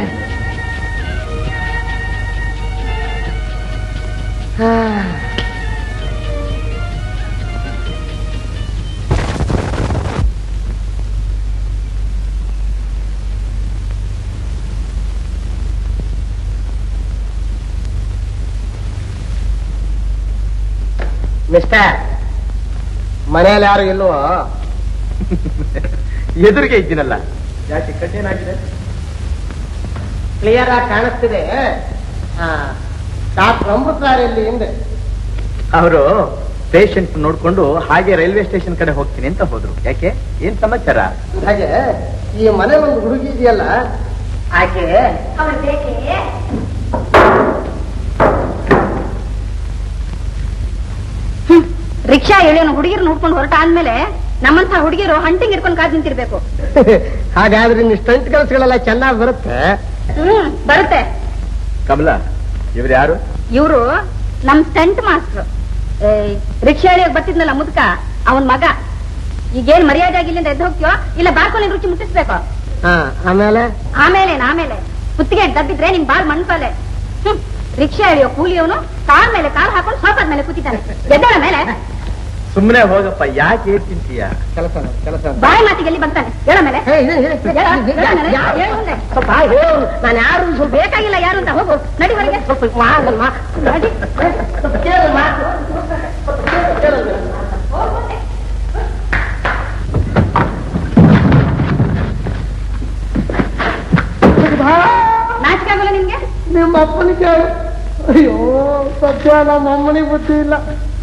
ಮಿಸ್ಟರ್ ಮನೆಯಲ್ಲಿ ಯಾರು ಇಲ್ವೋ ಎದುರಿಗೆ ಇದ್ದೀನಲ್ಲ ಯಾಕೆ ಕಟ್ಟೇನಾಗಿದೆ ಕ್ಲಿಯರ್ ಆಗಿ ಕಾಣಿಸ್ತಿದೆ ಡಾಕ್ಟರ್ ಅಮೃತರಾರ್ ಇಲ್ಲಿ ಹಿಂದೆ ಅವರು ಪೇಷಂಟ್ ನೋಡ್ಕೊಂಡು ಹಾಗೆ ರೈಲ್ವೆ ಸ್ಟೇಷನ್ ಕಡೆ ಹೋಗ್ತೀನಿ ಅಂತ ಹೋದ್ರು ಯಾಕೆ ಏನ್ ಸಮಾಚಾರ ಹಾಗೆ ಈ ಮನೆ ಒಂದು ಹುಡುಗಿ ಇದೆಯಲ್ಲ ಆಕೆ ರಿಕ್ಷಾ ಎಳೆಯೋನು ಹುಡುಗಿರು ನೋಡ್ಕೊಂಡು ಹೊರಟ ಆದ್ಮೇಲೆ ನಮ್ಮಂತ ಹುಡುಗಿರು ಹಂಟಿಂಗ್ ಇಟ್ಕೊಂಡು ಕಾದ್ ನಿಂತಿರ್ಬೇಕು ಹಾಗಾದ್ರೆ ಇನ್ನು ಸ್ಟಂಟ್ ಕೆಲಸಗಳೆಲ್ಲ ಚೆನ್ನಾಗಿ ಬರುತ್ತೆ ಹ್ಮ್ ಬರುತ್ತೆ ಕಮಲಾ ಇವ್ರು ಯಾರು ಇವರು ನಮ್ ಸ್ಟಂಟ್ ಮಾಸ್ಟರ್ ರಿಕ್ಷಾ ಎಳೆಯೋಕ್ ಬರ್ತಿದ್ನಲ್ಲ ಮುದ್ಕ ಅವನ್ ಮಗ ಈಗೇನ್ ಮರ್ಯಾದೆ ಆಗಿಲ್ಲಿಂದ ಎದ್ದು ಹೋಗ್ತೀಯೋ ಇಲ್ಲ ಬಾರ್ಕೊಂಡು ರುಚಿ ಮುಟ್ಟಿಸ್ಬೇಕು ಹಾ ಆಮೇಲೆ ಆಮೇಲೆ ಆಮೇಲೆ ಕುತ್ತಿಗೆ ದಬ್ಬಿದ್ರೆ ನಿಮ್ ಬಾಲ್ ಮಣ್ಪಾಲೆ ಹ್ಮ್ ರಿಕ್ಷಾ ಎಳೆಯೋ ಕೂಲಿಯವನು ಕಾಲ್ ಮೇಲೆ ಕಾಲ್ ಹಾಕೊಂಡು ಸೋಫಾದ ಮೇಲೆ ಕೂತಿದ್ದಾನೆ ಎದ್ದಳ ಮೇಲೆ ಸುಮ್ಮನೆ ಹೋಗಪ್ಪ ಯಾಕೆ ಏನ್ ತಿಂತೀಯ ಕೆಲಸ ಕೆಲಸ ಬಾಯಿ ಮಾತಿಗೆ ಎಲ್ಲಿ ಬರ್ತಾನೆ ಹೇಳ ಮೇಲೆ ನಾನು ಯಾರು ಸ್ವಲ್ಪ ಬೇಕಾಗಿಲ್ಲ ಯಾರು ಅಂತ ಹೋಗು ನಡಿ ಹೊರಗೆ ಸ್ವಲ್ಪ ಮಾಡಲ್ವಾ ನಡಿ. ನಾಚಿಕೆ ಆಗೋಲ್ಲ ನಿಮ್ಗೆ ನಿಮ್ಮ ಅಪ್ಪನ ಕೇಳು ಅಯ್ಯೋ ಸತ್ಯ ನಮ್ಮ ಅಮ್ಮನಿಗೆ ಬುದ್ಧಿ ಇಲ್ಲ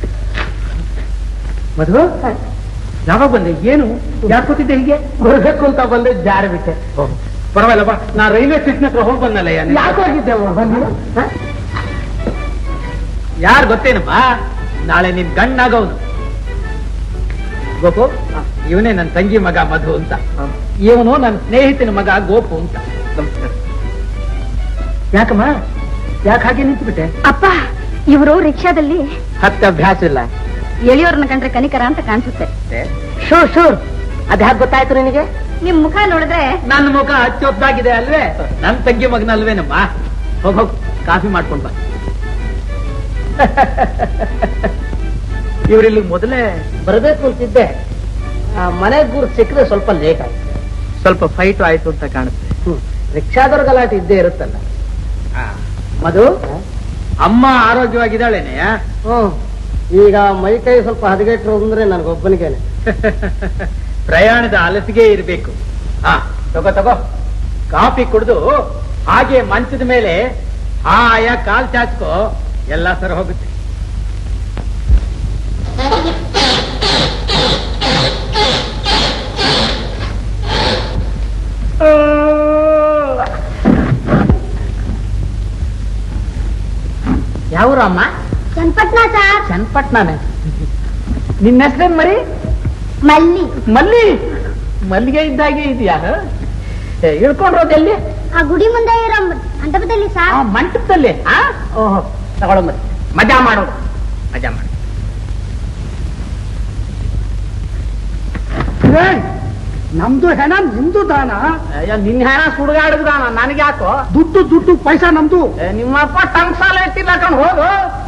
ಮಧು ಯಾವಾಗ ಬಂದೆ ಏನು ಯಾಕೆ ಕೂತಿದ್ದೆ ಹೀಗೆ ಬರ್ಬೇಕು ಅಂತ ಬಂದೆ ಜಾರಿ ಬಿಟ್ಟೆ ಪರವಾಗಿಲ್ಲಪ್ಪ ನಾ ರೈಲ್ವೆ ಸ್ಟೇಷನ್ ಹತ್ರ ಹೋಗಿ ಬಂದಲ್ಲ ಯಾಕೆ ಹೋಗಿದ್ದೆ ಅಮ್ಮ ಬಂದು ಯಾರು ಗೊತ್ತೇನಪ್ಪ ನಾಳೆ ನಿನ್ ಗಂಡಾಗವನು ಗೋಪು ಇವನೇ ನನ್ನ ತಂಗಿ ಮಗ ಮಧು ಅಂತ ಇವನು ನನ್ನ ಸ್ನೇಹಿತನ ಮಗ ಗೋಪು ಅಂತ ಯಾಕಮ್ಮ ಯಾಕೆ ಹಾಗೆ ನಿಂತುಬಿಟ್ಟೆ ಅಪ್ಪ ಇವರು ರಿಕ್ಷಾದಲ್ಲಿ ಹತ್ತ ಅಭ್ಯಾಸ ಇಲ್ಲ ಎಳೆಯೋರ್ನ ಕಂಡ್ರೆ ಕನಿಕರ ಅಂತ ಕಾಣಿಸುತ್ತೆ ಶೂರ್ ಶೂರ್ ಅದ್ ಹ್ಯಾಕ್ ಗೊತ್ತಾಯ್ತು ನಿನಗೆ ನಿಮ್ ಮುಖ ನೋಡಿದ್ರೆ ನನ್ನ ಮುಖ ಅಚ್ಚೊತ್ತಾಗಿದೆ ಅಲ್ವೇ ನನ್ನ ತಂಗಿ ಮಗನಲ್ವೇನಮ್ಮ ಹೋಗ್ ಹೋಗ್ ಕಾಫಿ ಮಾಡ್ಕೊಂಡ್ ಬಾ ಇವರಿಲ್ಲಿ ಮೊದಲೇ ಬರಬೇಕು ಅಂತಿದ್ದೆ ಆ, ಮನೆ ಗುರು ಸಿಕ್ಕರೆ ಸ್ವಲ್ಪ ಲೇಟ್ ಆಯ್ತು ಸ್ವಲ್ಪ ಫೈಟ್ ಆಯ್ತು ಅಂತ ಕಾಣುತ್ತೆ ಹ್ಮ್ ರಿಕ್ಷಾದವ್ರ ಗಲಾಟೆ ಇದ್ದೇ ಇರುತ್ತಲ್ಲ ಮಧು ಅಮ್ಮ ಆರೋಗ್ಯವಾಗಿದ್ದಾಳೇನೆ ಹ್ಮ್ ಈಗ ಮೈ ಕೈ ಸ್ವಲ್ಪ ಹದಗೆಟ್ರು ಅಂದ್ರೆ ನನಗೊಬ್ಬನಿಗೇನೆ ಪ್ರಯಾಣದ ಅಲಸಿಗೆ ಇರಬೇಕು ಹಾ ತಗೋ ತಗೋ ಕಾಫಿ ಕುಡಿದು ಹಾಗೆ ಮಂಚದ ಮೇಲೆ ಹಾಯ ಕಾಲ್ ಚಾಚ್ಕೋ ಎಲ್ಲ ಸರಿ ಹೋಗುತ್ತೆ ಯಾವ್ರು ಅಮ್ಮ ಚನ್ನಪಟ್ನ ಸರ್ ಚನ್ನಪಟ್ನಾನೆ ನಿನ್ನ ಹೆಸರೇನ್ ಮರಿ ಮಲ್ಲಿ ಮಲ್ಲಿ ಮಲ್ಲಿಗೆ ಇದ್ದಾಗೆ ಇದೆಯಾ ಇಳ್ಕೊಂಡ್ರೋದು ಎಲ್ಲಿ ಆ ಗುಡಿ ಮುಂದೆ ಇರೋ ಮಂಟಪದಲ್ಲಿ ಆ ಮಂಟಪದಲ್ಲಿ ಆ ಓಹೋ ತಗೊಳ್ಳೋ ಮರಿ ಮಜಾ ಮಾಡೋದು ಮಜಾ ಮಾಡು ನಮ್ದು ಹೆಣ ನಿಮ್ದು ದಾನ ಅಯ್ಯೋ ನಿನ್ ಹೆಣ ಸುಡುಗಾಡಿದಾನ ನನಗೆ ಯಾಕೋ ದುಡ್ಡು ದುಡ್ಡು ಪೈಸಾ ನಮ್ದು ಏ, ನಿಮ್ಮಪ್ಪ ಟಂಗ್ ಸಾಲ ಇಟ್ಟಿಲ್ಲ ಕಣ್ ಹೋಗು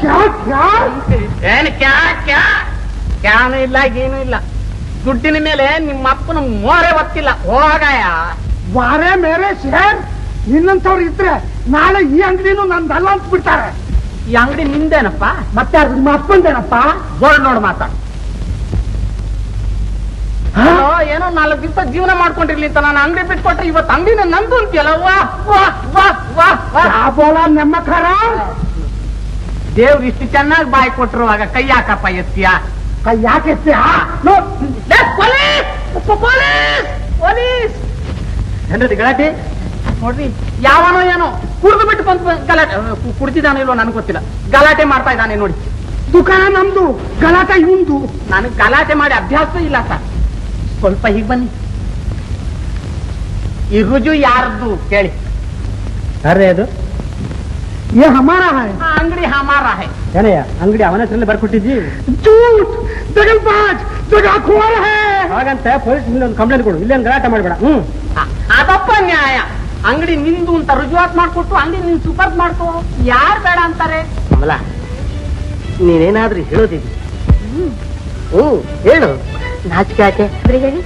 ಏನ್ ಕ್ಯಾ ಕ್ಯಾ ಕ್ಯಾನು ಇಲ್ಲ ಗೀನು ಇಲ್ಲ ದುಡ್ಡಿನ ಮೇಲೆ ನಿಮ್ಮ ಅಪ್ಪನ ಮೋರೆ ಗೊತ್ತಿಲ್ಲ ಹೋಗಯ್ಯ ವಾರೇ ಮೇರೆ ಶೇರ್ ನಿನ್ನಂತವ್ರು ಇದ್ರೆ ನಾಳೆ ಈ ಅಂಗಡಿನೂ ನಂದಲ್ಲ ಅಂತ ಬಿಡ್ತಾರೆ ಈ ಅಂಗಡಿ ನಿಂದೇನಪ್ಪ ಮತ್ತೆ ಅದು ನಿಮ್ಮ ಅಪ್ಪಂದೇನಪ್ಪ ಬೋರ್ಡ್ ನೋಡು ಮಾತಾಡು ಏನೋ ಏನೋ ನಾಲ್ಕು ದಿವಸ ಜೀವನ ಮಾಡ್ಕೊಂಡಿರ್ಲಿ ಅಂತ ನಾನು ಅಂಗಡಿ ಬಿಟ್ಕೊಟ್ರೆ ಇವತ್ತು ಅಂಗಡಿನ ನಂದು ಅಂತೀಯಲ್ಲ ವಾ ವಾ ವಾ ವಾ ವಾ ನಮ್ಮ ಖರ ದೇವ್ರು ಇಷ್ಟು ಚೆನ್ನಾಗಿ ಬಾಯಿ ಕೊಟ್ಟಿರುವಾಗ ಕೈ ಯಾಕಪ್ಪ ಎತ್ತಿಯ ಕೈ ಯಾಕೆ ಎತ್ತಿಯ ಪೊಲೀಸ್ ಜನರದಿ ಗಲಾಟೆ ನೋಡ್ರಿ ಯಾವನೋ ಏನೋ ಕುಡ್ದು ಬಿಟ್ಟು ಬಂದು ಗಲಾಟೆ ಕು- ಕುಡ್ದಿದ್ದಾನೋ ಇಲ್ವೋ ನನಗೆ ಗೊತ್ತಿಲ್ಲ ಗಲಾಟೆ ಮಾಡ್ತಾ ಇದ್ದಾನೆ ನೋಡಿ ದುಕಾನ ನಮ್ದು ಗಲಾಟೆ ಇವಂದು ನನಗೆ ಗಲಾಟೆ ಮಾಡಿ ಅಭ್ಯಾಸ ಇಲ್ಲ ಸರ್ ಸ್ವಲ್ಪ ಹೀಗೆ ಬನ್ನಿ ಈ ರುಜು ಯಾರ್ದು ಕೇಳಿ ಅರೆ ಅದು ಏ ಹಮಾರ ಹೈ ಆ ಅಂಗಡಿ ಹಮಾರ ಹೈ ಏನಯ್ಯ ಅಂಗಡಿ ಅವನ ಹೆಸರಲ್ಲಿ ಬರ್ಕೊಟ್ಟಿದ್ದಿ ಹಾಗಂತ ಪೊಲೀಸ್ ಮೇಲೆ ಒಂದು ಕಂಪ್ಲೇಂಟ್ ಕೊಡು ಇಲ್ಲೇನು ಗಲಾಟೆ ಮಾಡಬೇಡ ಹ್ಮ್ ಅ- ಅದಪ್ಪ ನ್ಯಾಯ ಅಂಗಡಿ ನಿಂದು ಅಂತ ರುಜುವಾತ್ ಮಾಡ್ಕೊಟ್ಟು ಅಂಗಡಿ ನಿನ್ ಸುಪರ್ದ್ ಮಾಡ್ಕೋ ಯಾರ್ ಬೇಡ ಅಂತಾರೆ ಕಮಲ ನೀನೇನಾದ್ರೂ ಹೇಳೋದಿದ್ವಿ ಹ್ಮ್ ಹೇಳು ನಾಚಿಕೆ ಯಾಕೆ ಹೇಳಿ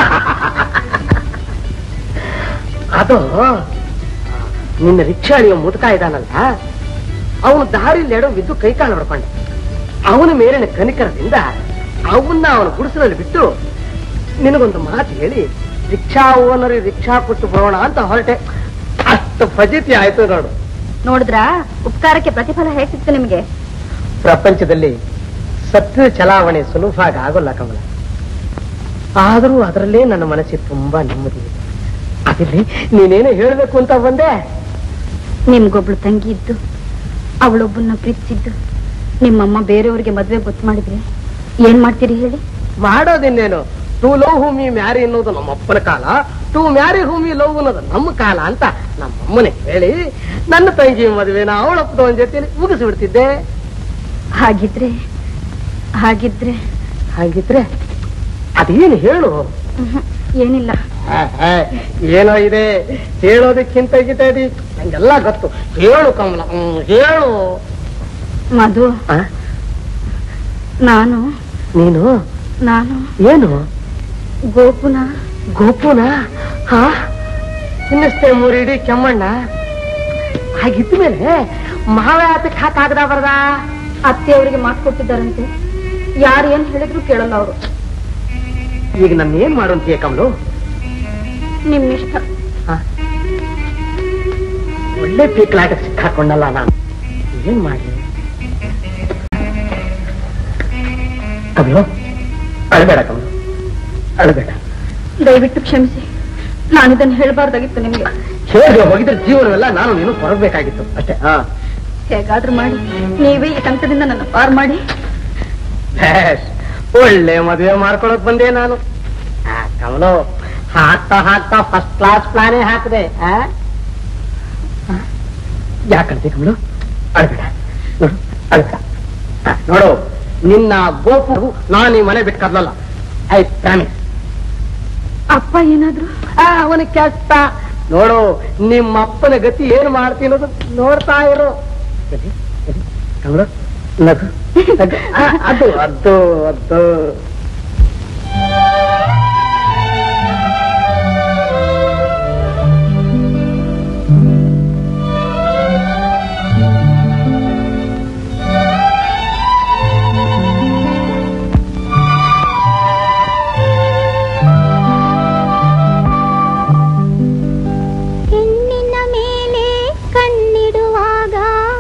ಅದು ನಿನ್ನ ರಿಕ್ಷಾ ಅಳಿಯೋ ಮುದುಕ ಇದ್ದಾನಲ್ಲ ಅವನು ದಾರಿಯಲ್ಲಿ ಎಡೋ ಬಿದ್ದು ಕೈಕಾಲು ಹೊಡ್ಕೊಂಡೆ ಅವನ ಮೇಲಿನ ಕನಿಕರದಿಂದ ಅವನ್ನ ಅವನ ಗುಡಿಸಲಲ್ಲಿ ಬಿಟ್ಟು ನಿನಗೊಂದು ಮಾತು ಹೇಳಿ ರಿಕ್ಷಾ ಓನರ್ ರಿಕ್ಷಾ ಕೊಟ್ಟು ಬರೋಣ ಅಂತ ಹೊರಟೆ ಅಷ್ಟು ಫಜಿತಿ ಆಯ್ತು ನೋಡು ನೋಡಿದ್ರಾ ಉಪಕಾರಕ್ಕೆ ಪ್ರತಿಫಲ ಹೇಗೆ ಸಿಕ್ತು ನಿಮ್ಗೆ ಪ್ರಪಂಚದಲ್ಲಿ ಸತ್ಯ ಚಲಾವಣೆ ಸುಲಭಾಗ ಆಗೋಲ್ಲ ಕಮಲ ಆದರೂ ಅದರಲ್ಲೇ ನನ್ನ ಮನಸ್ಸಿಗೆ ತುಂಬಾ ನೆಮ್ಮದಿ ಇದೆ ಅದಿಲ್ಲಿ ನೀನೇನು ಹೇಳಬೇಕು ಅಂತ ಬಂದೆ ನಿಮ್ಗೊಬ್ಳು ತಂಗಿ ಇದ್ದು ಅವಳೊಬ್ಬನ್ನ ಪ್ರೀತಿಸಿದ್ದು ನಿಮ್ಮಮ್ಮ ಬೇರೆಯವ್ರಿಗೆ ಮದ್ವೆ ಗೊತ್ತು ಮಾಡಿದ್ರೆ ಏನ್ ಮಾಡ್ತೀರಿ ಹೇಳಿ ಮಾಡೋದಿನ್ನೇನು ಟೂ ಲವ್ ಹೂಮಿ ಮ್ಯಾರಿ ಅನ್ನೋದು ನಮ್ಮ ಅಪ್ಪನ ಕಾಲ ಟೂ ಮ್ಯಾರಿ ಹೂಮಿ ಲವ್ ಅನ್ನೋದು ನಮ್ಮ ಕಾಲ ಅಂತ ನಮ್ಮಮ್ಮನೆ ಹೇಳಿ ನನ್ನ ತಂಗಿ ಮದುವೆನ ಅವಳಪ್ಪದ ಒಂದ್ ಜೊತೆಲಿ ಮುಗಿಸಿ ಬಿಡ್ತಿದ್ದೆ ಹಾಗಿದ್ರೆ ಹಾಗಿದ್ರೆ ಹಾಗಿದ್ರೆ ಅದೇನು ಹೇಳು ಮ್ಹೂ, ಏನಿಲ್ಲ ಆ, ಆ, ಏನೋ ಇದೆ ಹೇಳೋದಕ್ಕಿಂತ ಗಿಟದಿ ನಂಗೆಲ್ಲ ಗೊತ್ತು ಹೇಳು ಕಮಲ ಹ್ಮ್, ಹೇಳು ಮಧು ಆ, ನಾನು ನೀನು ನಾನು ಏನು ಗೋಪುನ ಗೋಪುನ ಹಾ ತಿನ್ನಿಸ್ತೇ ಮೂರಿಡಿ ಕೆಮ್ಮಣ್ಣ ಹಾಗಿದ್ಮೇಲೆ ಮಹಾವ್ಯಾತಕ್ಕೆ ಹಾಕಾಗದ ಬರದ ಅತ್ತೆ ಅವರಿಗೆ ಮಾತು ಕೊಟ್ಟಿದ್ದಾರಂತೆ ಯಾರು ಏನ್ ಹೇಳಿದ್ರು ಕೇಳಲ್ಲ ಅವರು ಈಗ ನನ್ನ ಏನ್ ಮಾಡುವಂತೀಯ ಕಮಲು ನಿಮ್ ಇಷ್ಟ ಒಳ್ಳೆ ಪೀಕ್ಲಾಟಕ್ಕೆ ಸಿಕ್ಕಾಕೊಂಡಲ್ಲ ನಾನು ಏನ್ ಮಾಡ್ಲಿ ಕಮಲು ಅಳಬೇಡ ಕಮಲು ಅಳಬೇಡ ದಯವಿಟ್ಟು ಕ್ಷಮಿಸಿ ನಾನು ಇದನ್ನು ಹೇಳಬಾರ್ದಾಗಿತ್ತು ನಿಮ್ಗೆ ಹೇಗೆ ಹೋಗಿದ್ರೆ ಜೀವನವೆಲ್ಲ ನಾನು ನೀನು ಹೊರಬೇಕಾಗಿತ್ತು ಅಷ್ಟೇ ಹಾ ಹೇಗಾದ್ರೂ ಮಾಡಿ ನೀವೇ ಈ ಸಂಕಟದಿಂದ ನನ್ನ ಪಾರ್ ಮಾಡಿ ಭೇಷ್. ಒಳ್ಳೆ ಮದುವೆ ಮಾಡ್ಕೊಳಕ್ ಬಂದೆ ನಾನು ಆ, ಕಮಲು ಹಾಕ್ತಾ ಹಾಕ್ತಾ ಫಸ್ಟ್ ಕ್ಲಾಸ್ ಪ್ಲಾನೇ ಹಾಕಿದೆ ಯಾಕಂತೆ ಕಮಲು ಅಳ್ಬೇಡ ನೋಡು ಅಳ್ಬೇಡ ಆ, ನೋಡು ನಿನ್ನ ಗೋಪು ನಾನು ಈ ಮನೆ ಬಿಟ್ಟು ಕರ್ಲಲ್ಲ ಐ ಪ್ರಾಮಿಸ್ ಅಪ್ಪ ಏನಾದ್ರು ಅವನ ಕೆಟ್ಟ ನೋಡು ನಿಮ್ಮ ಅಪ್ಪನ ಗತಿ ಏನ್ ಮಾಡ್ತೀನೋದು ನೋಡ್ತಾ ಇರು ಎಲ್ಲಿ? ಎಲ್ಲಿ? ಕಮಲು ನಗು ನಗು. ಆ, ಅದು ಅದು ಅದು ಹೆಣ್ಣಿನ ಮೇಲೆ ಕಣ್ಣಿಡುವಾಗ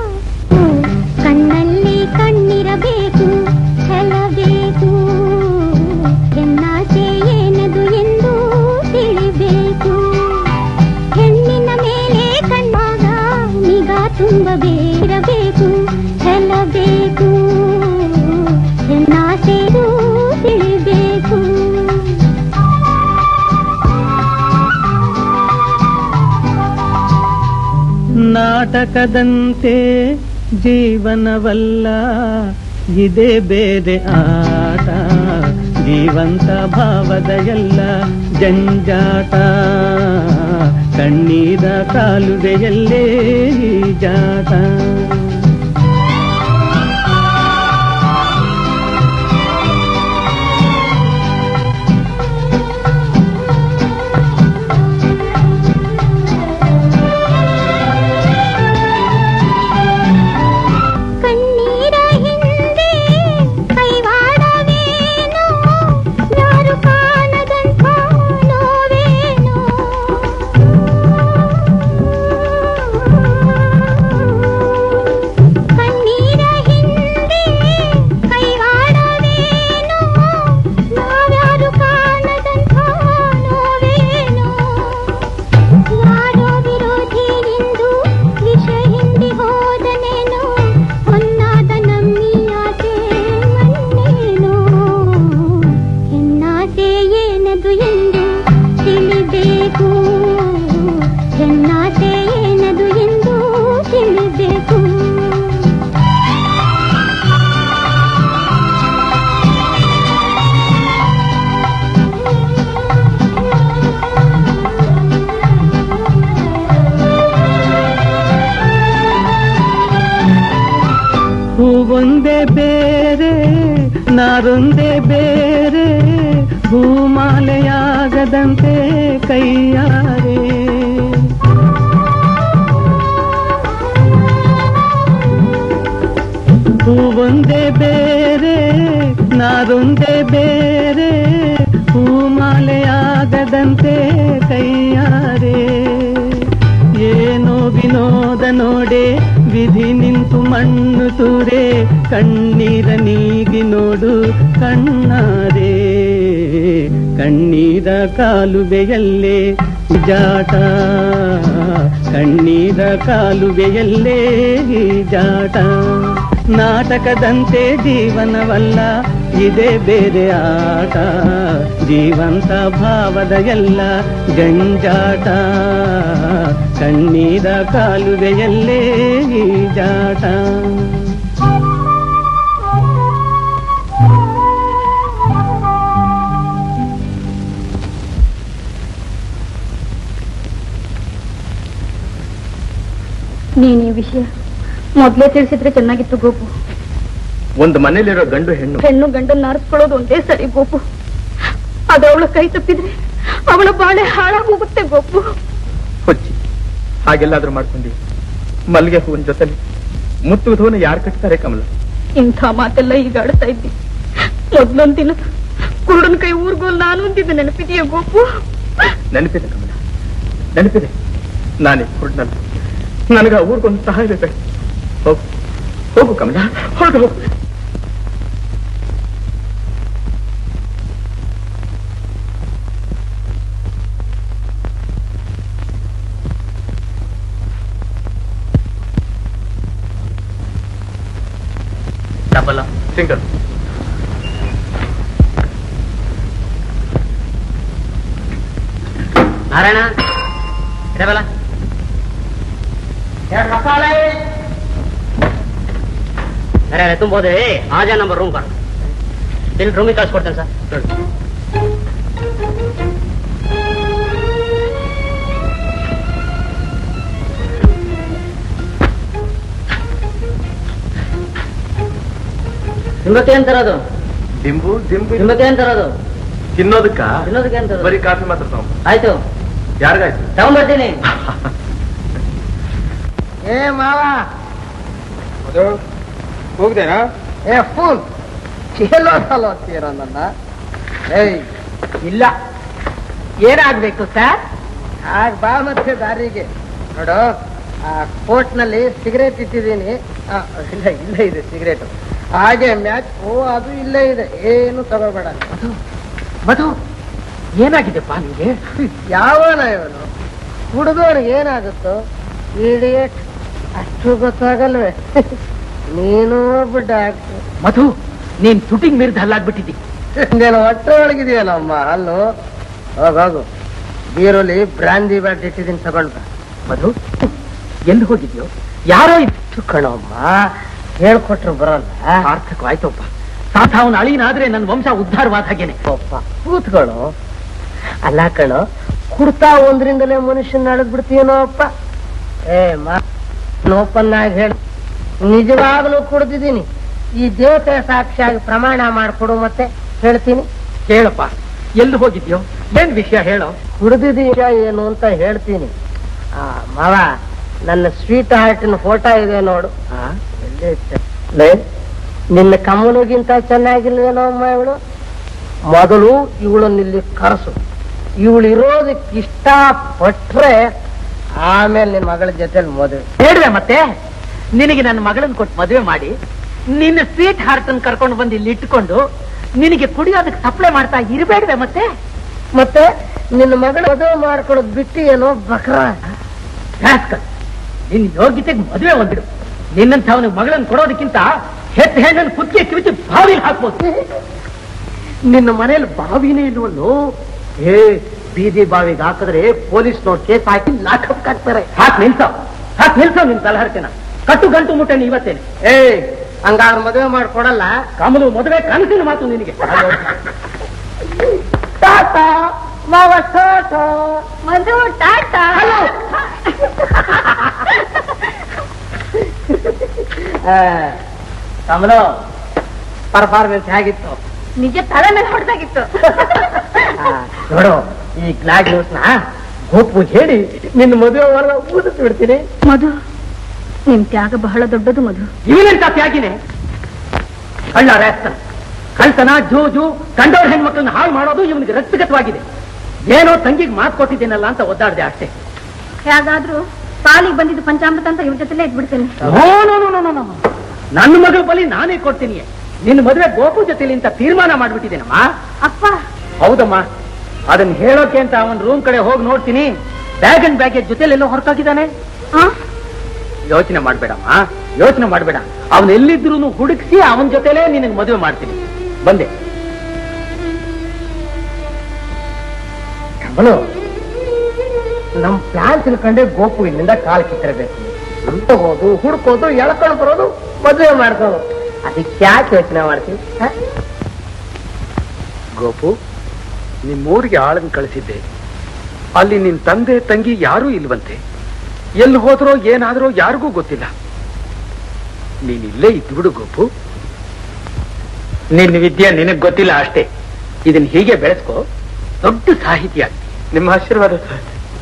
ಕಣ್ಣಲ್ಲಿ ಕಣ್ಣಿರಬೇಕು ಛಲಬೇಕು ಹೆಣ್ಣಾಸೆ ಏನದು ಎಂದು ತಿಳಿಬೇಕು ಹೆಣ್ಣಿನ ಮೇಲೆ ಕಣ್ಣಾಗ ನಿಗಾ ತುಂಬಬೇಕಿರಬೇಕು ಛಲಬೇಕು ಹೆಣ್ಣಾಸೆದು ತಿಳಿಬೇಕು ನಾಟಕದಂತೆ ಜೀವನವಲ್ಲ ಇದೇ ಬೇರೆ ಆಟ ಜೀವಂತ ಭಾವದ ಎಲ್ಲ ಜಂಜಾಟ ಕಣ್ಣೀರ ಕಾಲುವೆಯಲ್ಲೇ ಜಾಟ ಕಣ್ಣೀರ ಹಿಂದೆ ಕೈವಾಡವೇನೋ ಯಾರು ಕಾಣ ನಾರೊಂದೇ ಬೇರೆ ಭೂಮಾಲೆಯಾಗದಂತೆ ಕೈಯಾರೆ ಹೂವೊಂದೇ ಬೇರೆ ನಾರೊಂದೇ ಬೇರೆ ಹೂಮಾಲೆಯಾಗದಂತೆ ಕೈಯಾರೆ ಏನೋ ವಿನೋದ ನೋಡೆ ವಿಧಿ ನಿಂತು ಮಣ್ಣು ತೂರೆ ಕಣ್ಣೀರ ನೀಗಿ ನೋಡು ಕಣ್ಣಾರೆ ಕಣ್ಣೀರ ಕಾಲುವೆಯಲ್ಲೇ ಜಾಟ ಕಣ್ಣೀರ ಕಾಲುವೆಯಲ್ಲೇ ಜಾಟ ನಾಟಕದಂತೆ ಜೀವನವಲ್ಲ ಇದೇ ಬೇರೆ ಆಟ ಜೀವಂತ ಭಾವದ ಎಲ್ಲ ಜಂಜಾಟ ಕಣ್ಣೀರ ಕಾಲುವೆಯಲ್ಲೇ ಜಾಟ ನೀನ್ ಈ ವಿಷಯ ಮೊದ್ಲೇ ತಿಳಿಸಿದ್ರೆ ಚೆನ್ನಾಗಿತ್ತು ಗೋಪು ಒಂದು ಮನೇಲಿರೋ ಗಂಡು ಹೆಣ್ಣು ಹೆಣ್ಣು ಗಂಡನ್ನ ಆರಿಸ್ಕೊಳ್ಳೋದು ಒಂದೇ ಸರಿ ಗೋಪು ಅದು ಅವಳ ಕೈ ತಪ್ಪಿದ್ರೆ ಅವಳ ಬಾಳೆ ಹಾಳಾಗೋಗುತ್ತೆ ಗೋಪು ಹೊಚ್ಚಿ ಹಾಗೆಲ್ಲಾದ್ರೂ ಮಾಡ್ಕೊಂಡು ಮಲ್ಲಿಗೆ ಹೂವಿನ ಜೊತೆಲಿ ಮುತ್ತುವುದವನ್ನ ಯಾರು ಕಟ್ತಾರೆ ಕಮಲ ಇಂಥ ಮಾತೆಲ್ಲ ಈಗ ಆಡ್ತಾ ಇದ್ದಿ ಮೊದ್ಲೊಂದ್ ದಿನ ಕುರುಡನ್ ಕೈ ಊರ್ಗೋಲ್ ನಾನು ಅಂತಿದ್ದೆ ನೆನಪಿದೆಯಾ ಗೋಪು ನೆನಪಿದೆ ಕಮಲ ನೆನಪಿದೆ ನಾನೇ ಕುರುಡ್ನಲ್ಲ ನನಗ ಊರಿಗೊಂದು ಸಹಾಯ ಬೇಕು ಹೋಗು ಹೋಗು ಕಮಲ ಹೋಗು ಹೋಗು ಡಬಲ್ ಸಿಂಗಲ್ ನಾರಾಯಣ ಇರಬಲ್ಲ ಎರಡು ಮಸಾಲೆ ಅರೆ ಅರೆ ತುಂಬೋದೆ ಆಜಾ ನಂಬರ್ ರೂಮ್ ಕರ್ ಇಲ್ಲಿ ರೂಮಿಗೆ ಕಳ್ಸ್ಕೊಡ್ತೇನೆ ಸರ್ ನಿಮ್ಮಕ್ಕೆ ಏನ್ ತರೋದು ದಿಂಬು ದಿಂಬು ನಿಮ್ಮಕ್ಕೆ ಏನ್ ತರೋದು ತಿನ್ನೋದಕ್ಕ ತಿನ್ನೋದಕ್ಕೆ ಏನ್ ತರೋದು ಬರೀ ಕಾಫಿ ಮಾತ್ರ ತಗೊಂಡು ಆಯ್ತು ಯಾರಿಗಾಯ್ತು ತಗೊಂಡ್ಬರ್ತೀನಿ ಏ ಮಾವ ಹೋಗ್ದೇನಾ ಏ ಫೂಲ್ ಎಲ್ಲೋ ಸಲ ಅಂತೀರ ನನ್ನ ಏಯ್ ಇಲ್ಲ ಏನಾಗ್ಬೇಕು ಸರ್ ಆಗ ಬಾ ಮತ್ತೆ ದಾರಿಗೆ ನೋಡು ಆ ಕೋಟ್ನಲ್ಲಿ ಸಿಗರೇಟ್ ಇಟ್ಟಿದ್ದೀನಿ ಆ, ಇಲ್ಲ ಇಲ್ಲೇ ಇದೆ ಸಿಗರೇಟ್ ಹಾಗೆ ಮ್ಯಾಚ್ ಓ ಅದು ಇಲ್ಲೇ ಇದೆ ಏನು ತಗೋಬೇಡ ಮಧು ಏನಾಗಿದೆಪ್ಪ ನಿಂಗೆ ಯಾವನ ಇವನು ಹುಡುಗವ್ರಿಗೆ ಏನಾಗುತ್ತೋ ಇಡಿಯಟ್ ಅಷ್ಟು ಗೊತ್ತಾಗಲ್ವೇ ನೀನು ಒಬ್ಬ ಡಾಕ್ಟ್ರು ಮಧು ನೀನ್ ತುಟಿಂಗ್ ಮೀರಿದ ಹಲ್ಲಾಗ್ಬಿಟ್ಟಿದ್ದಿ ನೀನು ಹೊಟ್ಟೆ ಒಳಗಿದೆಯಲ್ಲಮ್ಮ ಅಲ್ಲು ಹೋಗ್ ಹೋಗು ಬೀರುಲಿ ಬ್ರಾಂದಿ ಬ್ಯಾಟ್ ಇಟ್ಟಿದ್ದೀನಿ ತಗೊಂಡ್ ಬಾ ಮಧು ಎಲ್ಲಿ ಹೋಗಿದ್ಯೋ ಯಾರೋ ಇತ್ತು ಕಣಮ್ಮ ಹೇಳ್ಕೊಟ್ರು ಬರಲ್ಲ ಸಾರ್ಥಕವಾಯ್ತಪ್ಪ ಸಾಥ ಅವನ ಅಳಿನಾದ್ರೆ ನನ್ನ ವಂಶ ಉದ್ಧಾರವಾದ ಹಾಗೇನೆ ಅಪ್ಪ ಕೂತ್ಗಳು ಅಲ್ಲ ಕಣೋ ಕುಡ್ತಾ ಒಂದ್ರಿಂದಲೇ ಮನುಷ್ಯನ ಅಳದ್ ಬಿಡ್ತೀಯನೋ ಅಪ್ಪ ಏ ಮಾ ಓಪನ್ ಆಗಿ ಹೇಳ ನಿಜವಾಗ್ಲೂ ಕುಡ್ದಿದ್ದೀನಿ ಈ ದೇವತೆ ಸಾಕ್ಷಿಯಾಗಿ ಪ್ರಮಾಣ ಮಾಡ್ಕೊಡು ಮತ್ತೆ ಹೇಳ್ತೀನಿ ಹೇಳಪ್ಪ ಎಲ್ಲಿ ಹೋಗಿದ್ಯೋ ಏನ್ ವಿಷಯ ಹೇಳೋ ಕುಡ್ದಿದೀಯ ಏನು ಅಂತ ಹೇಳ್ತೀನಿ ಆ ಮಾವ ನನ್ನ ಸ್ವೀಟ್ ಹಾರ್ಟಿನ ಫೋಟೋ ಇದೆ ನೋಡು ಎಲ್ಲೇ ಇಟ್ಟೆ? ಲೇ, ನಿನ್ನ ಕಮ್ಮನಿಗಿಂತ ಚೆನ್ನಾಗಿಲ್ವೇನೋ ಅಮ್ಮ ಇವಳು ಮೊದಲು ಇವಳನ್ನ ಇಲ್ಲಿ ಕರೆಸು ಇವಳು ಇರೋದಕ್ಕೆ ಇಷ್ಟ ಪಟ್ರೆ ಆಮೇಲೆ ನಿನ್ನ ಮಗಳ ಜೊತೆಲಿ ಮದುವೆ ಹೇಳ್ವೆ ಮತ್ತೆ ನಿನಗೆ ನನ್ನ ಮಗಳನ್ನ ಕೊಟ್ಟು ಮದುವೆ ಮಾಡಿ ನಿನ್ನ ಸ್ವೀಟ್ ಹಾರ್ಟ್ ಅನ್ನು ಕರ್ಕೊಂಡು ಬಂದು ಇಲ್ಲಿ ಇಟ್ಕೊಂಡು ನಿನಗೆ ಕುಡಿಯೋದಕ್ಕೆ ಸಪ್ಲೈ ಮಾಡ್ತಾ ಇರಬೇಡ್ವೆ ಮತ್ತೆ ಮತ್ತೆ ನಿನ್ನ ಮಗಳ ಮದುವೆ ಮಾಡ್ಕೊಳೋದ್ ಬಿಟ್ಟು ಏನೋ ಬಕ್ರ ರಾಸ್ಕಲ್, ನಿನ್ನ ಯೋಗ್ಯತೆಗೆ ಮದುವೆ ಒಂದಿಡು ನಿನ್ನಂತ ಅವನಿಗೆ ಮಗಳನ್ನ ಕೊಡೋದಕ್ಕಿಂತ ಹೆಚ್ಚು ಹೆಣ್ಣನ್ನು ಕುತ್ತಿಗೆ ಕಿವಿಚಿ ಬಾವಿಗೆ ಹಾಕ್ಬೋದು ನಿನ್ನ ಮನೇಲಿ ಬಾವಿನೇ ಇಲ್ವಲ್ಲೋ ಏ ಬೀದಿ ಬಾವಿಗೆ ಹಾಕಿದ್ರೆ ಪೊಲೀಸ್ನವ್ರು ಕೇಸ್ ಹಾಕಿ ಲಾಕಪ್ ಹಾಕ್ತಾರೆ ಹಾಕ್ ನಿಲ್ಸೋ ಹಾಕ್ ನಿಲ್ಸೋ ನಿನ್ ತಲಹರ್ತಿನ ಕಟ್ಟು ಗಂಟು ಮುಟ್ಟೆ ಇವತ್ತೇನೆ ಏ ಹಂಗಾದ್ರೆ ಮದುವೆ ಮಾಡ್ಕೊಡಲ್ಲ ಕಮಲು ಮದುವೆ ಕನಸಿನ ಮಾತು ನಿನಗೆ ಟಾಟಾ ಮಾವ tata Madhu tata Kamalu performance ಹೇಗಿತ್ತು ನಿಜ ತಲೆ ಮೇಲೆ ಹೊಡೆದಾಗಿತ್ತು ನೋಡು ಈ ಗ್ಲಾಡ್ ನ್ಯೂಸ್ ನ ಗೋಪು ಹೇಳಿ ನಿನ್ನ ಮದುವೆ ಒಳಗ ಊದಿಸಿ ಬಿಡ್ತೀನಿ ಮಧು ನಿಮ್ ತ್ಯಾಗ ಬಹಳ ದೊಡ್ಡದು ಮಧು ಇವನೆಂತ ತ್ಯಾಗಿನೇ ಕಳ್ಳ ರೇಸ್ತನ ಕಳ್ತನ ಜೂಜು ಕಂಡವ್ರ ಹೆಣ್ಮಕ್ಳನ್ನ ಹಾಳು ಮಾಡೋದು ಇವನಿಗೆ ರಕ್ತಗತವಾಗಿದೆ ಏನೋ ತಂಗಿಗೆ ಮಾತು ಕೊಟ್ಟಿದ್ದೀನಲ್ಲ ಅಂತ ಒದ್ದಾಡ್ದೆ ಅಷ್ಟೇ ಹೇಗಾದ್ರೂ ಪಾಲಿಗೆ ಬಂದಿದ್ದು ಪಂಚಾಮೃತ ಅಂತ ಇವ್ರ ಜೊತೆಲೇ ಇಟ್ಬಿಡ್ತೇನೆ no, no, no, no, no, no. ನನ್ನ ಮಗಳ ಬಲಿ ನಾನೇ ಕೊಡ್ತೀನಿ ನಿನ್ನ ಮದುವೆ ಗೋಪು ಜೊತೆಲಿ ಅಂತ ತೀರ್ಮಾನ ಮಾಡ್ಬಿಟ್ಟಿದ್ದೇನಮ್ಮ ಅಪ್ಪ ಹೌದಮ್ಮ ಅದನ್ನ ಹೇಳೋಕೆ ಅಂತ ಅವನ್ ರೂಮ್ ಕಡೆ ಹೋಗಿ ನೋಡ್ತೀನಿ ಬ್ಯಾಗ್ ಅಂಡ್ ಬ್ಯಾಗೇಜ್ ಜೊತೆಲೆಲ್ಲೋ ಹೊರತಾಗಿದ್ದಾನೆ ಯೋಚನೆ ಮಾಡ್ಬೇಡಮ್ಮ ಯೋಚನೆ ಮಾಡ್ಬೇಡ ಅವನ್ ಎಲ್ಲಿದ್ರು ಹುಡುಕ್ಸಿ ಅವನ ಜೊತೆಲೇ ನಿನಗೆ ಮದುವೆ ಮಾಡ್ತೀನಿ ಬಂದೆ ಕಮಲು ನಮ್ ಪ್ಲಾನ್ ತಿಳ್ಕೊಂಡೆ ಗೋಪು ಇಲ್ಲಿಂದ ಕಾಲ್ ಕಿತ್ತಿರಬೇಕು ಹೋಗೋದು ಹುಡ್ಕೋದು ಎಳ್ಕೊಂಡು ಬರೋದು ಮದುವೆ ಮಾಡ್ಕೋದು ಅದಕ್ಕೆ ಯಾಕೆ ಯೋಚನೆ ಮಾಡ್ತೀವಿ ಹ? ಗೋಪು ನಿಮ್ಮೂರಿಗೆ ಆಳನ್ ಕಳಿಸಿದ್ದೆ ಅಲ್ಲಿ ನಿನ್ ತಂದೆ ತಂಗಿ ಯಾರೂ ಇಲ್ವಂತೆ ಎಲ್ಲಿ ಹೋದ್ರೋ ಏನಾದ್ರೋ ಯಾರಿಗೂ ಗೊತ್ತಿಲ್ಲ ನೀನ್ ಇಲ್ಲೇ ಇದ್ಬಿಡು ಗೋಪು ನಿನ್ನ ವಿದ್ಯೆ ನಿನಗ್ ಗೊತ್ತಿಲ್ಲ ಅಷ್ಟೇ ಇದನ್ನ ಹೀಗೆ ಬೆಳೆಸ್ಕೋ ದೊಡ್ಡ ಸಾಹಿತ್ಯ ಆಗ್ತಿ ನಿಮ್ಮ ಆಶೀರ್ವಾದ ಸರ್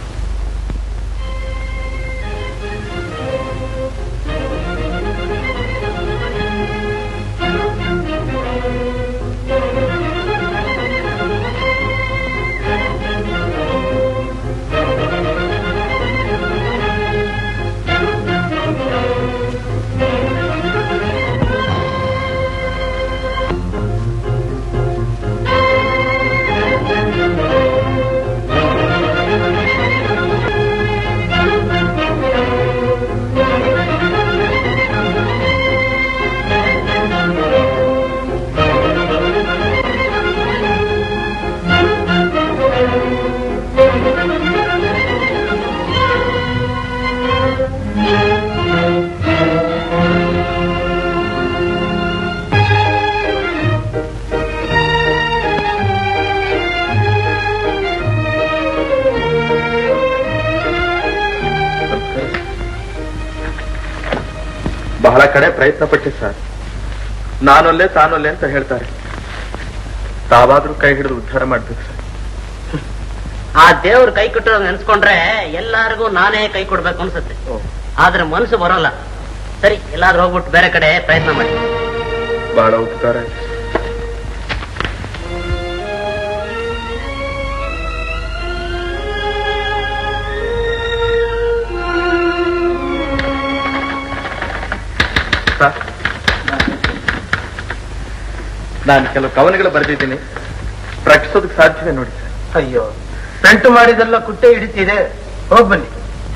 ಬಹಳ ಕಡೆ ಪ್ರಯತ್ನ ಪಟ್ಟೆ ಸರ್ ನಾನೊಲ್ಲೆ ತಾನೊಲ್ಲೆ ಅಂತ ಹೇಳ್ತಾರೆ ತಾವಾದ್ರೂ ಕೈ ಹಿಡಿದು ಉದ್ಧಾರ ಮಾಡ್ಬೇಕು ಸರ್ ಆ ದೇವ್ರ ಕೈ ಕೊಟ್ಟಿರೋ ನೆನ್ಸ್ಕೊಂಡ್ರೆ ಎಲ್ಲಾರ್ಗೂ ನಾನೇ ಕೈ ಕೊಡ್ಬೇಕು ಅನ್ಸುತ್ತೆ ಆದ್ರೆ ಮನಸ್ಸು ಬರೋಲ್ಲ ಸರಿ ಎಲ್ಲಾದ್ರೂ ಹೋಗ್ಬಿಟ್ಟು ಬೇರೆ ಕಡೆ ಪ್ರಯತ್ನ ಮಾಡಿ ಬಹಳ ಉಪಕಾರ ಆಯ್ತು ಸರ್, ನಾನು ಕೆಲವು ಕವನಗಳು ಬರೆದಿದ್ದೀನಿ ಪ್ರಕಟಿಸೋದಕ್ಕೆ ಸಾಧ್ಯವೇ ನೋಡಿ ಸರ್ ಅಯ್ಯೋ ಪೆಂಟು ಮಾಡಿದೆಲ್ಲ ಕುಟ್ಟೆ ಹಿಡಿತಿದೆ ಹೋಗ್ ಬನ್ನಿ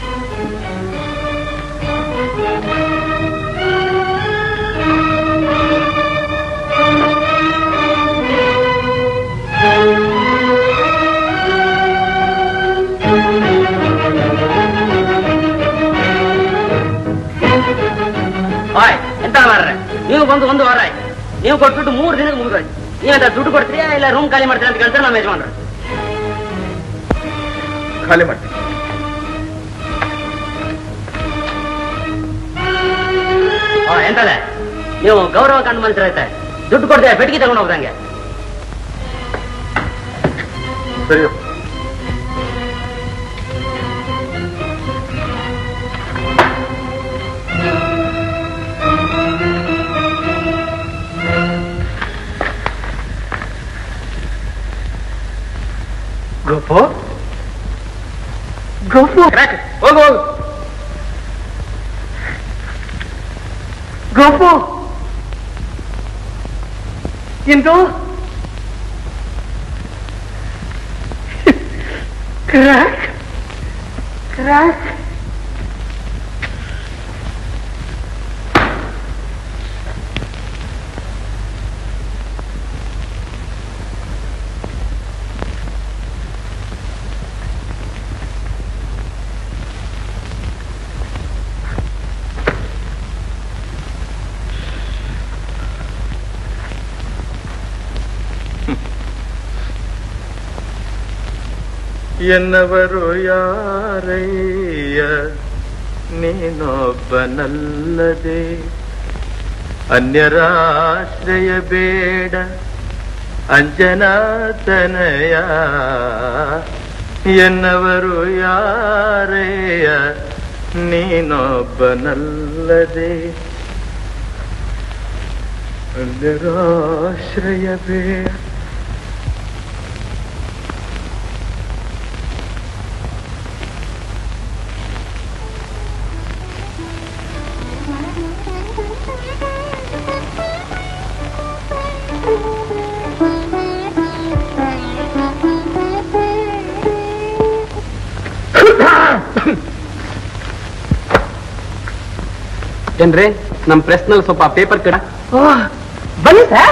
ಹಾಯ್ ಎಂತ ಮಾಡ್ರೆ ನೀವು ಬಂದು ಒಂದು ವಾರ ಆಯ್ತು ನೀವು ಕೊಟ್ಬಿಟ್ಟು ಮೂರು ದಿನಕ್ಕೆ ಮುಗಿದೋಯ್ತು ನೀವಂತ ದುಡ್ಡು ಕೊಡ್ತೀರಾ ಇಲ್ಲ ರೂಮ್ ಖಾಲಿ ಮಾಡ್ತೀರಾ ಅಂತ ಕೇಳ್ತಾರೆ ನಮ್ಮ ಯಜಮಾನ್ರು ಖಾಲಿ ಮಾಡ್ತೀನಿ ಹಾ ಎಂತದೆ ನೀವು ಗೌರವ ಕಂಡು ಮನ್ಸಿರೈತೆ ದುಡ್ಡು ಕೊಡ್ತೇವೆ ಪೆಟ್ಟಿಗೆ ತಗೊಂಡು ಹೋಗ್ದಂಗೆ ಸರಿ ಗೋಪು ಗೋಪು ಹೋಗು ಹೋಗು ಗೋಪು ಇಂದು ಕ್ರಾಕ್ ಕ್ರಾಕ್ ಎನ್ನವರು ಯಾರಯ್ಯ ನೀನೊಬ್ಬನಲ್ಲದೆ ಅನ್ಯರಾಶ್ರಯ ಬೇಡ ಅಂಜನಾತನಯ ಎನ್ನವರು ಯಾರೆಯ ನೀನೊಬ್ಬನಲ್ಲದೆ ಅಲ್ಲರಾಶ್ರಯವೇ ಏನ್ರಿ ನಮ್ ಪ್ರೆಸ್ ನಲ್ಲಿ ಸ್ವಲ್ಪ ಪೇಪರ್ ಕಡ ಬನ್ನಿ ಸರ್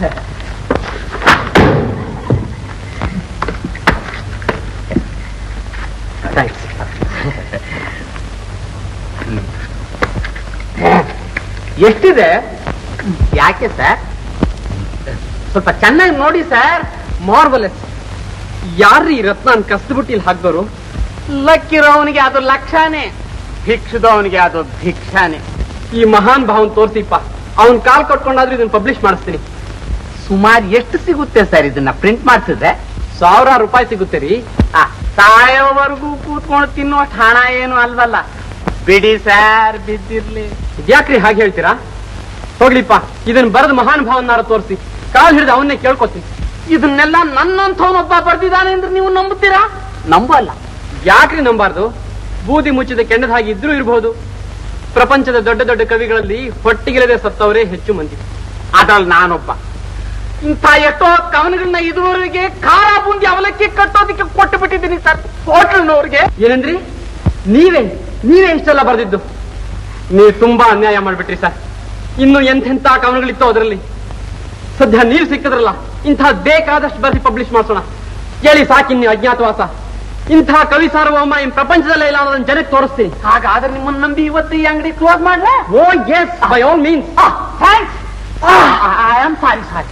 ಎಷ್ಟಿದೆ ಯಾಕೆ ಸರ್ ಸ್ವಲ್ಪ ಚೆನ್ನಾಗಿ ನೋಡಿ ಸರ್ ಮಾರ್ವಲೆಸ್ ಯಾರ್ರಿ ಈ ರತ್ನ ಕಸ್ದ್ಬಿಟ್ಟು ಇಲ್ಲಿ ಹಾಕ್ದವರು ಲಕ್ಕಿರೋವನಿಗೆ ಅದು ಲಕ್ಷಾನೇ ಭಿಕ್ಷದವನಿಗೆ ಅದು ಭಿಕ್ಷಾನೆ ಈ ಮಹಾನ್ ಭಾವನ್ ತೋರ್ಸಿಪ್ಪ ಅವನ್ ಕಾಲ್ ಕಟ್ಕೊಂಡಾದ್ರೂ ಇದನ್ನ ಪಬ್ಲಿಷ್ ಮಾಡಿಸ್ತೀನಿ ಸುಮಾರು ಎಷ್ಟು ಸಿಗುತ್ತೆ ಸರ್ ಇದನ್ನ ಪ್ರಿಂಟ್ ಮಾಡಿಸಿದ್ರೆ ಸಾವಿರಾರು ರೂಪಾಯಿ ಸಿಗುತ್ತೆ ರೀ ಆ, ಸಾಯೋವರೆಗೂ ಕೂತ್ಕೊಂಡು ತಿನ್ನುವಷ್ಟು ಹಣ ಏನು ಅಲ್ವಲ್ಲ ಬಿಡಿ ಸರ್ ಬಿದ್ದಿರ್ಲಿ ಯಾಕ್ರಿ ಹಾಗೆ ಹೇಳ್ತೀರಾ ಹೋಗ್ಲಿಪ್ಪ ಇದನ್ನ ಬರೆದ ಮಹಾನ್ ಭಾವನಾರ ತೋರಿಸಿ ಕಾಲ್ ಹಿಡಿದು ಅವನ್ನೇ ಕೇಳ್ಕೊತೀನಿ ಇದನ್ನೆಲ್ಲ ನನ್ನಂಥವನೊಬ್ಬ ಬರ್ದಿದ್ದಾನೆ ಅಂದ್ರೆ ನೀವು ನಂಬುತ್ತೀರಾ ನಂಬಲ್ಲ ಯಾಕ್ರಿ ನಂಬಾರ್ದು ಬೂದಿ ಮುಚ್ಚಿದ ಕೆಂಡದ ಹಾಗೆ ಇದ್ರೂ ಇರಬಹುದು ಪ್ರಪಂಚದ ದೊಡ್ಡ ದೊಡ್ಡ ಕವಿಗಳಲ್ಲಿ ಹೊಟ್ಟಿಗಿಲ್ಲದೆ ಸತ್ತವರೇ ಹೆಚ್ಚು ಮಂದಿ ಅದ್ರಲ್ಲಿ ನಾನೊಬ್ಬ ಇಂಥ ಎಷ್ಟೋ ಕವನಗಳನ್ನ ಇದುವರೆಗೆ ಖಾರ ಬುಂದಿ ಅವಲಕ್ಕಿ ಕಟ್ಟೋದಕ್ಕೆ ಕೊಟ್ಟು ಬಿಟ್ಟಿದ್ದೀನಿ ಸರ್ ಹೋಟೆಲ್ನವ್ರಿಗೆ ಏನಂದ್ರಿ ನೀವೇ ನೀವೇ ಇಷ್ಟೆಲ್ಲ ಬರೆದಿದ್ದು ನೀವು ತುಂಬಾ ಅನ್ಯಾಯ ಮಾಡ್ಬಿಟ್ರಿ ಸರ್ ಇನ್ನು ಎಂತೆಂಥ ಕವನಗಳಿತ್ತು ಅದರಲ್ಲಿ ಸದ್ಯ ನೀವು ಸಿಕ್ಕಿದ್ರಲ್ಲ ಇಂಥ ಬೇಕಾದಷ್ಟು ಬರ್ಸಿ ಪಬ್ಲಿಷ್ ಮಾಡಿಸೋಣ ಹೇಳಿ ಸಾಕಿನ್ ನೀವು ಅಜ್ಞಾತವಾಸ ಇಂಥ ಕವಿ ಸಾರ್ವಭೌಮ ಈ ಪ್ರಪಂಚದಲ್ಲೇ ಇಲ್ಲ ಅನ್ನೋದನ್ನ ಜನಕ್ಕೆ ತೋರಿಸ್ತೀನಿ ಹಾಗಾದ್ರೆ ನಿಮ್ಮನ್ನ ನಂಬಿ ಇವತ್ತು ಈ ಅಂಗಡಿ ಕ್ಲೋಸ್ ಮಾಡ್ಲಾ oh yes by all means thanks I am sorry sorry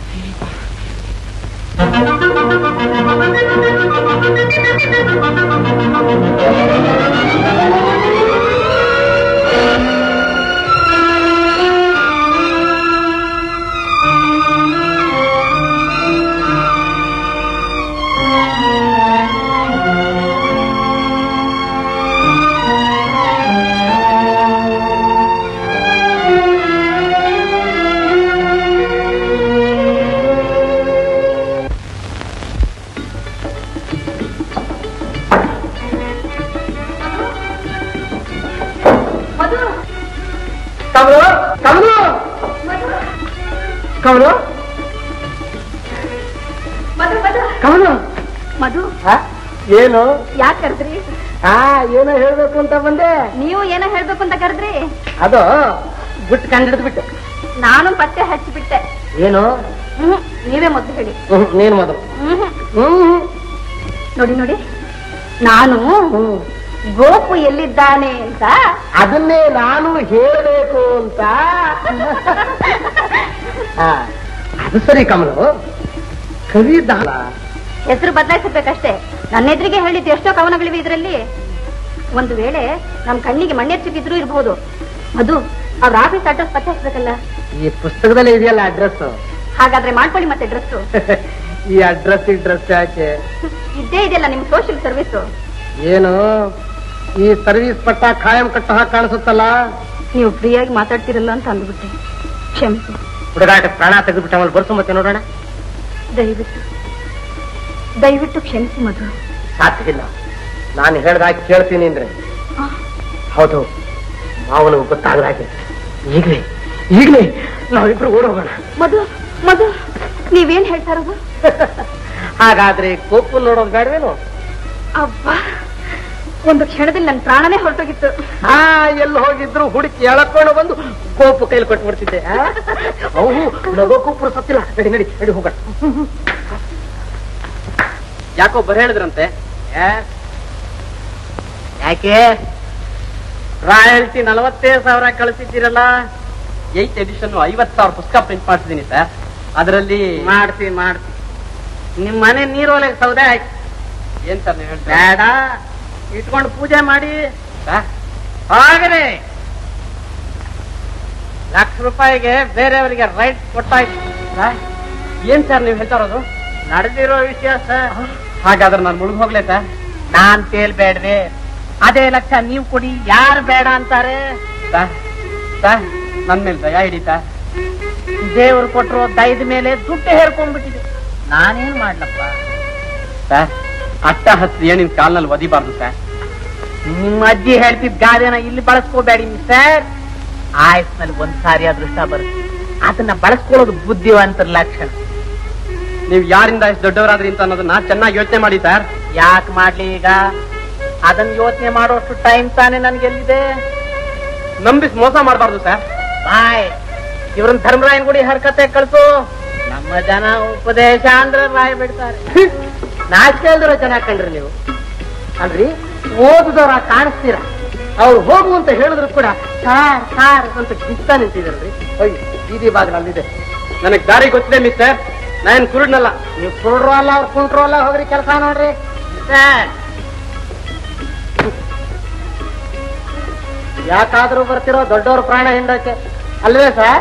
Kamalu Kamalu Kamalu Madhu Madhu Kamalu Madhu ಏನು ಯಾಕೆ ಕರೆದ್ರಿ ಆ ಏನೋ ಹೇಳ್ಬೇಕು ಅಂತ ಬಂದೆ ನೀವು ಏನೋ ಹೇಳ್ಬೇಕು ಅಂತ ಕರೆದ್ರಿ ಅದು ಬಿಟ್ಟು ಕಂಡಿಡ್ದು ಬಿಟ್ಟು ನಾನು ಪತ್ತೆ ಹಚ್ಚಿಬಿಟ್ಟೆ ಏನು ಹ್ಮ್ ನೀವೇ ಮೊದಲು ಹೇಳಿ ಹ್ಮ್, ನೀನು ಮೊದಲು ಹ್ಮ್ ಹ್ಮ್ ನೋಡಿ ನೋಡಿ ನಾನು ಗೋಪು ಎಲ್ಲಿದ್ದಾನೆ ಅಂತ ಅದನ್ನೇ ನಾನು ಹೇಳಬೇಕು ಅಂತ ಆ, ಅದು ಸರಿ ಕಮಲು ಕವಿ ದಾನ ಹೆಸರು ಬದಲಾಯಿಸಬೇಕಷ್ಟೇ ನನ್ನ ಎದುರಿಗೆ ಹೇಳಿದ್ದು ಎಷ್ಟೋ ಕವನಗಳಿವೆ ಇದರಲ್ಲಿ ಒಂದು ವೇಳೆ ನಮ್ ಕಣ್ಣಿಗೆ ಮಣ್ಣೆಚ್ಚಿದ್ರು ಇರಬಹುದು ಅದು ಅವ್ರ ಆಫೀಸ್ ಅಡ್ರೆಸ್ ಪತ್ತೆ ಹಚ್ಬೇಕಲ್ಲ ಈ ಪುಸ್ತಕದಲ್ಲಿ ಇದೆಯಲ್ಲ ಅಡ್ರೆಸ್ ಹಾಗಾದ್ರೆ ಮಾಡ್ಕೊಳ್ಳಿ ಮತ್ತೆ ಡ್ರೆಸ್ ಈ ಅಡ್ರೆಸ್ ಡ್ರೆಸ್ ಯಾಕೆ ಇದ್ದೇ ಇದೆಯಲ್ಲ ನಿಮ್ ಸೋಷಿಯಲ್ ಸರ್ವಿಸ್ ಏನು ಈ ಸರ್ವಿಸ್ ಪಟ್ಟ ಖಾಯಂ ಕಟ್ಟ ಹಾಕಿ ಕಾಣಿಸುತ್ತಲ್ಲ ನೀವು ಫ್ರೀಯಾಗಿ ಮಾತಾಡ್ತಿರಲ್ಲ ಅಂತ ಅಂದ್ಬಿಟ್ಟೆ ಕ್ಷಮಿಸಿ ಹುಡುಗಾಟ ಪ್ರಾಣ ತೆಗೆದ್ಬಿಟ್ಟು ಆಮೇಲೆ ಬರ್ಸು ಮತ್ತೆ ನೋಡೋಣ ದಯವಿಟ್ಟು ದಯವಿಟ್ಟು ಕ್ಷಮಿಸಿ ಮಧು ಸಾಧ್ಯವಿಲ್ಲ ನಾನು ಹೇಳ್ದಾಗ ಕೇಳ್ತೀನಿ ಅಂದ್ರೆ ಆ. ಹೌದು ಮಾವನಿಗೆ ಗೊತ್ತಾಗದ ಹಾಗೆ ಈಗಲೇ ಈಗಲೇ ನಾವಿಬ್ರು ಓಡೋಗೋಣ ಮಧು ಮಧು ನೀವೇನ್ ಹೇಳ್ತಾ ಇರೋದು ಹಾಗಾದ್ರೆ ಕೋಪು ನೋಡೋದು ಬೇಡವೇನು ಅಬ್ಬಾ ಒಂದು ಕ್ಷಣದಲ್ಲಿ ನನ್ನ ಪ್ರಾಣನೇ ಹೊರಟೋಗಿತ್ತು ಹಾ ಎಲ್ಲಿ ಹೋಗಿದ್ರು ಹುಡುಕಿ ಎಳಕೊಂಡು ಬಂದು ಕೋಪು ಕೈಲಿ ಕೊಟ್ಬಿಡ್ತಿದ್ದೆ ಆ? ಅವು ನಗೋಕ್ಕೂ ಪುರ್ಸತ್ತಿಲ್ಲ ನಡಿ ನಡಿ ನಡಿ ಹೋಗೋಣ ಯಾಕೋ ಬರ ಹೇಳಿದ್ರಂತೆ ಯಾಕೆ ರಾಯಲ್ಟಿ ನಲವತ್ತೈದು ಸಾವಿರ ಕಳಿಸಿದ್ದೀರಲ್ಲ ಏತ್ ಎಡಿಷನ್ ಐವತ್ ಸಾವಿರ ಪುಸ್ತಕ ಪ್ರಿಂಟ್ ಮಾಡಿಸಿದೀನಿ ಸರ್ ಅದರಲ್ಲಿ ಮಾಡ್ತೀನಿ ಮಾಡ್ತೀನಿ ನಿಮ್ ಮನೆ ನೀರೋಲೆಗೆ ಸೌದೆ ಆಯ್ತು ಏನ್ ಸರ್ ನೀವು ಬೇಡ ಇಟ್ಕೊಂಡು ಪೂಜೆ ಮಾಡಿ ಹಾಗರೆ ಲಕ್ಷ ರೂಪಾಯಿಗೆ ಬೇರೆಯವರಿಗೆ ರೈಟ್ ಕೊಟ್ಟಾಯ್ತು ಏನ್ ಸರ್ ನೀವು ಹೇಳ್ತಾ ಇರೋದು ನಡೆದಿರೋ ವಿಷಯ ಸರ್ ಹಾಗಾದ್ರೆ ನಾನು ಮುಳುಗ್ ಹೋಗ್ಲೇ ಸರ್ ನಾನ್ ತೇಲ್ಬೇಡ್ರಿ ಅದೇ ಲಕ್ಷ ನೀವು ಕೊಡಿ ಯಾರು ಬೇಡ ಅಂತಾರೆ ಸರ್ ಸರ್ ನನ್ ಮೇಲೆ ದಯ ಹಿಡಿತಾ ದೇವ್ರು ಕೊಟ್ಟರು ದಯದ ಮೇಲೆ ದುಡ್ಡು ಹೇರ್ಕೊಂಡ್ಬಿಟ್ಟಿದೆ ನಾನೇನ್ ಮಾಡ್ಲಪ್ಪ ಸರ್ ಅಟ್ಟ ಹತ್ತು ಏನಿನ್ ಕಾಲ್ನಲ್ಲಿ ಒದಿಬಾರ್ದು ಸರ್ ನಿಮ್ಮ ಅಜ್ಜಿ ಹೇಳ್ತಿದ್ ಗಾದೆನ ಇಲ್ಲಿ ಬಳಸ್ಕೋಬೇಡಿ ಸರ್ ಆಯಸ್ನಲ್ಲಿ ಒಂದ್ ಸಾರಿ ಅದೃಷ್ಟ ಬರುತ್ತೆ ಅದನ್ನ ಬಳಸ್ಕೊಳ್ಳೋದು ಬುದ್ಧಿವಂತರ ಲಕ್ಷಣ ನೀವು ಯಾರಿಂದ ಎಷ್ಟು ದೊಡ್ಡವರಾದ್ರಿ ಅಂತ ಅನ್ನೋದನ್ನ ಚೆನ್ನಾಗಿ ಯೋಚನೆ ಮಾಡಿ ಸರ್ ಯಾಕೆ ಮಾಡ್ಲಿ ಈಗ ಅದನ್ನ ಯೋಚನೆ ಮಾಡೋಷ್ಟು ಟೈಮ್ ತಾನೇ ನನ್ಗೆಲ್ಲಿದೆ ನಂಬಿಸಿ ಮೋಸ ಮಾಡಬಾರ್ದು ಸರ್ ಬಾಯ್ ಇವ್ರನ್ನ ಧರ್ಮರಾಯನ್ ಗುಡಿ ಹರ್ಕತೆ ಕಳ್ಸು ನಮ್ಮ ಜನ ಉಪದೇಶ ಅಂದ್ರೆ ರಾಯ್ ಬಿಡ್ತಾರೆ ನಾಚಿಕೆ ಇಲ್ದಿರೋ ಜನ ಕಂಡ್ರಿ ನೀವು ಅಲ್ರಿ ಓದಿದವ್ರ ಕಾಣಿಸ್ತೀರ ಅವ್ರು ಹೋಗು ಅಂತ ಹೇಳಿದ್ರು ಕೂಡ ಸಾರ್ ಸಾರ್ ಅಂತ ಗಿಸ್ತಾ ನಿಂತಿದಾರ್ರಿ ಹೋಗಿ ಬೀದಿ ಬಾಗಿಲು ಅಲ್ಲಿದೆ ನನಗ್ ದಾರಿ ಗೊತ್ತಿದೆ ಮಿಸ್ಟರ್ ನಾನ್ ಕುರುಡ್ನಲ್ಲ ನೀವು ಕುರುಡ್ರು ಅಲ್ಲ ಅವ್ರು ಕುಂಟ್ರು ಅಲ್ಲ ಹೋಗ್ರಿ ಕೆಲಸ ನೋಡ್ರಿ ಸರ್ ಯಾಕಾದ್ರೂ ಬರ್ತಿರೋ ದೊಡ್ಡವ್ರ ಪ್ರಾಣ ಹಿಂಡಕ್ಕೆ ಅಲ್ವೇ ಸರ್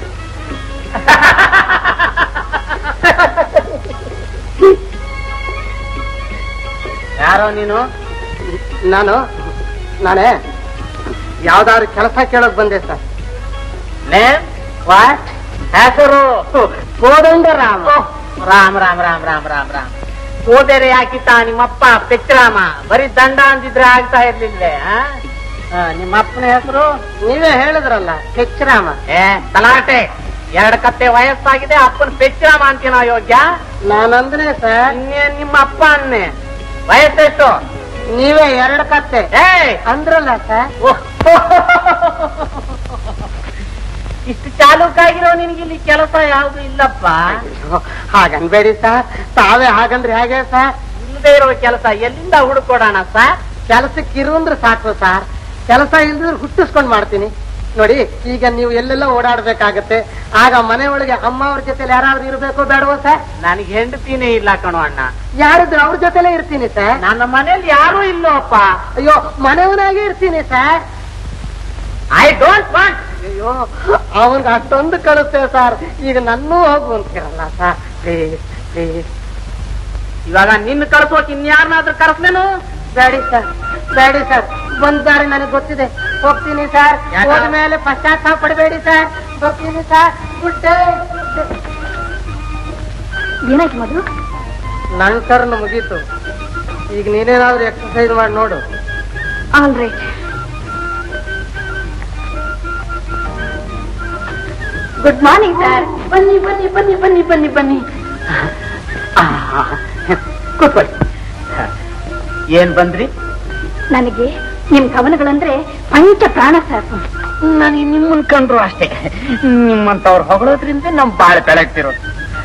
ಯಾರೋ ನೀನು ನಾನು ನಾನೇ ಯಾವ್ದಾದ್ರು ಕೆಲಸ ಕೇಳಕ್ ಬಂದೆ ಸರ್ ನೇಮ್ ವಾಟ್ ಹೆಸರು ಕೋದಂಡ ರಾಮ ರಾಮ್ ರಾಮ್ ರಾಮ್ ರಾಮ್ ರಾಮ್ ರಾಮ್ ಓದೇರೆ ಹಾಕಿತ್ತ ನಿಮ್ಮಪ್ಪ ಪೆಚ್ಚರಾಮ ಬರೀ ದಂಡ ಅಂದಿದ್ರೆ ಆಗ್ತಾ ಇರ್ಲಿಲ್ವೇ ಆ? ಆ, ನಿಮ್ಮಪ್ಪನ ಹೆಸರು ನೀವೇ ಹೇಳಿದ್ರಲ್ಲ ಹೆಚ್ಚರಾಮ ಏ ತಲಾಟೆ ಎರಡ್ ಕತ್ತೆ ವಯಸ್ಸಾಗಿದೆ ಅಪ್ಪನ ಪೆಚ್ಚರಾಮ ಅಂತೀನ ಯೋಗ್ಯ ನಾನಂದ್ರೆ ಸರ್ ಇನ್ನೇನ್ ನಿಮ್ಮ ಅಪ್ಪ ಅನ್ನೆ ವಯಸ್ಸೆಷ್ಟು ನೀವೇ ಎರಡು ಕತ್ತೆ ಏ ಅಂದ್ರಲ್ಲ ಸರ್ ಇಷ್ಟು ಚಾಲೂಕಾಗಿರೋ ನಿನಗೆ ಇಲ್ಲಿ ಕೆಲಸ ಯಾವ್ದು ಇಲ್ಲಪ್ಪ ಹಾಗನ್ಬೇಡಿ ಸರ್ ತಾವೇ ಹಾಗಂದ್ರೆ ಹೇಗೆ ಸರ್ ಇಲ್ಲದೆ ಇರೋ ಕೆಲಸ ಎಲ್ಲಿಂದ ಹುಡುಕೊಡೋಣ ಸರ್ ಕೆಲಸಕ್ಕೆ ಇರುವಂದ್ರೆ ಸಾಕು ಸರ್ ಕೆಲಸ ಇಲ್ದಿದ್ರೆ ಹುಟ್ಟಿಸ್ಕೊಂಡ್ ಮಾಡ್ತೀನಿ ನೋಡಿ ಈಗ ನೀವು ಎಲ್ಲೆಲ್ಲ ಓಡಾಡ್ಬೇಕಾಗತ್ತೆ ಆಗ ಮನೆ ಒಳಗೆ ಅಮ್ಮ ಅವ್ರ ಜೊತೆ ಯಾರಾದ್ರೂ ಇರ್ಬೇಕೋ ಬೇಡವೋ ಸರ್ ನನಗೆ ಹೆಂಡತಿನೇ ಇಲ್ಲ ಕಣೋ ಅಣ್ಣ ಯಾರಿದ್ರು ಅವ್ರ ಜೊತೆಲೇ ಇರ್ತೀನಿ ಸರ್ ನನ್ನ ಮನೇಲಿ ಯಾರೂ ಇಲ್ಲೋಪ್ಪ ಅಯ್ಯೋ ಮನೆಯವನಾಗೆ ಇರ್ತೀನಿ ಸರ್ ಐ ಡೋಂಟ್ ವಾಂಟ್ ಅಯ್ಯೋ ಅವನ್ಗೆ ಅಷ್ಟೊಂದು ಕಳಿಸ್ತೇ ಸರ್ ಈಗ ನನ್ನೂ ಹೋಗು ಅಂತೀರಲ್ಲ ಸರ್ ಪ್ಲೀಸ್ ಪ್ಲೀಸ್ ಇವಾಗ ನಿನ್ನ ಕಳ್ಸೋಕ್ ಇನ್ಯಾರನ್ನಾದ್ರೂ ಕರ್ಸ್ಲೇನು ಬೇಡಿ ಸರ್ ಬೇಡಿ ಸರ್ ಒಂದ್ ದಾರಿ ನನಗೆ ಗೊತ್ತಿದೆ ಹೋಗ್ತೀನಿ ಸರ್ ಯಾಕ? ಹೋದ್ಮೇಲೆ ಪಶ್ಚಾತ್ತಾಪ ಪಡಬೇಡಿ ಸರ್ ಹೋಗ್ತೀನಿ ಸರ್ ಗುಡ್ ಡೇ ಏನಾಯ್ತು ಮಧು ನನ್ನ ಟರ್ನ್ ಮುಗೀತು ಈಗ ನೀನೇನಾದ್ರೂ ಎಕ್ಸರ್ಸೈಸ್ ಮಾಡಿ ನೋಡು all right good morning sir ಬನ್ನಿ ಬನ್ನಿ ಬನ್ನಿ ಬನ್ನಿ ಬನ್ನಿ ಬನ್ನಿ ಕೂತ್ಕೊಳ್ಳಿ ಏನ್ ಬಂದ್ರಿ ನನಗೆ ನಿಮ್ ಕವನಗಳಂದ್ರೆ ಪಂಚ ಪ್ರಾಣ ಸರ್ ನನಗೆ ನಿಮ್ಮನ್ ಕಂಡ್ರು ಅಷ್ಟೇ ನಿಮ್ಮಂತವ್ರು ಹೊಗಳೋದ್ರಿಂದ ನಮ್ ಬಾಳ ಬೆಳಗ್ತಿರೋದು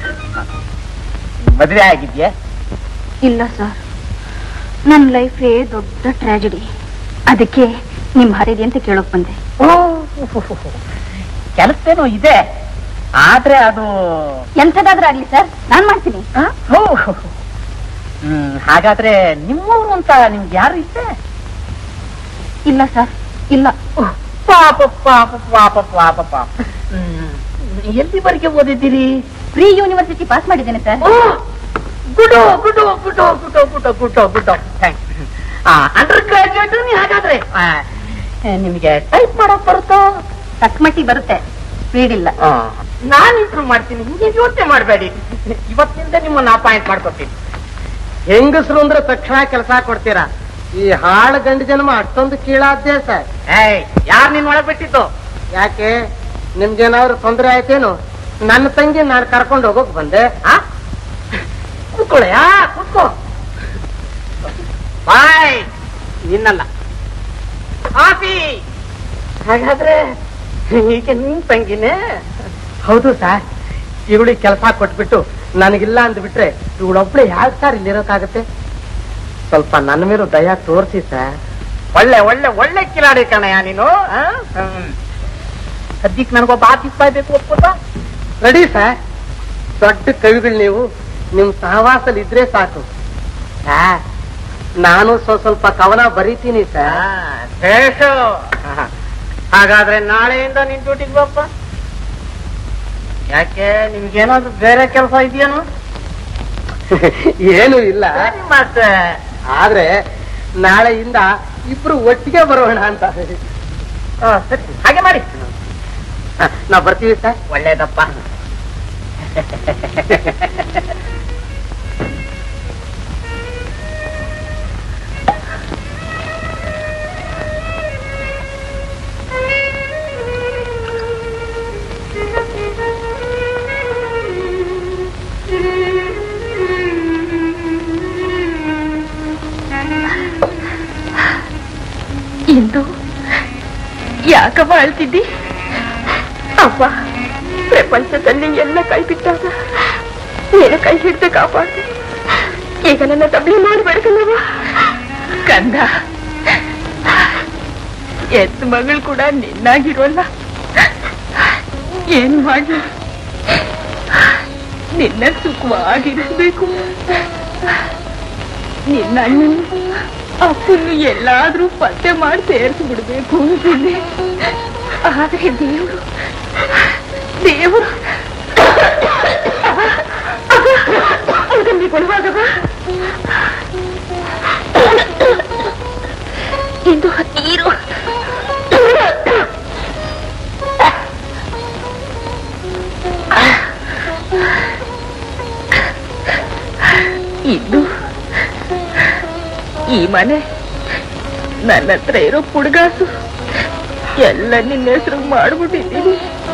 ಮದ್ವೆ ಆಗಿದ್ಯಾ ಇಲ್ಲ ಸರ್ ನನ್ನ ಲೈಫೇ ದೊಡ್ಡ ಟ್ರಾಜಿಡಿ ಅದಕ್ಕೆ ನಿಮ್ ಹರಿದಿ ಅಂತ ಕೇಳೋಕ್ ಬಂದೆ ಕೆಲಸೇನೋ ಇದೆ ಆದ್ರೆ ಅದು ಎಂಥದಾದ್ರೂ ಆಗ್ಲಿ ಸರ್ ನಾನ್ ಮಾಡ್ತೀನಿ ಹೋ. ಹ್ಮ್ ಹಾಗಾದ್ರೆ ನಿಮ್ಮವ್ರು ಅಂತ ನಿಮ್ಗೆ ಯಾರು ಇತ್ತೆ ಇಲ್ಲ ಸರ್ ಇಲ್ಲ ಪಾಪ ಪಾಪ ಪಾಪ ಪಾಪ ಪಾಪ ಹ್ಮ್. ಎಲ್ಲಿವರೆಗೆ ಓದಿದ್ದೀರಿ ಪ್ರೀ ಯೂನಿವರ್ಸಿಟಿ ಪಾಸ್ ಮಾಡಿದ್ದೇನೆ sir good good good good good good good thanks undergraduate ನೀ ಹಾಗಾದ್ರೆ ಆ, ನಿಮ್ಗೆ ಟೈಪ್ ಮಾಡಕ್ ಬರುತ್ತೋ ತಕ್ಕ ಮಟ್ಟಿಗೆ ಬರುತ್ತೆ ಸ್ಪೀಡ್ ಇಲ್ಲ ನಾನು ಇಂಪ್ರೂವ್ ಮಾಡ್ತೀನಿ ಹಿಂಗೆ ಯೋಚನೆ ಮಾಡಬೇಡಿ ಇವತ್ತಿಂದ ನಿಮ್ಮನ್ನ ಅಪಾಯಿಂಟ್ ಮಾಡ್ಕೊತೀನಿ ಹೆಂಗಸರು ಅಂದ್ರೆ ತಕ್ಷಣ ಕೆಲಸ ಕೊಡ್ತೀರಾ ಈ ಹಾಳು ಗಂಡು ಜನ್ಮ ಅಷ್ಟೊಂದು ಕೀಳಾದ್ದೆ ಸರ್ ಏಯ್ ಯಾರು ನಿನ್ ಒಳಗ್ ಬಿಟ್ಟಿದ್ದು ಯಾಕೆ ನಿಮ್ಗೇನಾದ್ರು ತೊಂದರೆ ಆಯ್ತೇನು ನನ್ನ ತಂಗಿ ನಾನು ಕರ್ಕೊಂಡು ಹೋಗೋಕ್ ಬಂದೆ ಆ? ಕೂತ್ಕೊಳ್ಳಯ್ಯ ಕೂತ್ಕೋ ಬಾಯ್ ನಿನ್ನಲ್ಲ ಕಾಫಿ ಹಾಗಾದ್ರೆ ಈಗ ನಿನ್ ತಂಗಿನೇ ಹೌದು ಸರ್ ಇವಳಿಗೆ ಕೆಲಸ ಕೊಟ್ಬಿಟ್ಟು ನನಗಿಲ್ಲ ಅಂದ್ಬಿಟ್ರೆ ಇವಳೊಬ್ಳೆ ಯಾಕೆ ಸರ್ ಇಲ್ಲಿರೋಕ್ಕಾಗತ್ತೆ ಸ್ವಲ್ಪ ನನ್ನ ಮೇಲೂ ದಯ ತೋರಿಸಿ ಸರ್ ಒಳ್ಳೆ ಒಳ್ಳೆ ಒಳ್ಳೆ ಕಿಲಾಡಿ ಕಣಯ್ಯ ನೀನು ಆ? ಹ್ಮ್. ಸದ್ಯಕ್ ನನಗೊಬ್ಬ ಆಫೀಸ್ ಬಾಯ್ ಬೇಕು ಒಪ್ಕೊತಾ ರೆಡಿ ಸರ್ ದೊಡ್ಡ ಕವಿಗಳು ನೀವು ನಿಮ್ ಸಹವಾಸಲ್ಲಿ ಇದ್ರೆ ಸಾಕು ಸರ್ ನಾನು ಸ್ವ- ಸ್ವಲ್ಪ ಕವನ ಬರೀತೀನಿ ಸರ್ ಶೇಷು ಹಾಗಾದ್ರೆ ನಾಳೆಯಿಂದ ನಿನ್ ಡ್ಯೂಟಿಗೆ ಬಪ್ಪ ಯಾಕೆ ನಿಮ್ಗೇನಾದ್ರು ಬೇರೆ ಕೆಲಸ ಇದೆಯೇನು ಏನು ಇಲ್ಲ ಮತ್ತೆ ಆದ್ರೆ ನಾಳೆಯಿಂದ ಇಬ್ರು ಒಟ್ಟಿಗೆ ಬರೋಣ ಅಂತ ಆ, ಸರಿ ಹಾಗೆ ಮಾಡಿ ನಾವ್ ಬರ್ತೀವಿ ಸರ್ ಒಳ್ಳೇದಪ್ಪ ಇಂದು ಯಾಕವ್ವ ಅಳ್ತಿದ್ದಿ ಅವ್ವ ಪ್ರಪಂಚದಲ್ಲಿ ಎಲ್ಲ ಕೈ ಬಿಟ್ಟಾಗ ನೀನು ಕೈ ಹಿಡ್ದು ಕಾಪಾಡು ಈಗ ನನ್ನ ತಬ್ಲಿ ಮಾಡ್ಬೇಡ್ಕಲ್ಲವ್ವ ಕಂದ ಎತ್ ಮಗಳು ಕೂಡ ನಿನ್ನಾಗಿರೋಲ್ಲ ಏನ್ ಮಾಡ್ಲಿ ನಿನ್ನ ಸುಖವಾಗಿರಿಸ್ಬೇಕು ನಿನ್ನ ಅಣ್ಣನ ಅಪ್ಪನ್ನು ಎಲ್ಲಾದ್ರೂ ಪತ್ತೆ ಮಾಡಿ ಸೇರಿಸಿ ಬಿಡ್ಬೇಕು ಅಂತಿದ್ದೆ ಆದ್ರೆ ದೇವರು ದೇವರು ಕೊಡುವಾಗವ ಇದು ನೀರು ಇದು ಈ ಮನೆ ನನ್ನ ಹತ್ರ ಇರೋ ಪುಡ್ಗಾಸು ಎಲ್ಲ ನಿನ್ನ ಹೆಸರು ಮಾಡ್ಬಿಟ್ಟಿದ್ದೀನಿ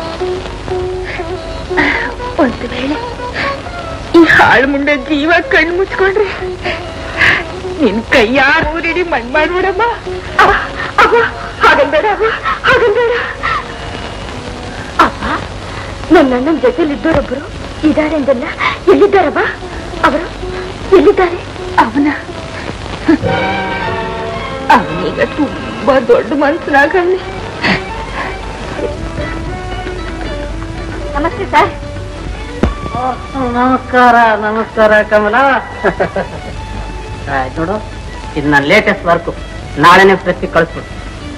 ಒಂದು ವೇಳೆ ಈ ಹಾಳು ಮುಂಡೆ ಜೀವ ಕಣ್ಣು ಮುಚ್ಕೊಂಡ್ರೆ ನಿನ್ ಕೈಯಾರ ಊರಿಡಿ ಮಣ್ ಮಾಡ್ಬಿಡಮ್ಮ ಹಾಗಂಬೇಡ ಹಾಗಂಬೇಡ ಅಪ್ಪ ನನ್ನ ಅಣ್ಣನ ಜೊತೆಲಿ ಇದ್ದವರೊಬ್ಬರು ಇದ್ದಾರೆ ಅಂದಲ್ಲ ಎಲ್ಲಿದ್ದಾರಮ್ಮ ಅವರು ಎಲ್ಲಿದ್ದಾರೆ ಅವನ ಅವನೀಗ ತುಂಬಾ ದೊಡ್ಡ ಮನ್ಸನಾಗಣ್ಣೆ ನಮಸ್ತೆ ಸರ್ ನಮಸ್ಕಾರ ನಮಸ್ಕಾರ ಕಮಲ ಆಯ್ತ್ ನೋಡು ಇದು ನನ್ನ ಲೇಟೆಸ್ಟ್ ವರ್ಕ್ ನಾಳೆನೆ ಪ್ರೆಸ್ಸಿಗೆ ಕಳಿಸ್ಬಿಡು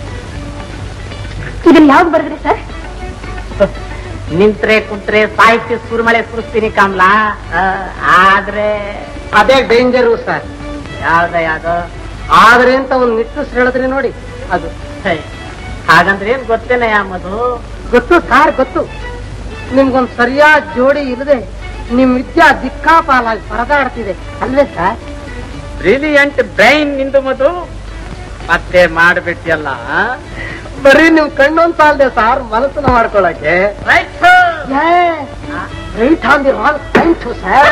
ಇದನ್ನ ಯಾವ್ದು ಬರೆದ್ರಿ ಸರ್ ನಿಂತ್ರೆ ಕುಂತ್ರೆ ಸಾಹಿತ್ಯ ಸುರುಮಳೆ ಸುರಿಸ್ತೀನಿ ಕಮಲ ಆ, ಆದ್ರೆ ಅದೇ ಡೇಂಜರು ಸರ್ ಯಾವ್ದ ಯಾವ್ದು ಆದ್ರೆ ಅಂತ ಒಂದ್ ನಿಟ್ಟುಸ್ ಹೇಳಿದ್ರಿ ನೋಡಿ ಅದು ಹೇ, ಹಾಗಂದ್ರೆ ಏನ್ ಗೊತ್ತೇನೆ ಮಧು ಗೊತ್ತು ಸಾರ್ ಗೊತ್ತು ನಿಮ್ಗೊಂದ್ ಸರಿಯಾದ ಜೋಡಿ ಇಲ್ಲದೆ ನಿಮ್ ವಿದ್ಯಾ ದಿಕ್ಕಾಪಾಲಾಗಿ ಪರದಾಡ್ತಿದೆ ಅಲ್ವೇ ಸರ್ ಬ್ರಿಲಿಯಂಟ್ ಬ್ರೈನ್ ನಿಂದು ಮಧು ಮತ್ತೆ ಮಾಡ್ಬಿಟ್ಟಿಯಲ್ಲ ಬರೀ ನಿಮ್ ಕಣ್ಣು ಅಂತ ಅಲ್ದೆ ಸಾರ್ ಮನಸ್ಸನ್ನ ಮಾಡ್ಕೊಳಕ್ಕೆ right right on the wrong time to sir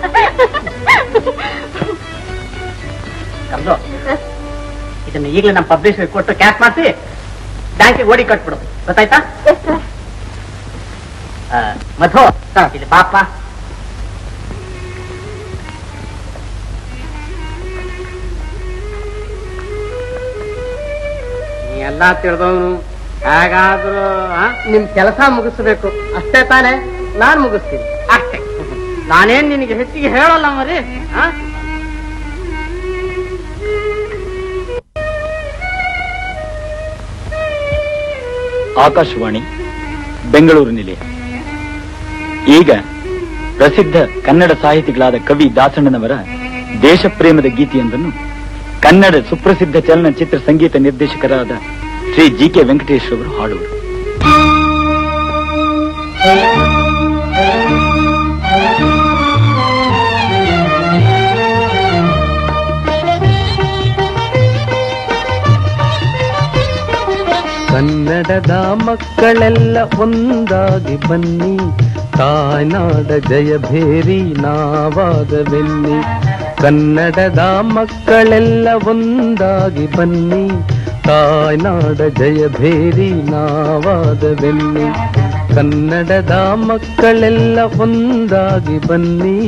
ಕಮ್ದು ಇದನ್ನ ಈಗಲೇ ನಮ್ಮ ಪಬ್ಲಿಷರ್ ಕೊಟ್ಟು ಕ್ಯಾಶ್ ಮಾಡಿಸಿ ಬ್ಯಾಂಕಿಗೆ ಓಡಿ ಕಟ್ಬಿಡು ಗೊತ್ತಾಯ್ತಾ ಆ, ಮಧು ಇಲ್ಲಿ ಬಾಪ ನೀ ಎಲ್ಲಾ ತಿಳಿದವನು ಹೇಗಾದ್ರೂ ಆ, ನಿಮ್ ಕೆಲಸ ಮುಗಿಸ್ಬೇಕು ಅಷ್ಟೇ ತಾನೇ ನಾನ್ ಮುಗಿಸ್ತೀನಿ ಅಷ್ಟೇ ನಾನೇನ್ ನಿನಗೆ ಹೆಚ್ಚಿಗೆ ಹೇಳಲ್ಲ ಮರಿ ಆ? ಆಕಾಶವಾಣಿ ಬೆಂಗಳೂರು ನಿಲಯ ಈಗ ಪ್ರಸಿದ್ಧ ಕನ್ನಡ ಸಾಹಿತಿಗಳಾದ ಕವಿ ದಾಸಣ್ಣನವರ ದೇಶಪ್ರೇಮದ ಗೀತೆಯೊಂದನ್ನು ಕನ್ನಡ ಸುಪ್ರಸಿದ್ಧ ಚಲನಚಿತ್ರ ಸಂಗೀತ ನಿರ್ದೇಶಕರಾದ ಶ್ರೀ ಜಿ ಕೆ ವೆಂಕಟೇಶ್ ಅವರು ಹಾಡುವರು ಕನ್ನಡದ ಮಕ್ಕಳೆಲ್ಲ ಒಂದಾಗಿ ಬನ್ನಿ ತಾಯ್ನಾಡ ಜಯ ಭೇರಿ ನಾವಾದವೆನ್ನಿ ಕನ್ನಡದ ಮಕ್ಕಳೆಲ್ಲ ಒಂದಾಗಿ ಬನ್ನಿ ತಾಯ್ನಾಡ ಜಯ ಭೇರಿ ನಾವಾದವೆನ್ನಿ ಕನ್ನಡದ ಮಕ್ಕಳೆಲ್ಲ ಒಂದಾಗಿ ಬನ್ನಿ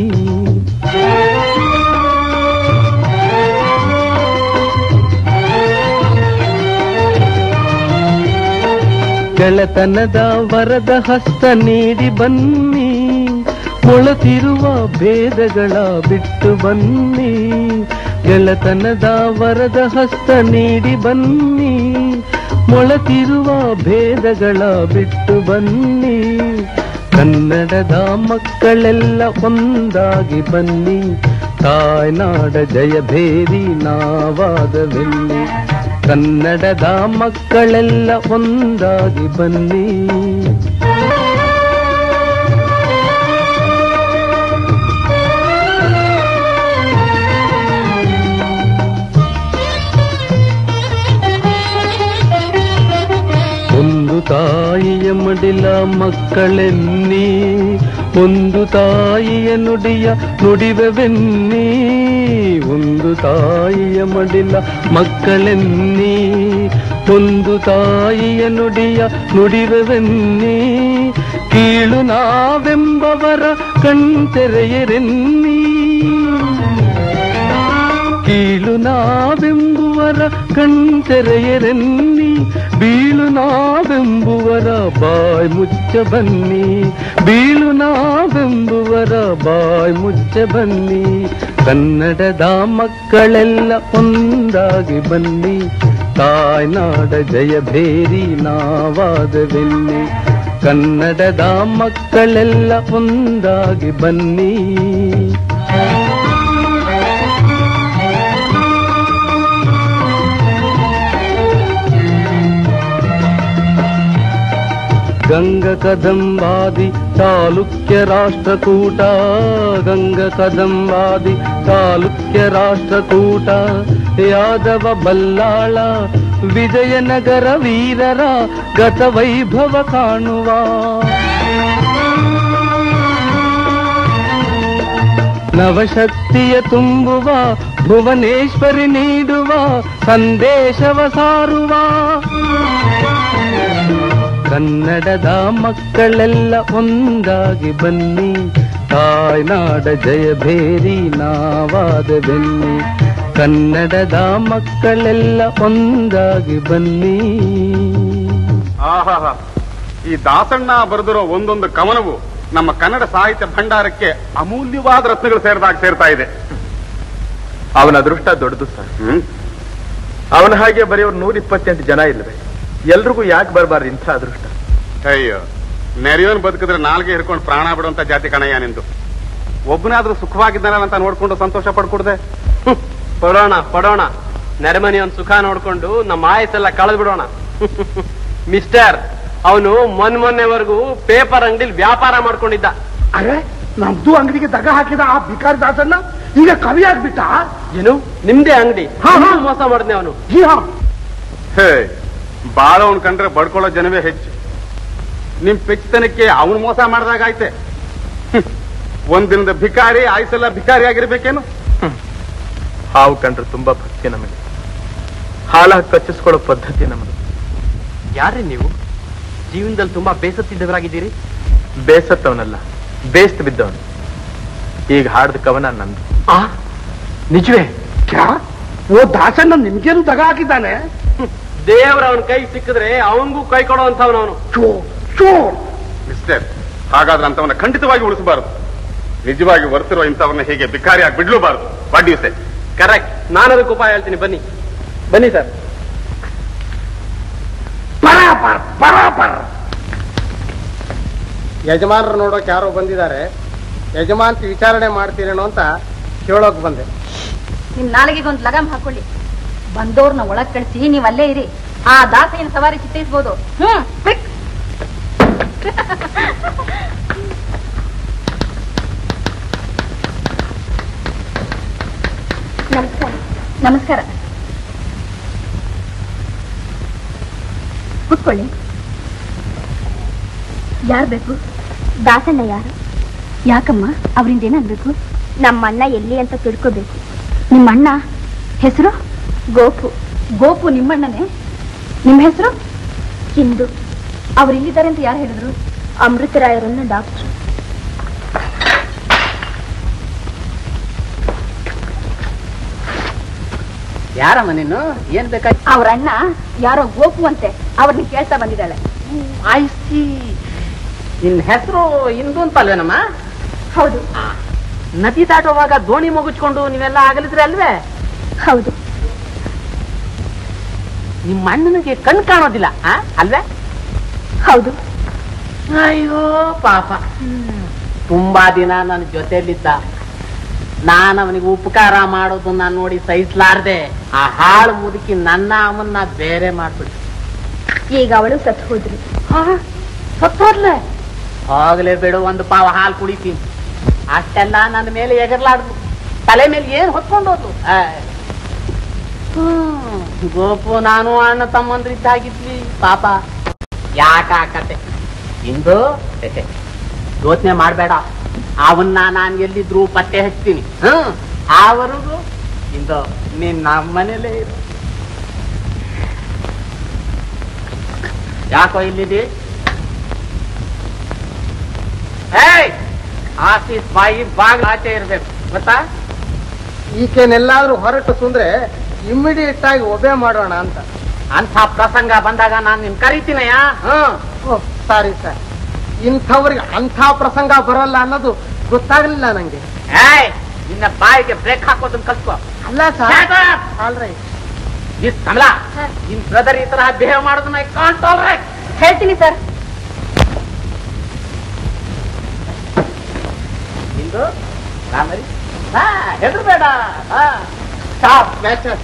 ಗೆಳತನದ ವರದ ಹಸ್ತ ನೀಡಿ ಬನ್ನಿ ಮೊಳತಿರುವ ಭೇದಗಳ ಬಿಟ್ಟು ಬನ್ನಿ ಗೆಳತನದ ವರದ ಹಸ್ತ ನೀಡಿ ಬನ್ನಿ ಮೊಳತಿರುವ ಭೇದಗಳ ಬಿಟ್ಟು ಬನ್ನಿ ಕನ್ನಡದ ಮಕ್ಕಳೆಲ್ಲ ಒಂದಾಗಿ ಬನ್ನಿ ತಾಯ್ನಾಡ ಜಯ ಭೇರಿ ನಾವಾದವೆಲ್ಲಿ ಕನ್ನಡದ ಮಕ್ಕಳೆಲ್ಲ ಒಂದಾಗಿ ಬನ್ನಿ ಒಂದು ತಾಯಿಯ ಮಡಿಲ ಮಕ್ಕಳೆನ್ನಿ ಒಂದು ತಾಯಿಯ ನುಡಿಯ ನುಡಿವೆವೆನ್ನಿ ಒಂದು ತಾಯಿಯ ಮಡಿಲ ಮಕ್ಕಳೆನ್ನಿ ಒಂದು ತಾಯಿಯ ನುಡಿಯ ನುಡಿವೆವೆನ್ನಿ ಕೀಳು ನಾವೆಂಬವರ ಕಣ್ತೆರೆಯರೆನ್ನಿ ಕೀಳು ನಾವೆಂಬುವರ ಕಣ್ತೆರೆಯರೆನ್ನಿ ಬೀಳು ನಾವೆಂಬುವರ ಬಾಯ್ ಮುಚ್ಚ ಬನ್ನಿ ಬೀಳು ನಾವೆಂಬುವರ ಬಾಯ್ ಮುಚ್ಚ ಬನ್ನಿ ಕನ್ನಡದ ಮಕ್ಕಳೆಲ್ಲ ಒಂದಾಗಿ ಬನ್ನಿ ತಾಯ್ನಾಡ ಜಯ ಭೇರಿ ನಾವಾದವೆಲ್ಲಿ ಕನ್ನಡದ ಮಕ್ಕಳೆಲ್ಲ ಒಂದಾಗಿ ಬನ್ನಿ ಗಂಗ ಕದಂಬಾದಿ ಚಾಲುಕ್ಯ ರಾಷ್ಟ್ರಕೂಟ ಗಂಗ ಕದಂಬಾದಿ ಚಾಲುಕ್ಯ ರಾಷ್ಟ್ರಕೂಟ ಯಾದವ ಬಲ್ಲಾಳ ವಿಜಯನಗರ ವೀರರ ಗತ ವೈಭವ ಕಾಣುವ ನವಶಕ್ತಿಯ ತುಂಬುವ ಭುವನೇಶ್ವರಿ ನೀಡುವ ಸಂದೇಶವ ಸಾರುವ ಕನ್ನಡದ ಮಕ್ಕಳೆಲ್ಲ ಒಂದಾಗಿ ಬನ್ನಿ ತಾಯ್ನಾಡ ಜಯ ಭೇರಿ ನಾವಾದ ಬೆನ್ನಿ ಕನ್ನಡದ ಮಕ್ಕಳೆಲ್ಲ ಒಂದಾಗಿ ಬನ್ನಿ ಆಹಾಹಾ ಈ ದಾಸಣ್ಣ ಬರೆದಿರೋ ಒಂದೊಂದು ಕವನವು ನಮ್ಮ ಕನ್ನಡ ಸಾಹಿತ್ಯ ಭಂಡಾರಕ್ಕೆ ಅಮೂಲ್ಯವಾದ ರತ್ನಗಳು ಸೇರಿದಾಗ ಸೇರ್ತಾ ಇದೆ ಅವನ ಅದೃಷ್ಟ ದೊಡ್ಡದು ಸರ್ ಅವನ ಹಾಗೆ ಬರೆಯೋರು ನೂರ ಇಪ್ಪತ್ತೆಂಟು ಜನ ಇಲ್ಲವೆ ಎಲ್ರಿಗೂ ಯಾಕೆ ಬರಬಾರ್ದು ಇಂಥ ಅದೃಷ್ಟ ಅಯ್ಯೋ ನೆರೆಯೋನ್ ಬದುಕಿದ್ರೆ ನಾಲ್ಗೆ ಹಿಡ್ಕೊಂಡು ಪ್ರಾಣ ಬಿಡುವಂತ ಜಾತಿ ಕಣಯ್ಯ ನಿಂದು ಒಬ್ಬನಾದ್ರೂ ಸುಖವಾಗಿದ್ದಾನ ಅಂತ ನೋಡ್ಕೊಂಡು ಸಂತೋಷ ಪಡ್ಕೊಡ್ದೆ ಪಡೋಣ ಪಡೋಣ ನೆರೆಮನೆಯವನ್ ಸುಖ ನೋಡ್ಕೊಂಡು ನಮ್ಮ ಆಯಸ್ಸೆಲ್ಲ ಕಳೆದು ಬಿಡೋಣ ಮಿಸ್ಟರ್ ಅವನು ಮೊನ್ ಮೊನ್ನೆವರೆಗೂ ಪೇಪರ್ ಅಂಗಡಿಲಿ ವ್ಯಾಪಾರ ಮಾಡ್ಕೊಂಡಿದ್ದ ಅರೆ ನಮ್ದು ಅಂಗಡಿಗೆ ದಗ ಹಾಕಿದ ಆ ಬಿಕಾರಿ ದಾಸಣ್ಣ ಈಗ ಕವಿ ಆಗ್ಬಿಟ್ಟ ಏನು ನಿಮ್ದೇ ಅಂಗಡಿ ಮೋಸ ಮಾಡಿದ್ನೆ ಅವನು ಹೇ ಬಾಳವನ್ ಕಂಡ್ರೆ ಬಡ್ಕೊಳ್ಳೋ ಜನವೇ ಹೆಚ್ಚು ನಿಮ್ ಪೆಚ್ಚತನಕ್ಕೆ ಅವನು ಮೋಸ ಮಾಡ್ದಾಗ ಆಯ್ತೆ ಹ್ಮ್. ಒಂದ್ ದಿನದ ಭಿಕಾರಿ ಆಯ್ಸೆಲ್ಲ ಭಿಕಾರಿ ಆಗಿರ್ಬೇಕೇನು ಹಾವು ಕಂಡ್ರೆ ತುಂಬಾ ಭಕ್ತಿ ನಮಗೆ ಹಾಲ ಕಚ್ಚಿಸ್ಕೊಳ್ಳೋ ಪದ್ಧತಿ ನಮಗೆ ಯಾರೇ ನೀವು ಜೀವನದಲ್ಲಿ ತುಂಬಾ ಬೇಸತ್ತಿದ್ದವರಾಗಿದ್ದೀರಿ ಬೇಸತ್ತವನಲ್ಲ ಬೇಸ್ತ್ ಬಿದ್ದವನು ಈಗ ಹಾಡ್ದ ಕವನ ನಂದು ಆ ನಿಜವೇ ಕ್ಯಾ ಓ ದಾಸಣ್ಣ ನಿಮ್ಗೇನು ದಗ ಹಾಕಿದ್ದಾನೆ ದೇವ್ರ ಅವನ ಕೈ ಸಿಕ್ಕಿದ್ರೆ ಅವನಿಗೂ ಕೈ ಕೊಡೋ ಅಂತವನವನು ಮಿಸ್ಟರ್ ಹಾಗಾದ್ರೆ ಅಂತವನ್ನ ಖಂಡಿತವಾಗಿ ಉಳಿಸಬಾರದು ನಿಜವಾಗಿ ವರ್ತಿರೋ ಇಂಥವನ್ನ ಹೀಗೆ ಭಿಕಾರಿಯಾಗಿ ಬಿಡ್ಲೂಬಾರದು ವಾಟ್ ಯು ಸೇ ಕರೆಕ್ಟ್ ನಾನು ಅದಕ್ಕೆ ಉಪಾಯ ಹೇಳ್ತೀನಿ ಬನ್ನಿ ಬನ್ನಿ ಸರ್ ಬರಾಬರ್ ಬರಾಬರ್ ಯಜಮಾನರು ನೋಡೋಕೆ ಯಾರೋ ಬಂದಿದ್ದಾರೆ ಯಜಮಾನ್ತಿ ವಿಚಾರಣೆ ಮಾಡ್ತೀರೇನೋ ಅಂತ ಕೇಳೋಕ್ ಬಂದೆ ನಿಮ್ ನಾಲಿಗೆಗೆ ಒಂದು ಲಗಾಮ್ ಹಾಕೊಳ್ಳಿ ಬಂದೋರ್ನ ಒಳಗ್ ಕಳಿಸಿ ನೀವ್ ಅಲ್ಲೇ ಇರಿ ಆ ದಾಸೆಯನ್ನು ಸವಾರಿ ಚಿತ್ತೈಸ್ಬೋದು ಹ್ಮ್ quick. ನಮಸ್ಕಾರ ನಮಸ್ಕಾರ ಕೂತ್ಕೊಳ್ಳಿ ಯಾರು ಬೇಕು ದಾಸಣ್ಣ ಯಾರು ಯಾಕಮ್ಮ ಅವರಿಂದ ಏನಾಗ್ಬೇಕು ನಮ್ಮ ಅಣ್ಣ ಎಲ್ಲಿ ಅಂತ ತಿಳ್ಕೋಬೇಕು ನಿಮ್ಮ ಅಣ್ಣ ಹೆಸರು ಗೋಪು ಗೋಪು ನಿಮ್ಮಣ್ಣನೇ ನಿಮ್ಮ ಹೆಸರು ಹಿಂದೂ ಅವ್ರು ಇಲ್ಲಿದ್ದಾರೆ ಅಂತ ಯಾರು ಹೇಳಿದ್ರು ಅಮೃತರಾಯರನ್ನ ಡಾಕ್ಟರ್ ಯಾರಮ್ಮ ನೀನು ಏನ್ ಬೇಕಾಗಿ ಅವ್ರ ಅಣ್ಣ ಯಾರೋ ಗೋಪು ಅಂತೆ ಅವ್ರನ್ನ ಕೇಳ್ತಾ ಬಂದಿದ್ದಾಳೆ ಆಯ್ಸಿ ನಿನ್ ಹೆಸರು ಇಂದು ಅಂತಲ್ವೇನಮ್ಮ ಹೌದು ನದಿ ದಾಟುವಾಗ ದೋಣಿ ಮುಗಿಸ್ಕೊಂಡು ನೀವೆಲ್ಲ ಆಗಲಿದ್ರೆ ಅಲ್ವೇ ಹೌದು ನಿಮ್ಮ ಅಣ್ಣನಿಗೆ ಕಣ್ ಕಾಣೋದಿಲ್ಲ ಆ? ಅಲ್ವೇ ಹೌದು ಅಯ್ಯೋ ಪಾಪ ತುಂಬಾ ದಿನ ನನ್ನ ಜೊತೆಲಿದ್ದ ನಾನು ಅವನಿಗೆ ಉಪಕಾರ ಮಾಡೋದನ್ನ ನೋಡಿ ಸಹಿಸ್ಲಾರ್ದೆ ಆ ಹಾಳು ಮುದುಕಿ ನನ್ನ ಅವನ್ನ ಬೇರೆ ಮಾಡ್ಬಿಟ್ಟು ಈಗ ಅವಳು ಸತ್ ಹೋದ್ರಿ ಸತ್ತೋದ್ಲೆ ಹೋಗ್ಲೇ ಬಿಡು ಒಂದು ಪಾವ ಹಾಲು ಕುಡಿತೀನಿ ಅಷ್ಟೆಲ್ಲ ನನ್ನ ಮೇಲೆ ಎಗರ್ಲಾಡ್ದು ತಲೆ ಮೇಲೆ ಏನ್ ಹೊತ್ಕೊಂಡು ಹೋದ್ಲು ಆ. ಹ್ಮ್ ಗೋಪು ನಾನು ಅಣ್ಣ ತಮ್ಮಂದ್ರಿದ್ದಾಗಿದ್ವಿ ಪಾಪ ಯಾಕ ಕತೆ ಇಂದು ಯೋಚನೆ ಮಾಡ್ಬೇಡ ಅವನ್ನ ನಾನು ಎಲ್ಲಿದ್ರು ಪತ್ತೆ ಹಚ್ತೀನಿ ಹ್ಮ್ ಆವರೆಗೂ ಇಂದು ನೀನ್ ನಮ್ಮ ಮನೇಲೇ ಇರು ಯಾಕೋ ಇಲ್ಲಿದೆ ಏಯ್ ಆಫೀಸ್ ಬಾಯಿ ಬಾಗ್ಲ ಆಚೆ ಇರ್ಬೇಕು ಗೊತ್ತಾ ಈಕೆನೆಲ್ಲಾದ್ರೂ ಹೊರಟು ಸುಂದ್ರೆ ಇಮ್ಮಿಡಿಯೇಟ್ ಆಗಿ ಒಬೆ ಮಾಡೋಣ ಅಂತ ಅಂತ ಪ್ರಸಂಗ ಬಂದಾಗ ನಾನು ನಿನ್ ಕರಿತೀನಯ್ಯ ಹ್ಮ್ ಸಾರಿ ಸರ್ ಇಂಥವ್ರಿಗೆ ಅಂಥ ಪ್ರಸಂಗ ಬರಲ್ಲ ಅನ್ನೋದು ಗೊತ್ತಾಗ್ಲಿಲ್ಲ ನಂಗೆ ಏಯ್ ನಿನ್ನ ಬಾಯಿಗೆ ಬ್ರೇಕ್ ಹಾಕೋದನ್ನ ಕಲ್ತ್ಕೋ ಅಲ್ಲ sir all right miss Kamala ನಿನ್ ಬ್ರದರ್ ಈ ತರ ಬಿಹೇವ್ ಮಾಡೋದನ್ನ ಕಾಂಟ್ ರೈಟ್ ಹೇಳ್ತೀನಿ ಸರ್ ಇಂದು ರಾಮರಿ ಹಾ ಹೆದರ್ಬೇಡ ಹಾ ಸ್ಟಾಪ್ ಮ್ಯಾಚಸ್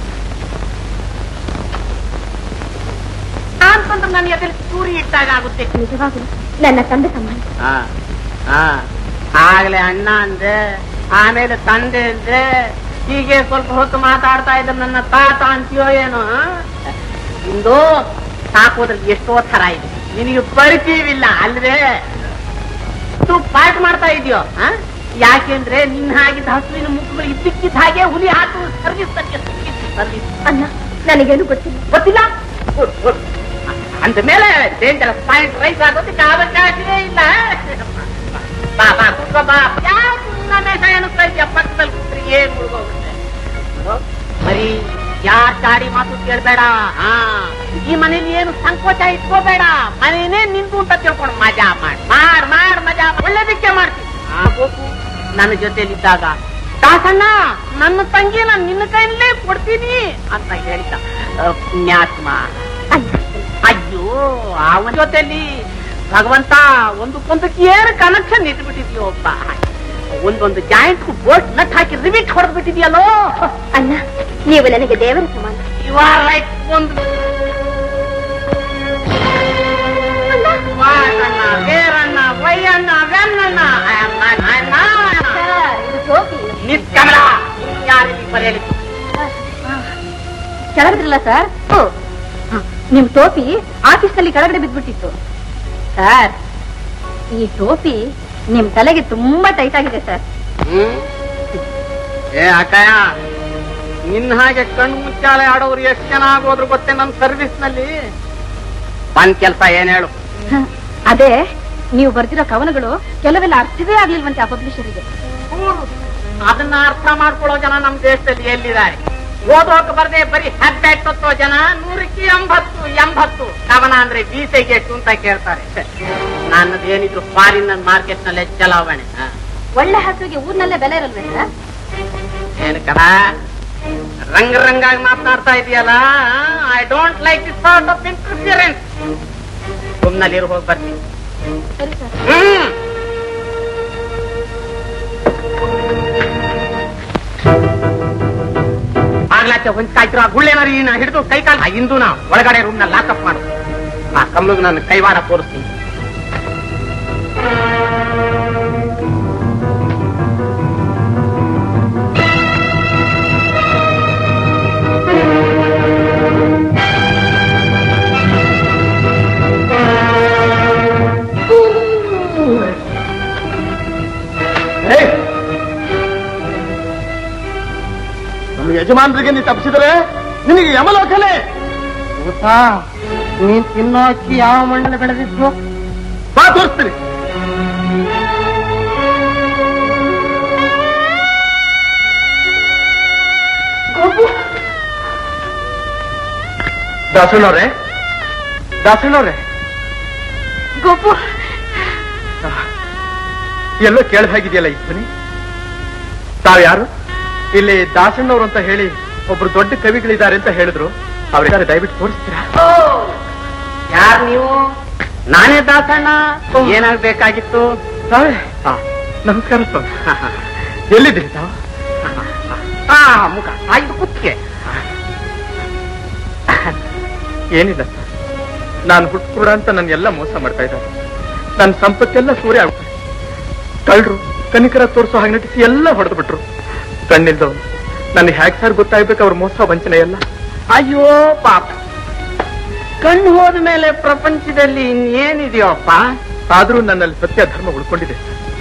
ಅಂತಂದ್ರೆ ನನ್ನ ಎದುರು ಚೂರಿ ಇಟ್ಟಾಗ ಆಗುತ್ತೆ ನಿಜವಾಗಲೂ ನನ್ನ ತಂದೆ ಸಂಬಂಧ ಹಾ ಹಾ ಆಗ್ಲೇ ಅಣ್ಣ ಅಂದೆ ಆಮೇಲೆ ತಂದೆ ಅಂದೆ ಹೀಗೆ ಸ್ವಲ್ಪ ಹೊತ್ತು ಮಾತಾಡ್ತಾ ಇದ್ರೆ ನನ್ನ ತಾತ ಅಂತೀಯೋ ಏನೋ ಆ? ಇಂದು ಸಾಕೋದ್ರಲ್ಲಿ ಎಷ್ಟೋ ತರ ಇದೆ ನಿನಗೆ ಪರಿಚಯವಿಲ್ಲ ಅಲ್ವೇ tu ಪಾಠ ಮಾಡ್ತಾ ಇದೆಯೋ ಯಾಕೆಂದ್ರೆ ನಿನ್ನ ಹಾಗಿದ್ದ ಹಸುವಿನ ಮುಖಗಳು ಇದ್ದಕ್ಕಿದ್ದ ಹಾಗೆ ಹುಲಿ ಹಾಕು ಸರ್ವಿಸ್ ಸರ್ವಿಸ್ ಅಣ್ಣ ನನಗೇನು ಗೊತ್ತಿಲ್ಲ ಗೊತ್ತಿಲ್ಲ ಗುಡ್ ಗುಡ್ ಅಂದ ಮೇಲೆ ಡೇಂಜರಸ್ ಪಾಯಿಂಟ್ ರೈಸ್ ಆಗೋದಕ್ಕೆ ಅವಕಾಶವೇ ಇಲ್ಲ ಬಾ ಬಾ ಕೂತ್ಕೋ ಬಾ ಯಾಕೆ ನನ್ನ ಎಣಿಸ್ತಾ ಇದೆಯಾ ಪಕ್ಕದಲ್ಲಿ ಕೂತ್ರೆ ಏನ್ ಮುಳುಗೋಗುತ್ತೆ ಬರೀ ಯಾರ್ ಗಾಡಿ ಮಾತು ಕೇಳ್ಬೇಡ ಹಾ ಈ ಮನೇಲಿ ಏನು ಸಂಕೋಚ ಇಟ್ಕೋಬೇಡ ಮನೇನೇ ನಿಂದು ಅಂತ ತಿಳ್ಕೊಂಡು ಮಜಾ ಮಾಡ್ ಮಾಡ್ ಮಾಡ್ ಮಜಾ ಮಾಡ್. ಒಳ್ಳೇದಕ್ಕೆ ಮಾಡ್ತೀನಿ ಆ, ಗೋಪು ನನ್ನ ಜೊತೆಲಿದ್ದಾಗ ದಾಸಣ್ಣ ನನ್ನ ತಂಗಿ ನಾನು ನಿನ್ನ ಕೈಲೇ ಕೊಡ್ತೀನಿ ಅಂತ ಹೇಳಿದ ಆ, ಪುಣ್ಯಾತ್ಮ ಅಯ್ಯೋ ಅವನ ಜೊತೆಲಿ ಭಗವಂತ ಒಂದಕ್ಕೊಂದಕ್ಕೆ ಏನು ಕನೆಕ್ಷನ್ ಇಟ್ಬಿಟ್ಟಿದ್ಯೋ ಒಬ್ಬ ಒಂದೊಂದು ಜಾಯಿಂಟ್ ಬೋಟ್ ನಟ್ ಹಾಕಿ ರಿವಿಟ್ ಹೊಡೆದು ಬಿಟ್ಟಿದ್ಯಲ್ಲೋ ಅಣ್ಣ ನೀವು ನನಗೆ ದೇವರ ಸಮಾನ ಯು ಆರ್ ಲೈಕ್ ಒಂದು ವಾಸಣ್ಣ, ಬೇರಣ್ಣ ವಯ್ಯಣ್ಣ ವೆನ್ನಣ್ಣ I am not- I am not- miss Kamala ಯಾರಿಗೆ ಬರೆಯಲಿ ಕೆಳಗದ್ರಲ್ಲ ಸರ್ ನಿಮ್ ಟೋಪಿ ಆಫೀಸ್ ನಲ್ಲಿ ಕೆಳಗಡೆ ಬಿದ್ಬಿಟ್ಟಿತ್ತು ಸರ್ ಈ ಟೋಪಿ ನಿಮ್ ತಲೆಗೆ ತುಂಬಾ ಟೈಟ್ ಆಗಿದೆ ಸರ್ ಹ್ಮ್ ಏ ಅಕ್ಕಯ್ಯ ನಿನ್ನ ಹಾಗೆ ಕಣ್ಣು ಮುಚ್ಚಾಲೆ ಆಡೋರು ಎಷ್ಟು ಜನ ಆಗೋದ್ರು ಗೊತ್ತೇ ನನ್ನ ಸರ್ವಿಸ್ ನಲ್ಲಿ ಬಂದ್ ಕೆಲ್ಸ ಏನ್ ಹೇಳು ಅದೇ ನೀವು ಬರ್ದಿರೋ ಕವನಗಳು ಕೆಲವೆಲ್ಲ ಅರ್ಥವೇ ಆಗ್ಲಿಲ್ವಂತೆ ಆ ಪಬ್ಲಿಷರಿಗೆ ಅದನ್ನ ಅರ್ಥ ಮಾಡ್ಕೊಳ್ಳೋ ಜನ ನಮ್ ದೇಶದಲ್ಲಿ ಎಲ್ಲಿದ್ದಾರೆ ಓದೋಕ್ ಬರ್ದೆ ಬರೀ ಹಬ್ಬೆಟ್ಟೋ ಜನ ನೂರಕ್ಕೆ ಎಂಬತ್ತು ಎಂಬತ್ತು ಕವನ ಅಂದ್ರೆ ಬೀಸೆಗೆ ಎಷ್ಟು ಅಂತ ಕೇಳ್ತಾರೆ ನನ್ನದು ಏನಿದ್ರು ಫಾರಿನ್ ಮಾರ್ಕೆಟ್ ನಲ್ಲೇ ಚಲಾವಣೆ ಹ. ಒಳ್ಳೆ ಹಸುವಿಗೆ ಊರ್ನಲ್ಲೇ ಬೆಲೆ ಇರಲ್ವೇ ಸರ್ ಏನ್ ಕದ ರಂಗ ರಂಗಾಗಿ ಮಾತನಾಡ್ತಾ ಇದೆಯಲ್ಲ I don't like this sort of interference ಸುಮ್ನಲ್ಲಿ ಹೋಗಿ ಬರ್ತೀನಿ ಸರಿ ಸರ್ ಹ್ಮ್ ಆಗ್ಲಾಚೆ ಹೊಂಚ್ಕಾಯ್ತಿರೋ ಆ ಗುಳ್ಳೆನಾರಿ ಹಿಡಿದು ಕೈ ಕಾಲ ಇಂದು ನಾ ಒಳಗಡೆ ರೂಮ್ ನ ಲಾಕಪ್ ಮಾಡು ಆ ಕಮ್ಲಗ್ ನಾನು ಕೈವಾಡ ತೋರಿಸ್ತೀನಿ ನಮ್ಮ ಯಜಮಾನರಿಗೆ ನೀ ತಪ್ಪಿಸಿದರೆ ನಿನಗೆ ಯಮಲೋಕಲೇ ಗೊತ್ತಾ ನೀನ್ ತಿನ್ನೋ ಅಕ್ಕಿ ಯಾವ ಮಣ್ಣಲ್ಲಿ ಬೆಳೆದಿದ್ದು ಬಾ ತೋರಿಸ್ತೀನಿ ದಾಸಣ್ಣವ್ರೆ ದಾಸಣ್ಣವ್ರೆ ಗೋಪು ಎಲ್ಲೋ ಕೇಳ್ದ ಹಾಗಿದೆಯಲ್ಲ ಈ ಧ್ವನಿ ತಾವ್ ಯಾರು ಇಲ್ಲಿ ದಾಸಣ್ಣವ್ರು ಅಂತ ಹೇಳಿ ಒಬ್ರು ದೊಡ್ಡ ಕವಿಗಳಿದ್ದಾರೆ ಅಂತ ಹೇಳಿದ್ರು ಅವ್ರಿಗಾರೆ ದಯವಿಟ್ಟು ತೋರಿಸ್ತೀರಾ ಯಾರು ನೀವು ನಾನೇ ದಾಸಣ್ಣ ಏನಾಗ್ಬೇಕಾಗಿತ್ತು ನಮಸ್ಕಾರ ಸ್ವಾಮಿ ಎಲ್ಲಿದ್ದೀರಿ ತಾವು ಆ ಮುಖ ಆಯ್ತು ಕುತ್ತಿಗೆ ಏನಿಲ್ಲ ಸರ್ ನಾನು ಹುಟ್ಟುಕೂಡ ಅಂತ ನನ್ನೆಲ್ಲ ಮೋಸ ಮಾಡ್ತಾ ಇದ್ದಾರೆ ನನ್ನ ಸಂಪತ್ತೆಲ್ಲ ಸೂರ್ಯ ಆಗ್ಬಿಟ್ಟೆ ಕಳ್ರು ಕನಿಕರ ತೋರಿಸೋ ಹಾಗೆ ನಟಿಸಿ ಎಲ್ಲ ಹೊಡೆದು ಬಿಟ್ರು ಕಣ್ಣಿಲ್ದವ್ರು ನನಗೆ ಹ್ಯಾಕ್ ಸರ್ ಗೊತ್ತಾಗ್ಬೇಕು ಅವ್ರ ಮೋಸ ವಂಚನೆ ಎಲ್ಲ ಅಯ್ಯೋ ಪಾಪ ಕಣ್ಣು ಹೋದ ಮೇಲೆ ಪ್ರಪಂಚದಲ್ಲಿ ಇನ್ನೇನಿದೆಯೋಪ್ಪ ಆದ್ರೂ ನನ್ನಲ್ಲಿ ಸತ್ಯ ಧರ್ಮ ಉಳ್ಕೊಂಡಿದೆ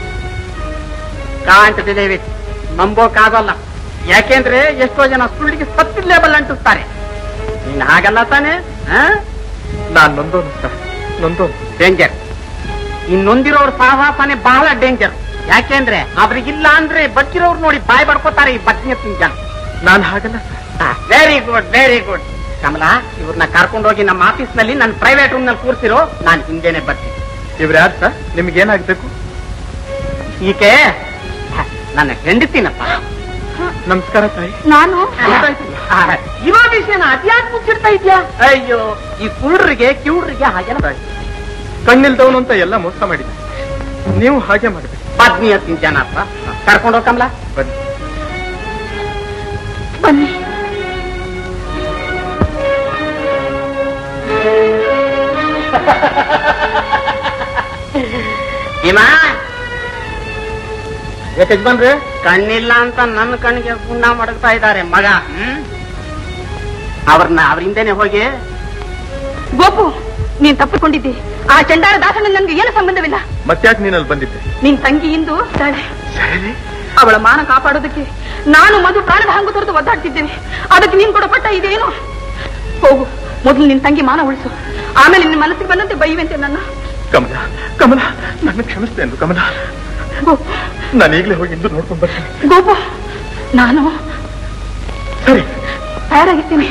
ಕಾಂತದೇವಿ ನಂಬೋಕಾಗಲ್ಲ ಯಾಕೆಂದ್ರೆ ಎಷ್ಟೋ ಜನ ಸುಳ್ಳಿಗೆ ಸತ್ತಿದ ಲೇಬಲ್ ಅಂಟಿಸ್ತಾರೆ ನೀನ್ ಹಾಗಲ್ಲ ತಾನೆ ನಾನ್ ನೊಂದೋನು ಸರ್ ನೊಂದೋನು ಡೇಂಜರ್ ಈ ನೊಂದಿರೋರ್ ಸಹವಾಸನೆ ಬಹಳ ಡೇಂಜರ್ ಯಾಕೆಂದ್ರೆ ಅವ್ರಿಗಿಲ್ಲ ಅಂದ್ರೆ ಬಚ್ಚಿರೋರು ನೋಡಿ ಬಾಯ್ ಬಡ್ಕೋತಾರೆ ಈ ಬಚ್ಚಿನ ಜನ ನಾನ್ ಹಾಗಲ್ಲ sir very good very good Kamala ಇವ್ರನ್ನ ಕರ್ಕೊಂಡು ಹೋಗಿ ನಮ್ಮ ಆಫೀಸ್ ನಲ್ಲಿ ನನ್ನ ಪ್ರೈವೇಟ್ ರೂಮ್ ನಲ್ಲಿ ಕೂರ್ಸಿರೋ ನಾನು ಹಿಂದೆನೆ ಬರ್ತೀನಿ ಇವ್ರು ಯಾರು ಸರ್ ನಿಮ್ಗೆ ಏನಾಗ್ಬೇಕು ಈಕೆ ನನ್ನ ಹೆಂಡತಿನಪ್ಪ ನಮಸ್ಕಾರ ತಾಯಿ ನಾನು ಇರೋ ವಿಷಯನ ಅದ್ಯಾಕ್ ಮುಚ್ಚಿಡ್ತಾ ಇದ್ಯಾ ಅಯ್ಯೋ ಈ ಕುಳ್ರಿಗೆ ಕಿವುಡ್ರಿಗೆ ಹಾಗೆಲ್ಲ ಕಣ್ಣಿಲ್ದವನು ಅಂತ ಎಲ್ಲ ಮೋಸ ಮಾಡಿದೆ ನೀವು ಹಾಗೆ ಮಾಡ್ಬೇಕು ಬದ್ನಿ ಹತ್ತಿನ ಜನಪ್ಪ ಕರ್ಕೊಂಡು ಹೋಗಮ್ಲ ಬನ್ನಿ ಬನ್ನಿ ಭೀಮಾ ಯಾಕೆ ಯಜಮಾನ್ರೆ ಕಣ್ಣಿಲ್ಲ ಅಂತ ನನ್ನ ಕಣ್ಣಿಗೆ ಪುಣ್ಯ ಮಡಗ್ತಾ ಇದ್ದಾರೆ ಮಗ ಹ್ಮ್ ಅವ್ರನ್ನ ಅವ್ರಿಂದೇನೆ ಹೋಗಿ ಗೋಪು ನೀನ್ ತಪ್ಪಿಕೊಂಡಿದ್ದೆ ಆ ಚಂಡಾರ ದಾಸನ ನನ್ಗೆ ಏನು ಸಂಬಂಧವಿಲ್ಲ ಮತ್ತ್ಯಾಕೆ ನೀನಲ್ಲಿ ಬಂದಿದ್ದೆ ನಿನ್ ತಂಗಿ ಇಂದು ಇದ್ದಾಳೆ ಅವಳ ಮಾನ ಕಾಪಾಡೋದಕ್ಕೆ ನಾನು ಮಧು ಪ್ರಾಣದ ಹಂಗು ತೊರೆದು ಒದ್ದಾಡ್ತಿದ್ದೇನೆ ಅದಕ್ಕೆ ನೀನ್ ಕೊಡೋ ಪಟ್ಟ ಇದೇನು ಹೋಗು ಮೊದಲು ನಿನ್ ತಂಗಿ ಮಾನ ಉಳಿಸು ಆಮೇಲೆ ನಿನ್ನ ಮನಸ್ಸಿಗೆ ಬಂದಂತೆ ಬೈಯುವಂತೆ ನನ್ನ ಕಮಲ ಕಮಲ ನನ್ನ ಕ್ಷಮಿಸ್ತೇನೆ ಕಮಲ ಗೋಪು ನಾನು ಈಗಲೇ ಹೋಗಿ ಇಂದು ನೋಡ್ಕೊಂಡು ಬರ್ತೀನಿ ಗೋಪು ನಾನು ಸರಿ ತಯಾರಾಗಿದ್ದೀನಿ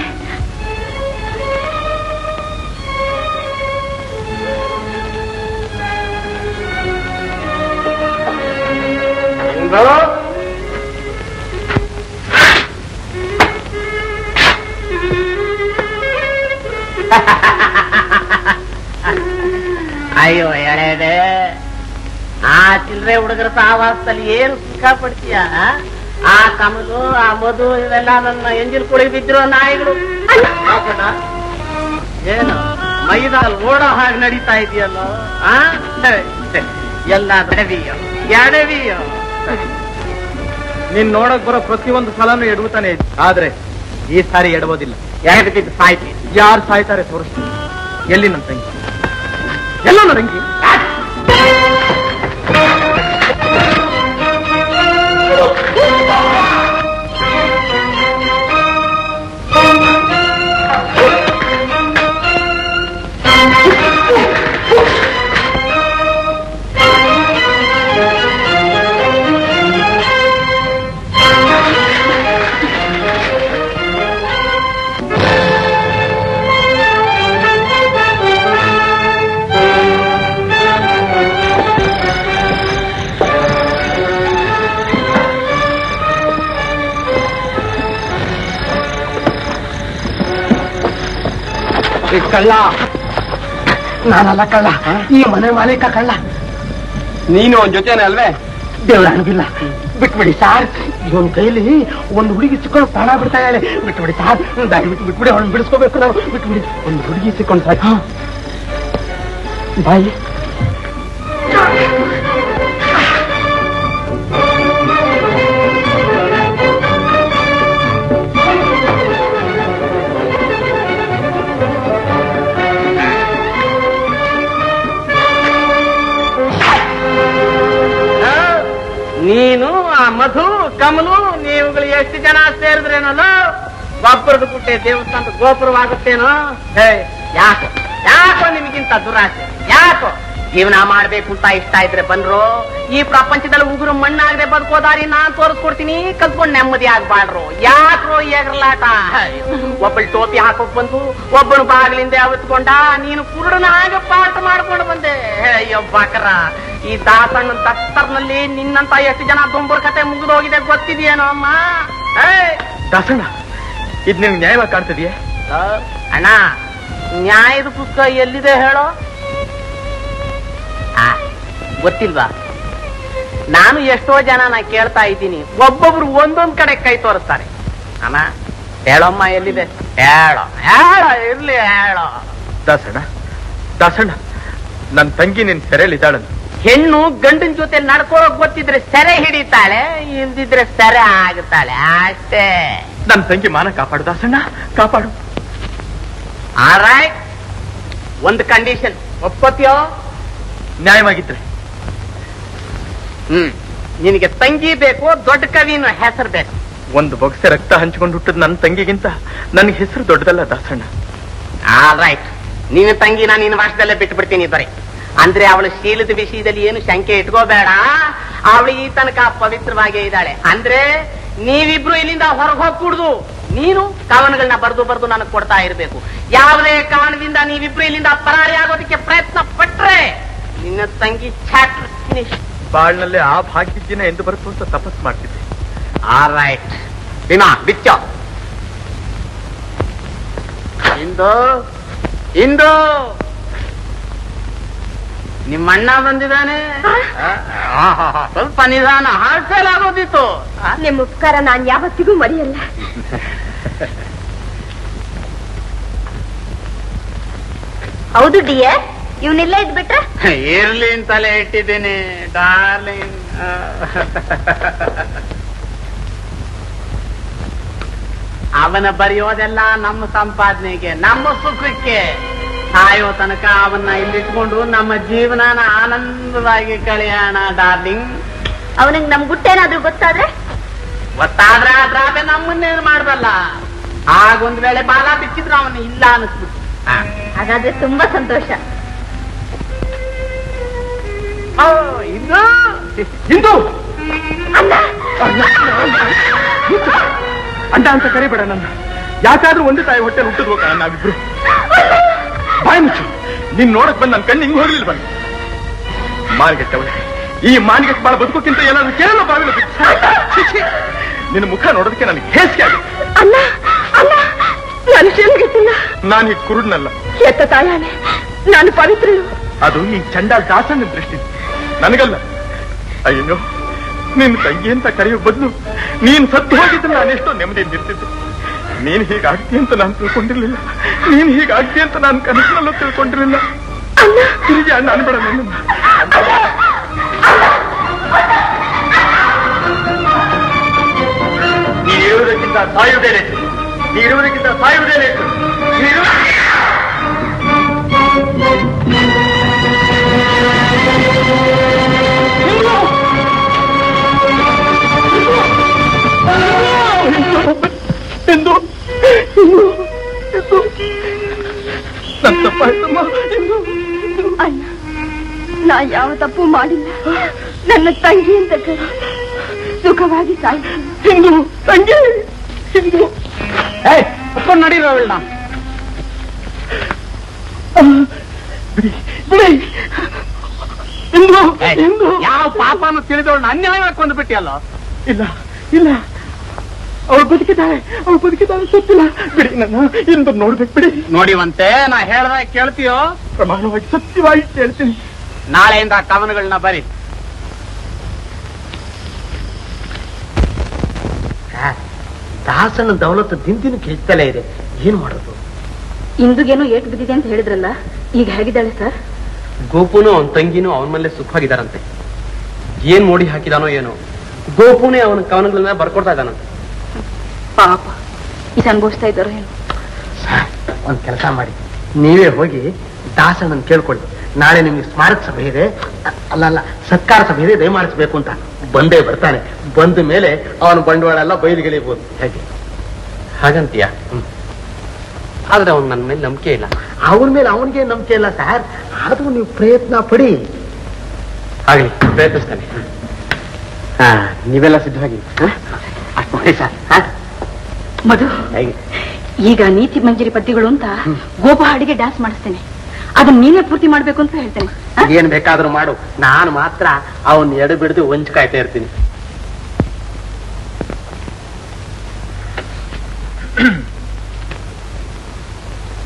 ಅಯ್ಯೋ ಎಳೆದೆ ಆ ಚಿಲ್ಲರೆ ಹುಡುಗರ ಸಹವಾಸದಲ್ಲಿ ಏನು ಸುಖ ಪಡ್ತೀಯ ಆ ಕಮಲು ಆ ಮಧು ಇವೆಲ್ಲ ನನ್ನ ಎಂಜಿಲ್ ಕುಳಿ ಬಿದ್ದಿರೋ ನಾಯಿಗಳು ಹಾಕೋಣ? ಏನು ಮೈದಾಲ್ ಓಡೋ ಹಾಗೆ ನಡೀತಾ ಇದೆಯಲ್ಲೋ ಆ ಎಲ್ಲ ಎಡವಿಯೋ ಎಡವಿಯೋ ನೀನ್ ನೋಡಕ್ ಬರೋ ಪ್ರತಿಯೊಂದು ಸಲನೂ ಎಡವುತ್ತಾನೆ ಇದೆ ಆದ್ರೆ ಈ ಸಾರಿ ಎಡவோದಿಲ್ಲ ಎಡದು ಬಿದ್ದು ಸಾಯ್ತಿ ಯಾರು ಸಾಯ್ತಾರೆ ತೋರಿಸ್ತೀನಿ ಎಲ್ಲಿ ನನ್ನ ತಂಗಿ ಎಲ್ಲ ನನ್ನ ತಂಗಿ ಈ ಕಳ್ಳ ನಾನಲ್ಲ ಕಳ್ಳ ಈ ಮನೆ ಮಾಲೀಕ ಕಳ್ಳ ನೀನು ಒಂದ್ ಜೊತೆನೆ ಅಲ್ವೇ ದೇವ್ರ ಅನ್ಗಿಲ್ಲ ಬಿಟ್ಬಿಡಿ ಸಾರ್ ಇವನ್ ಕೈಲಿ ಒಂದು ಹುಡುಗಿ ಸಿಕ್ಕೊಂಡು ಪ್ರಾಣ ಬಿಡ್ತಾ ಇದ್ದಾಳೆ ಬಿಟ್ಬಿಡಿ ಸಾರ್ ದಯವಿಟ್ಟು ಬಿಟ್ಬಿಡಿ ಅವಳನ್ನ ಬಿಡಿಸ್ಕೋಬೇಕು ನಾವು ಬಿಟ್ಬಿಡಿ ಒಂದು ಹುಡುಗಿ ಸಿಕ್ಕೊಂಡು ಸಾರ್ ಬಾಯಿ ನೀನು ಆ ಮಧು ಕಮಲು ನೀವುಗಳು ಎಷ್ಟು ಜನ ಸೇರಿದ್ರೇನಲ್ಲ ಒಬ್ಬರದು ಗುಟ್ಟೆ ದೇವಸ್ಥಾನದ ಗೋಪುರವಾಗುತ್ತೇನೋ ಹೇ ಯಾಕೋ ಯಾಕೋ ನಿಮಗಿಂತ ದುರಾಸೆ ಯಾಕೋ ಜೀವನ ಮಾಡ್ಬೇಕು ಅಂತ ಇಷ್ಟ ಇದ್ರೆ ಬಂದ್ರು ಈ ಪ್ರಪಂಚದಲ್ಲಿ ಉಗುರು ಮಣ್ಣಾಗದೆ ಬದುಕೋದಾರಿ ನಾನ್ ತೋರಿಸ್ಕೊಡ್ತೀನಿ ಕಲ್ತ್ಕೊಂಡ್ ನೆಮ್ಮದಿ ಆಗ್ಬಾಡ್ರು ಯಾಕ್ರೋ ಎಗರ್ಲಾಟ ಒಬ್ಬಳು ಟೋಪಿ ಹಾಕೋಕ್ ಬಂದು ಒಬ್ಬಳು ಬಾಗಿಲಿಂದ ಅವತ್ಕೊಂಡ ನೀನು ಕುರುಡನ ಹಾಗೆ ಪಾಠ ಮಾಡ್ಕೊಂಡು ಬಂದೆ ಅಯ್ಯೋ ಬಾಕರ ಈ ದಾಸಣ್ಣ ದಸ್ತರ್ನಲ್ಲಿ ನಿನ್ನಂತ ಎಷ್ಟು ಜನ ದುಂಬರ್ ಕತೆ ಮುಗಿದೋಗಿದೆ ಗೊತ್ತಿದೆಯೇನೋ ಅಮ್ಮ ಏಯ್! ದಾಸಣ್ಣ ಇದ್ ನಿಮ್ಗೆ ನ್ಯಾಯವಾಗಿ ಕಾಣ್ತಿದೆಯೇ ಆ, ಅಣ್ಣ ನ್ಯಾಯದ ಪುಸ್ತಕ ಎಲ್ಲಿದೆ ಹೇಳೋ ಗೊತ್ತಿಲ್ವಾ ನಾನು ಎಷ್ಟೋ ಜನ ನಾ ಕೇಳ್ತಾ ಇದ್ದೀನಿ ಒಬ್ಬೊಬ್ರು ಒಂದೊಂದ್ ಕಡೆ ಕೈ ತೋರಿಸ್ತಾರೆ ಅಮ್ಮ ಹೇಳಮ್ಮ ಎಲ್ಲಿದೆ ಹೇಳೋ ಹೇಳೋ ಇರ್ಲಿ ಹೇಳೋ ದಾಸಣ್ಣ ದಾಸಣ್ಣ ನನ್ ತಂಗಿ ನಿನ್ ಸೆರೆಯಲ್ಲಿದ್ದಾಳಂತ ಹೆಣ್ಣು ಗಂಡನ ಜೊತೆ ನಡ್ಕೊಳ್ಳೋಕ್ ಗೊತ್ತಿದ್ರೆ ಸೆರೆ ಹಿಡಿತಾಳೆ ಇಲ್ದಿದ್ರೆ ಸೆರೆ ಆಗುತ್ತಾಳೆ ಅಷ್ಟೇ ನನ್ ತಂಗಿ ಮಾನ ಕಾಪಾಡು ದಾಸಣ್ಣ ಕಾಪಾಡು ಆರೈಟ್ ಒಂದು ಕಂಡೀಷನ್ ಒಪ್ಪತ್ಯೋ ನ್ಯಾಯವಾಗಿದ್ರೆ ಹ್ಮ್ ನಿನಗೆ ತಂಗಿ ಬೇಕು ದೊಡ್ಡ ಕವಿನ ಹೆಸರು ಬೇಕು ಒಂದು ಬೊಗಸೆ ರಕ್ತ ಹಂಚಿಕೊಂಡು ಹುಟ್ಟದ ನನ್ನ ತಂಗಿಗಿಂತ ನನ್ಗೆ ಹೆಸರು ದೊಡ್ಡದಲ್ಲ ದಾಸಣ್ಣ ರೈಟ್ ನೀನು ತಂಗಿನ ನಿನ್ನ ವಾಸದಲ್ಲೇ ಬಿಟ್ಟು ಬಿಡ್ತೀನಿ ಬರೀ ಅಂದ್ರೆ ಅವಳ ಶೀಲದ ವಿಷಯದಲ್ಲಿ ಏನು ಶಂಕೆ ಇಟ್ಕೋಬೇಡ ಅವಳು ಈ ತನಕ ಪವಿತ್ರವಾಗೇ ಇದ್ದಾಳೆ ಅಂದ್ರೆ ನೀವಿಬ್ರು ಇಲ್ಲಿಂದ ಹೊರಗೆ ಹೋಗ್ಕೂಡ್ದು ನೀನು ಕವನಗಳನ್ನ ಬರೆದು ಬರೆದು ನನಗೆ ಕೊಡ್ತಾ ಇರಬೇಕು ಯಾವುದೇ ಕಾರಣದಿಂದ ನೀವಿಬ್ರು ಇಲ್ಲಿಂದ ಪರಾರಿ ಆಗೋದಕ್ಕೆ ಪ್ರಯತ್ನ ಪಟ್ರೆ ನಿನ್ನ ತಂಗಿ ಚಾಪ್ಟರ್ ಫಿನಿಶ್ ಬಾಳ್ನಲ್ಲಿ ಆ ಭಾಗ್ಯ ದಿನ ಎಂದು ಬರುತ್ತೋ ಅಂತ ತಪಸ್ ಮಾಡ್ತಿದ್ದೆ ರೈಟ್ ದಿನ ಬಿಚ್ಚೋ ಇಂದು ಇಂದು ನಿಮ್ಮ ಅಣ್ಣ ಬಂದಿದ್ದಾನೆ ಆಹಾಹಾ, ಸ್ವಲ್ಪ ನಿಧಾನ ಹಾರ್ಟ್ ಫೇಲ್ ಆಗೋದಿತ್ತು ನಿಮ್ಮ ಉಪಕಾರ ನಾನ್ ಯಾವತ್ತಿಗೂ ಮರೆಯಲ್ಲ ಹೌದು ಡಿಯರ್ ಇವನಿಲ್ಲ ಇದ್ಬಿಟ್ರೆ ಇರ್ಲಿ ಅಂತಲೇ ಇಟ್ಟಿದ್ದೀನಿ ಡಾರ್ಲಿಂಗ್ ಅವನ ಬರೆಯೋದೆಲ್ಲ ನಮ್ಮ ಸಂಪಾದನೆಗೆ ನಮ್ಮ ಸುಖಕ್ಕೆ ಸಾಯೋ ತನಕ ಅವನ್ನ ಇಲ್ಲಿಟ್ಕೊಂಡು ನಮ್ಮ ಜೀವನನ ಆನಂದವಾಗಿ ಕಳೆಯೋಣ ಡಾರ್ಲಿಂಗ್ ಅವನಿಗೆ ನಮ್ ಗುಟ್ಟೇನಾದ್ರೂ ಗೊತ್ತಾದ್ರೆ ಗೊತ್ತಾದ್ರೆ ಅದ್ರಾಗ ನಮ್ಮನ್ನೇನು ಮಾಡಬಲ್ಲ ಆಗೊಂದ್ ವೇಳೆ ಬಾಲ ಬಿಚ್ಚಿದ್ರು ಅವನ್ನ ಇಲ್ಲ ಅನಿಸ್ಬಿಟ್ಟು ಹಾಗಾದ್ರೆ ತುಂಬಾ ಸಂತೋಷ ಓ, ಇದು ಇಂದು ಅಂಡ ಅಂತ ಕರಿಬೇಡ ನನ್ನ ಯಾಕಾದ್ರೂ ಒಂದು ತಾಯಿ ಹೊಟ್ಟೆ ಹುಟ್ಟಿದ್ವು ಕಣ ನಾವಿಬ್ರು ಬಾಯ್ ಮುಚ್ಚು ನೀನ್ ನೋಡಕ್ ಬಂದ್ ನನ್ ಕಣ್ಣು ಹಿಂಗ್ ಹೋಗ್ಲಿಲ್ಲ ಬಂದು ಮಾನ್ಗೆಟ್ಟವಳೆ ಈ ಮಾನ್ಗೆಟ್ ಬಾಳ ಬದುಕೋಕ್ಕಿಂತ ಏನಾದ್ರು ಕೇಳಲ್ಲ ಬಾವಿಲ ನಿನ್ನ ಮುಖ ನೋಡೋದಕ್ಕೆ ನನಗೆ ಹೇಸಿಗೆ ಆಗುತ್ತೆ ಅಲ್ಲ ಅಲ್ಲ ನಾನು ಜನ್ಮಗಿಟ್ಟಿಲ್ಲ ನಾನು ಹೀಗೆ ಕುರುಡ್ನಲ್ಲ ಎತ್ತ ತಾಯಾನೆ ನಾನು ಪವಿತ್ರಳು ಅದು ಈ ಚಂಡಾಲ್ ದಾಸನ ದೃಷ್ಟಿ ನನಗಲ್ಲ ಅಯ್ಯೋ ನಿನ್ ತಂಗಿ ಅಂತ ಕರೆಯೋ ಬದಲು ನೀನ್ ಸತ್ತು ಹೋಗಿದ್ರೆ ನಾನು ಎಷ್ಟೋ ನೆಮ್ಮದಿಯಿಂದ ಇರ್ತಿದ್ದೆ ನೀನ್ ಹೀಗಾಗ್ತಿ ಅಂತ ನಾನು ತಿಳ್ಕೊಂಡಿರ್ಲಿಲ್ಲ ನೀನ್ ಹೀಗಾಗ್ತಿ ಅಂತ ನಾನು ಕನಸಿನಲ್ಲೂ ತಿಳ್ಕೊಂಡಿರ್ಲಿಲ್ಲ ತಿರುಗಿ ಅಣ್ಣ ಅನ್ಬೇಡ ನನ್ನ ನೀನಿರುವುದಕ್ಕಿಂತ ಸಾಯುವುದೇ ಲೇಸು ನೀನಿರುವುದಕ್ಕಿಂತ ಸಾಯುವುದೇ ಲೇಸು ನೀನು ಎಂದು ಎಂದು ಎಂದು ನನ್ನ ತಪ್ಪಾಯ್ತಮ್ಮ ಎಂದು ಅಣ್ಣ ನಾ ಯಾವ ತಪ್ಪು ಮಾಡಿಲ್ಲ ನನ್ನ ತಂಗಿ ಅಂತ ಕರೆ ಸುಖವಾಗಿ ಸಾಯಿ ಹಿಂದು ತಂಗಿ ಹಿಂದು ಕುತ್ಕೊಂಡು ನಡೀರೋ ಅವಳನ್ನ ಬಿಡಿ ಬಿಡಿ ಇಂದು ಇಂದು ಯಾವ ಪಾಪನ ತಿಳಿದವಳನ್ನ ಅನ್ಯಾಯವಾಗಿ ಕೊಂದ್ಬಿಟ್ಟಿಯಲ್ಲ ಇಲ್ಲ ಇಲ್ಲ ಅವಳು ಬದುಕಿದ್ದಾಳೆ ಅವಳು ಬದುಕಿದ್ದಾಳೆ ಗೊತ್ತಿಲ್ಲ ಬಿಡಿ ನನ್ನ ಇಂದು ನೋಡ್ಬೇಕು ಬಿಡಿ ನೋಡಿವಂತೆ ನಾ ಹೇಳ್ದಾಗ ಕೇಳ್ತೀಯೋ ಪ್ರಮಾಣವಾಗಿ ಸತ್ಯವಾಗಿ ಕೇಳ್ತೀನಿ ನಾಳೆಯಿಂದ ಕವನಗಳನ್ನ ಬರಿ ದಾಸನ ದೌಲತ್ತು ದಿನ ದಿನಕ್ಕೆ ಹೆಚ್ಚುತ್ತಲೇ ಇದೆ ಏನ್ ಮಾಡೋದು ಇಂದುಗೇನೋ ಏಟು ಬಿದ್ದಿದೆ ಅಂತ ಹೇಳಿದ್ರಲ್ಲ ಈಗ ಹೇಗಿದ್ದಾಳೆ ಸರ್ ಗೋಪುನು ಅವನ ತಂಗಿನೂ ಅವನ ಮೇಲೆ ಸುಖವಾಗಿದ್ದಾರಂತೆ ಏನ್ ಮೋಡಿ ಹಾಕಿದಾನೋ ಏನೋ ಗೋಪುನೇ ಅವನ ಕವನಗಳನ್ನ ಬರ್ಕೊಡ್ತಾ ಇದ್ದಾನಂತೆ ಪಾಪ ಇದು ಅನುಭವಿಸ್ತಾ ಇದ್ದಾರೋ ಏನು ಒಂದ್ ಕೆಲಸ ಮಾಡಿ ನೀವೇ ಹೋಗಿ ದಾಸನನ್ನು ಕೇಳ್ಕೊಳ್ಳಿ ನಾಳೆ ನಿಮ್ಗೆ ಸ್ಮಾರಕ ಸಭೆ ಇದೆ ಅ- ಅಲ್ಲ ಅಲ್ಲ ಸತ್ಕಾರ ಸಭೆ ಇದೆ ದಯಮಾಡಿಸ್ಬೇಕು ಅಂತ ಬಂದೇ ಬರ್ತಾನೆ ಬಂದ ಮೇಲೆ ಅವನ ಬಂಡವಾಳ ಎಲ್ಲ ಬಯಲಿಗೆಳಿಬಹುದು ಹೇಗೆ ಹಾಗಂತೀಯ ಆದ್ರೆ ಅವನ್ ನನ್ನ ಮೇಲೆ ನಂಬಿಕೆ ಇಲ್ಲ ಅವನ ಮೇಲೆ ಅವನಿಗೆ ನಂಬಿಕೆ ಇಲ್ಲ ಸರ್ ಆದ್ರೂ ನೀವು ಪ್ರಯತ್ನ ಪಡಿ ಆಗ್ಲಿ ಪ್ರಯತ್ನಿಸ್ತಾನೆ ಹಾ ನೀವೆಲ್ಲ ಸಿದ್ಧವಾಗಿ ಅಷ್ಟು ಮಾಡಿ ಸರ್ ಹಾ? ಮಧು ಹೇಗೆ ಈಗ ನೀತಿ ಮಂಜರಿ ಪದ್ಯಗಳು ಅಂತ ಗೋಪ ಹಾಡಿಗೆ ಡ್ಯಾನ್ಸ್ ಮಾಡಿಸ್ತೇನೆ ಅದನ್ನ ನೀನೇ ಪೂರ್ತಿ ಮಾಡ್ಬೇಕು ಅಂತ ಹೇಳ್ತೇನೆ ಏನ್ ಬೇಕಾದ್ರೂ ಮಾಡು ನಾನು ಮಾತ್ರ ಅವನ್ ಎಡು ಬಿಡದು ಹೊಂಚ್ಕಾಯ್ತಾ ಇರ್ತೀನಿ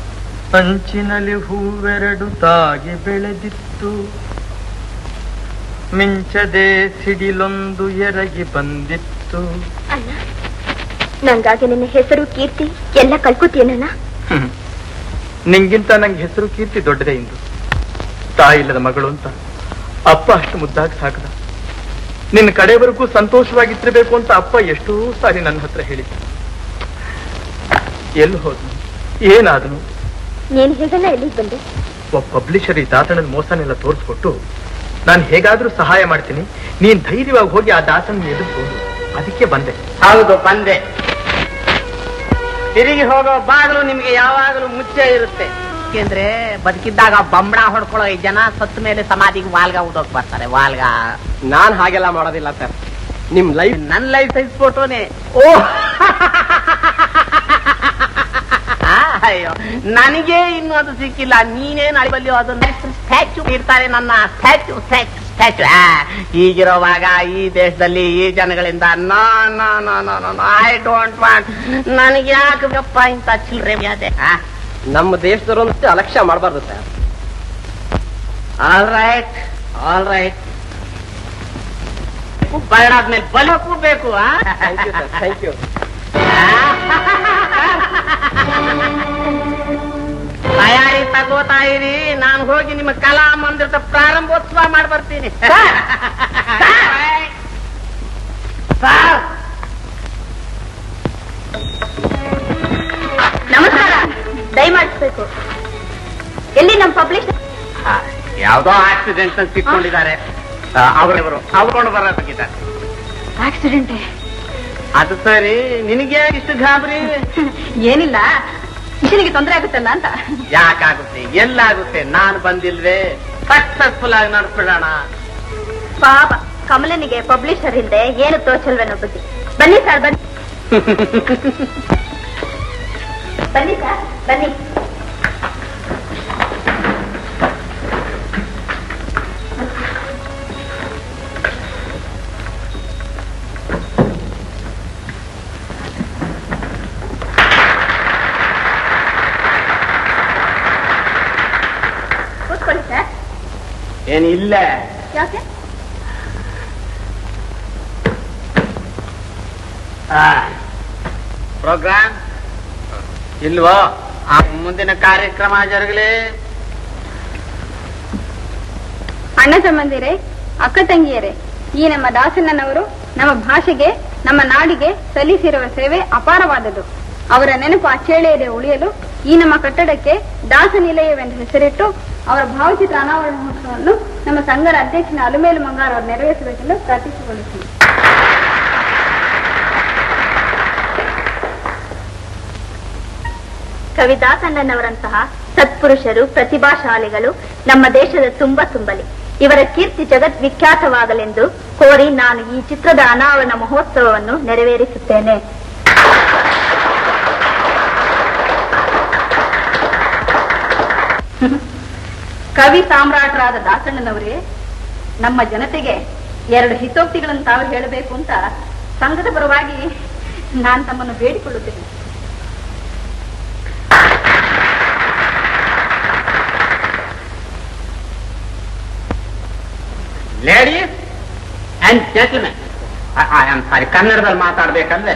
ಅಂಚಿನಲ್ಲಿ ಹೂವೆರಡು ತಾಗಿ ಬೆಳೆದಿತ್ತು ಮಿಂಚದೆ ಸಿಡಿಲೊಂದು ಎರಗಿ ಬಂದಿತ್ತು ಅಣ್ಣ ನಂಗಾಗಿ ನಿನ್ನ ಹೆಸರು ಕೀರ್ತಿ ಎಲ್ಲ ಕಳ್ಕೊತೀನಣ್ಣ ಹ್ಮ್. ನಿಂಗಿಂತ ನಂಗೆ ಹೆಸರು ಕೀರ್ತಿ ದೊಡ್ಡದೇ ಇಂದು ತಾಯಿ ಇಲ್ಲದ ಮಗಳು ಅಂತ ಅಪ್ಪ ಅಷ್ಟು ಮುದ್ದಾಗಿ ಸಾಕದ ನಿನ್ನ ಕಡೆವರೆಗೂ ಸಂತೋಷವಾಗಿಟ್ಟಿರ್ಬೇಕು ಅಂತ ಅಪ್ಪ ಎಷ್ಟೋ ಸಾರಿ ನನ್ನ ಹತ್ರ ಹೇಳಿದ್ದ ಎಲ್ಲಿ ಹೋದ್ನು ಏನಾದನು ನೀನ್ ಹೇಗೆಲ್ಲ ಎಲ್ಲಿಗೆ ಬಂದೆ ಒಬ್ಬ ಪಬ್ಲಿಷರ್ ಈ ದಾಸಣ್ಣನ ಮೋಸನೆಲ್ಲ ತೋರಿಸ್ಕೊಟ್ಟು ನಾನು ಹೇಗಾದ್ರೂ ಸಹಾಯ ಮಾಡ್ತೀನಿ ನೀನ್ ಧೈರ್ಯವಾಗಿ ಹೋಗಿ ಆ ದಾಸನ ಎದುರಿಸು ಅದಕ್ಕೆ ಬಂದೆ ಹೌದು ಬಂದೆ ತಿರುಗಿ ಹೋಗೋ ಬಾಗಿಲು ನಿಮ್ಗೆ ಯಾವಾಗಲೂ ಮುಚ್ಚೆ ಇರುತ್ತೆ ಯಾಕೆಂದ್ರೆ ಬದುಕಿದ್ದಾಗ ಬಂಬಳ ಹೊಡ್ಕೊಳ್ಳೋ ಈ ಜನ ಸತ್ತ ಮೇಲೆ ಸಮಾಧಿಗೆ ವಾಲ್ಗ ಉದೋಕ್ ಬರ್ತಾರೆ ವಾಲ್ಗ ನಾನ್ ಹಾಗೆಲ್ಲ ಮಾಡೋದಿಲ್ಲ ಸರ್ ನಿಮ್ ಲೈಫ್ ನನ್ ಲೈಫ್ ಸೈಜ್ ಫೋಟೋನೇ ಓ ಆ, ಅಯ್ಯೋ ನನಗೆ ಇನ್ನು ಅದು ಸಿಕ್ಕಿಲ್ಲ ನೀನೇನ್ ಅಳಿಬಲ್ಲಿಯೋ ಅದು ನೆಕ್ಸ್ಟ್ ಸ್ಟ್ಯಾಚ್ಯೂ ಇರ್ತಾರೆ ನನ್ನ ಸ್ಟ್ಯಾಚ್ಯೂ ಸ್ಟ್ಯಾಚ್ಯೂ ಸ್ಟ್ಯಾಚ್ಯೂ ಈಗಿರೋವಾಗ ಈ ದೇಶದಲ್ಲಿ ಈ ಜನಗಳಿಂದ no no no no no I don't want ನನಗೆ ಯಾಕೆ ಗಪ್ಪ ಇಂತ ಚಿಲ್ರೆ ಅದೇ ನಮ್ಮ ದೇಶದವರು ಅಲಕ್ಷ್ಯ ಮಾಡಬಾರ್ದು sir all right all right ಬರಡಾದ್ಮೇಲೆ ಬಲಕ್ಕೂ ಬೇಕು thank you sir thank you ತಯಾರಿ ತಗೋತಾ ಇರಿ ನಾನು ಹೋಗಿ ನಿಮ್ಮ ಕಲಾ ಮಂದಿರದ ಪ್ರಾರಂಭೋತ್ಸವ ಮಾಡಿ ಬರ್ತೀನಿ ಸರ್ ನಮಸ್ಕಾರ ದಯಮಾಡಿಸ್ಬೇಕು ಎಲ್ಲಿ ನಮ್ ಪಬ್ಲಿಷ್ ಯಾವ್ದೋ ಆಕ್ಸಿಡೆಂಟ್ ಸಿಕ್ಕೊಂಡಿದ್ದಾರೆ ಅವರವರು ಅವ್ಕೊಂಡು ಬರೋದಕ್ಕಿದ್ದಾರೆ ಆಕ್ಸಿಡೆಂಟೇ ಅದು ಸರಿ ನಿನಗೆ ಇಷ್ಟು ಗಾಬರಿ ಏನಿಲ್ಲ ಇಶನಿಗೆ ತೊಂದರೆ ಆಗುತ್ತಲ್ಲ ಅಂತ ಯಾಕಾಗುತ್ತೆ ಎಲ್ಲಾಗುತ್ತೆ ನಾನು ಬಂದಿಲ್ವೇ ಸಕ್ಸಸ್ಫುಲ್ ಆಗಿ ನಡ್ಸ್ಬಿಡೋಣ ಪಾಪ ಕಮಲನಿಗೆ ಪಬ್ಲಿಷರ್ ಇಲ್ದೆ ಏನು ತೋಚಲ್ವೇನೋ ಬುದ್ಧಿ ಬನ್ನಿ ಸರ್ ಬನ್ನಿ ಬನ್ನಿ ಸರ್ ಬನ್ನಿ ಕೂತ್ಕೊಳ್ಳಿ ಸರ್ ಏನಿಲ್ಲ ಯಾಕೆ ಪ್ರೋಗ್ರಾಮ್ ಇಲ್ವೋ ಆ ಮುಂದಿನ ಕಾರ್ಯಕ್ರಮ ಜರುಗಲಿ ಅಣ್ಣ ತಮ್ಮಂದಿರೇ ಅಕ್ಕ ತಂಗಿಯರೇ ಈ ನಮ್ಮ ದಾಸಣ್ಣನವರು ನಮ್ಮ ಭಾಷೆಗೆ ನಮ್ಮ ನಾಡಿಗೆ ಸಲ್ಲಿಸಿರುವ ಸೇವೆ ಅಪಾರವಾದದ್ದು ಅವರ ನೆನಪು ಅಚ್ಚೇಳೆಯದೆ ಉಳಿಯಲು ಈ ನಮ್ಮ ಕಟ್ಟಡಕ್ಕೆ ದಾಸ ನಿಲಯವೆಂದು ಹೆಸರಿಟ್ಟು ಅವರ ಭಾವಚಿತ್ರ ಅನಾವರಣ ಮಹೋತ್ಸವವನ್ನು ನಮ್ಮ ಸಂಘದ ಅಧ್ಯಕ್ಷನ ಅಲುಮೇಲು ಮಂಗಾರ ಅವರು ನೆರವೇರಿಸಬೇಕೆಂದು ಪ್ರಾರ್ಥಿಸಿಕೊಳ್ಳುತ್ತೀನಿ ಕವಿ ದಾಸಣ್ಣನವರಂತಹ ಸತ್ಪುರುಷರು ಪ್ರತಿಭಾಶಾಲಿಗಳು ನಮ್ಮ ದೇಶದ ತುಂಬ ತುಂಬಲಿ ಇವರ ಕೀರ್ತಿ ಜಗತ್ ವಿಖ್ಯಾತವಾಗಲೆಂದು ಕೋರಿ ನಾನು ಈ ಚಿತ್ರದ ಅನಾವರಣ ಮಹೋತ್ಸವವನ್ನು ನೆರವೇರಿಸುತ್ತೇನೆ ಕವಿ ಸಾಮ್ರಾಟರಾದ ದಾಸಣ್ಣನವರೇ ನಮ್ಮ ಜನತೆಗೆ ಎರಡು ಹಿತೋಕ್ತಿಗಳನ್ನು ತಾವು ಹೇಳಬೇಕು ಅಂತ ಸಂಘದ ಪರವಾಗಿ ನಾನು ತಮ್ಮನ್ನು ಬೇಡಿಕೊಳ್ಳುತ್ತೇನೆ ladies and gentlemen I am sorry ಕನ್ನಡದಲ್ಲಿ ಮಾತಾಡ್ಬೇಕಂದ್ರೆ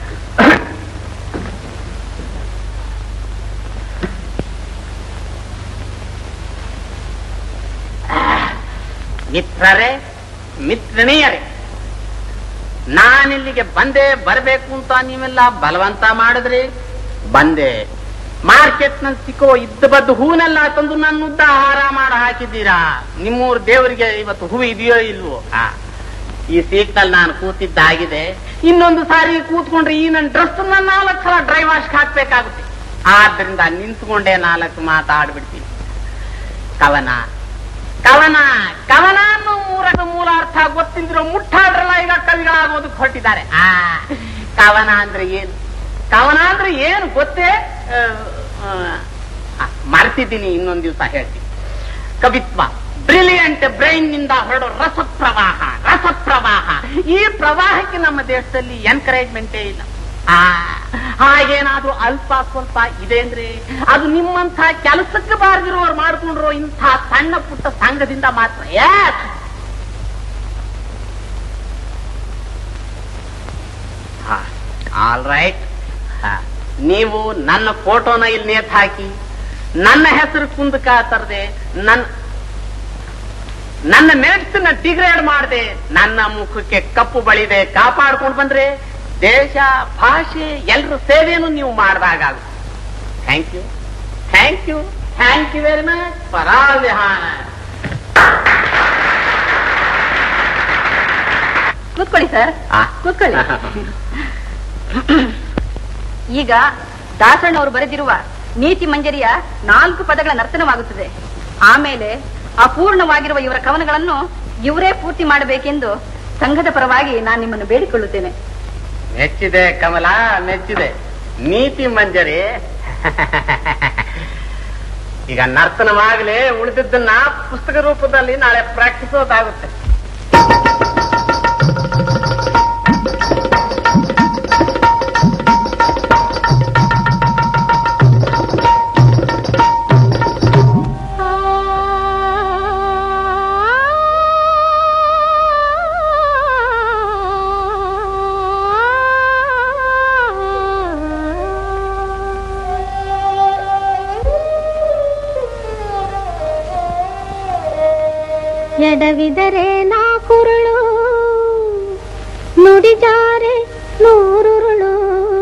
ಮಿತ್ರರೇ ಮಿತ್ರಣಿಯರೇ ನಾನಿಲ್ಲಿಗೆ ಬಂದೆ ಬರಬೇಕು ಅಂತ ನೀವೆಲ್ಲ ಬಲವಂತ ಮಾಡಿದ್ರಿ ಬಂದೆ ಮಾರ್ಕೆಟ್ ನಲ್ಲಿ ಸಿಕ್ಕೋ ಇದ್ದ ಬದ್ದು ಹೂನೆಲ್ಲ ತಂದು ನನ್ನ ಉದ್ದ ಹಾರ ಮಾಡಿ ಹಾಕಿದ್ದೀರಾ ನಿಮ್ಮೂರ್ ದೇವರಿಗೆ ಇವತ್ತು ಹೂ ಇದೆಯೋ ಇಲ್ವೋ ಆ, ಈ ಸೀಟ್ ನಲ್ಲಿ ನಾನು ಕೂತಿದ್ದಾಗಿದೆ ಇನ್ನೊಂದು ಸಾರಿ ಕೂತ್ಕೊಂಡ್ರೆ ಈ ನನ್ನ ಡ್ರೆಸ್ ನಾಲ್ಕು ಸಲ ಡ್ರೈ ವಾಶ್ ಹಾಕ್ಬೇಕಾಗುತ್ತೆ ಆದ್ರಿಂದ ನಿಂತ್ಕೊಂಡೇ ನಾಲ್ಕು ಮಾತಾಡ್ಬಿಡ್ತೀನಿ ಕವನ ಕವನ ಕವನ ಅನ್ನೋ ಮೂರದ ಮೂಲ ಅರ್ಥ ಗೊತ್ತಿಲ್ದಿರೋ ಮುಟ್ಟಾಡ್ರಲ್ಲ ಈಗ ಕವಿಗಳಾಗೋದಕ್ಕೆ ಹೊರಟಿದ್ದಾರೆ ಆ ಕವನ ಅಂದ್ರೆ ಏನು ಕವನ ಅಂದ್ರೆ ಏನು ಗೊತ್ತೇ ಆ, ಆ, ಮರ್ತಿದ್ದೀನಿ ಇನ್ನೊಂದ್ ದಿವಸ ಹೇಳ್ತೀನಿ ಕವಿತ್ವ ಬ್ರಿಲಿಯಂಟ್ ಬ್ರೈನ್ ನಿಂದ ಹೊರಡೋ ರಸಪ್ರವಾಹ ರಸಪ್ರವಾಹ ಈ ಪ್ರವಾಹಕ್ಕೆ ನಮ್ಮ ದೇಶದಲ್ಲಿ ಎನ್ಕರೇಜ್ಮೆಂಟೇ ಇಲ್ಲ ಆ ಹಾಗೇನಾದ್ರೂ ಅಲ್ಪ ಸ್ವಲ್ಪ ಇದೆ ಅಂದ್ರೆ ಅದು ನಿಮ್ಮಂಥ ಕೆಲಸಕ್ಕೆ ಬಾರದಿರೋರು ಮಾಡ್ಕೊಂಡಿರೋ ಇಂಥ ಸಣ್ಣ ಪುಟ್ಟ ಸಂಘದಿಂದ ಮಾತ್ರ Yes! ಆಲ್ ರೈಟ್ ನೀವು ನನ್ನ ಫೋಟೋನ ಇಲ್ಲಿ ನೇತ್ ಹಾಕಿ ನನ್ನ ಹೆಸರು ಕುಂದಕ ತರದೆ ನನ್ನ ನನ್ನ ಮೆರಿಟ್ಸ್ನ ಡಿಗ್ರೇಡ್ ಮಾಡದೆ ನನ್ನ ಮುಖಕ್ಕೆ ಕಪ್ಪು ಬಳಿದೆ ಕಾಪಾಡ್ಕೊಂಡು ಬಂದ್ರೆ ದೇಶ ಭಾಷೆ ಎಲ್ಲರ ಸೇವೆಯನ್ನು ನೀವು ಮಾಡಿದಾಗ thank you thank you thank you very much for all the honour ಕೂತ್ಕೊಳ್ಳಿ ಸರ್ ಆ. ಕೂತ್ಕೊಳ್ಳಿ ಈಗ ದಾಸಣ್ಣ ಅವರು ಬರೆದಿರುವ ನೀತಿ ಮಂಜರಿಯ ನಾಲ್ಕು ಪದಗಳ ನರ್ತನವಾಗುತ್ತದೆ ಆಮೇಲೆ ಅಪೂರ್ಣವಾಗಿರುವ ಇವರ ಕವನಗಳನ್ನು ಇವರೇ ಪೂರ್ತಿ ಮಾಡಬೇಕೆಂದು ಸಂಘದ ಪರವಾಗಿ ನಾನು ನಿಮ್ಮನ್ನು ಬೇಡಿಕೊಳ್ಳುತ್ತೇನೆ ಮೆಚ್ಚಿದೆ ಕಮಲ ಮೆಚ್ಚಿದೆ ನೀತಿ ಮಂಜರಿ ಈಗ ನರ್ತನವಾಗಲಿ ಉಳಿದಿದ್ದನ್ನ ಪುಸ್ತಕ ರೂಪದಲ್ಲಿ ನಾಳೆ ಪ್ರಾಕ್ಟೀಸ್ ಓದಾಗುತ್ತೆ ಎಡವಿದರೆ ನಾ ಕುರುಳು ನುಡಿಜಾರೆ ನೂರುರುಳು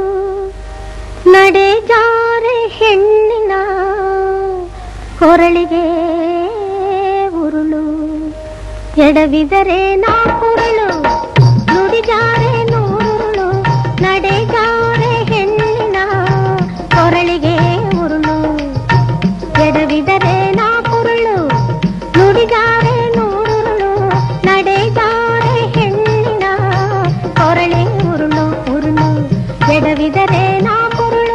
ನಡೆ ಜಾರೆ ಹೆಣ್ಣಿನ ಕೊರಳಿಗೆ ಉರುಳು ಎಡವಿದರೆ ನಾ ಕುರುಳು ನುಡಿಜಾರೆ ನೂರುರುಳು ನಡೆ ಜಾರೆ ಹೆಣ್ಣಿನ ಕೊರಳಿಗೆ ಉರುಳು ಎಡವಿದರೆ ನಾ ಕುರುಳು ನುಡಿಜಾರೆ ನೂರುರುಳು ನಡೆಜಾರೆ ಹೆಣ್ಣಿನ ಕೊರಳೆ ಉರುಳು ಉರುಳು ಎಡವಿದರೆ ನಾ ಕುರುಳು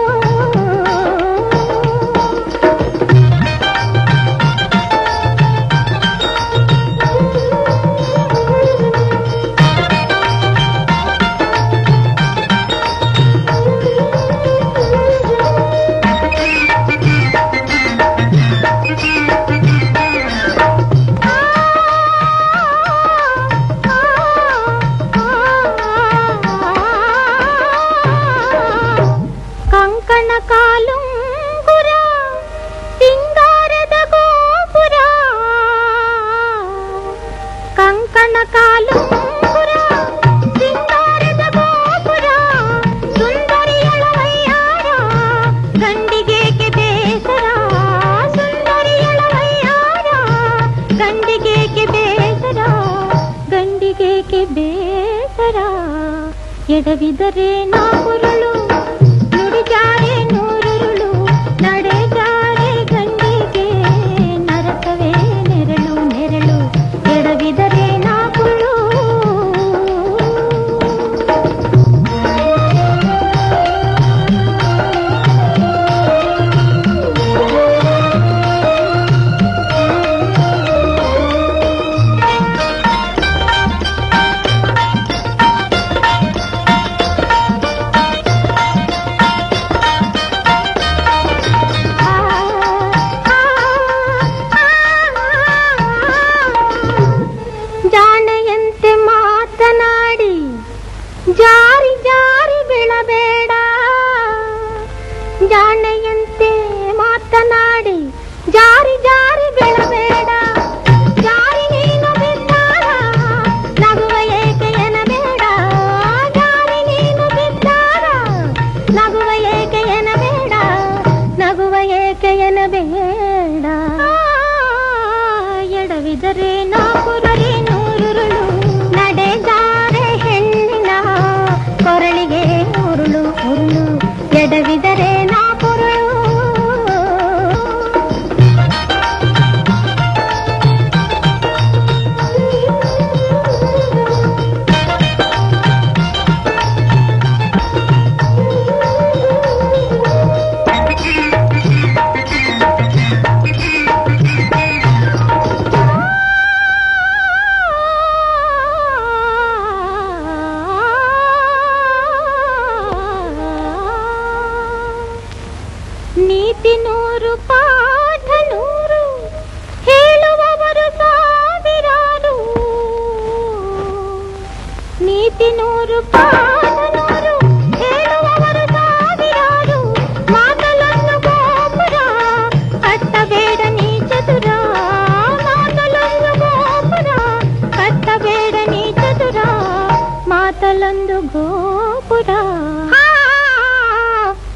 ಕಂಕಣ ಕಾಲುಂಗುರ ಸಿಂಗಾರದ ಗೋಪುರ ಕಂಕಣ ಕಾಲುಂಗುರ ಸಿಂಗಾರದ ಗೋಪುರ ಸುಂದರಿಯಳ ವಯ್ಯಾರ ಗಂಡಿಗೇಕೆ ಬೇಸರ ಸುಂದರಿಯಳ ವಯ್ಯಾರ ಗಂಡಿಗೇಕೆ ಬೇಸರ ಗಂಡಿಗೇಕೆ ಬೇಸರ ಎಡವಿದರೆ ನಾ ಕುರುಳು ನುಡಿಜಾರೆ ನೂರುರುಳು ನಡೆಜಾರೆ ಗಂಡಿಗೆ ನರಕವೇ ನೆರಳು ನೆರಳು ಎಡವಿದರೆ ನಾ ಕುರುಳು ಜಾಣೆಯಂತೆ ಮಾತನಾಡಿ ಜಾರಿ ಜಾರಿ ಬೀಳಬೇಡ ಜಾಣೆಯಂತೆ ಮಾತನಾಡಿ ಜಾರಿ ಜಾರಿ ಬೀಳಬೇಡ ಜಾರಿ ನೀನು ಬಿದ್ದಾರ ನಗುವ ಏಕೆ ಎನಬೇಡ ಜಾರಿ ನೀನು ಬಿದ್ದಾರ ನಗುವ ಏಕೆ ಎನಬೇಡ ನಗುವ ಏಕೆ ಎನಬೇಡ ಎಡವಿದರೆ ನಾ ಕುರರಿ ನೂರುರುಳು ನಡೆದಾರೆ ಹೆಣ್ಣಿನ ಕೊರಳಿಗೆ ಉರುಳು ಉರುಳು ಎಡವಿದರೆ ನಾ ಕುರುಳು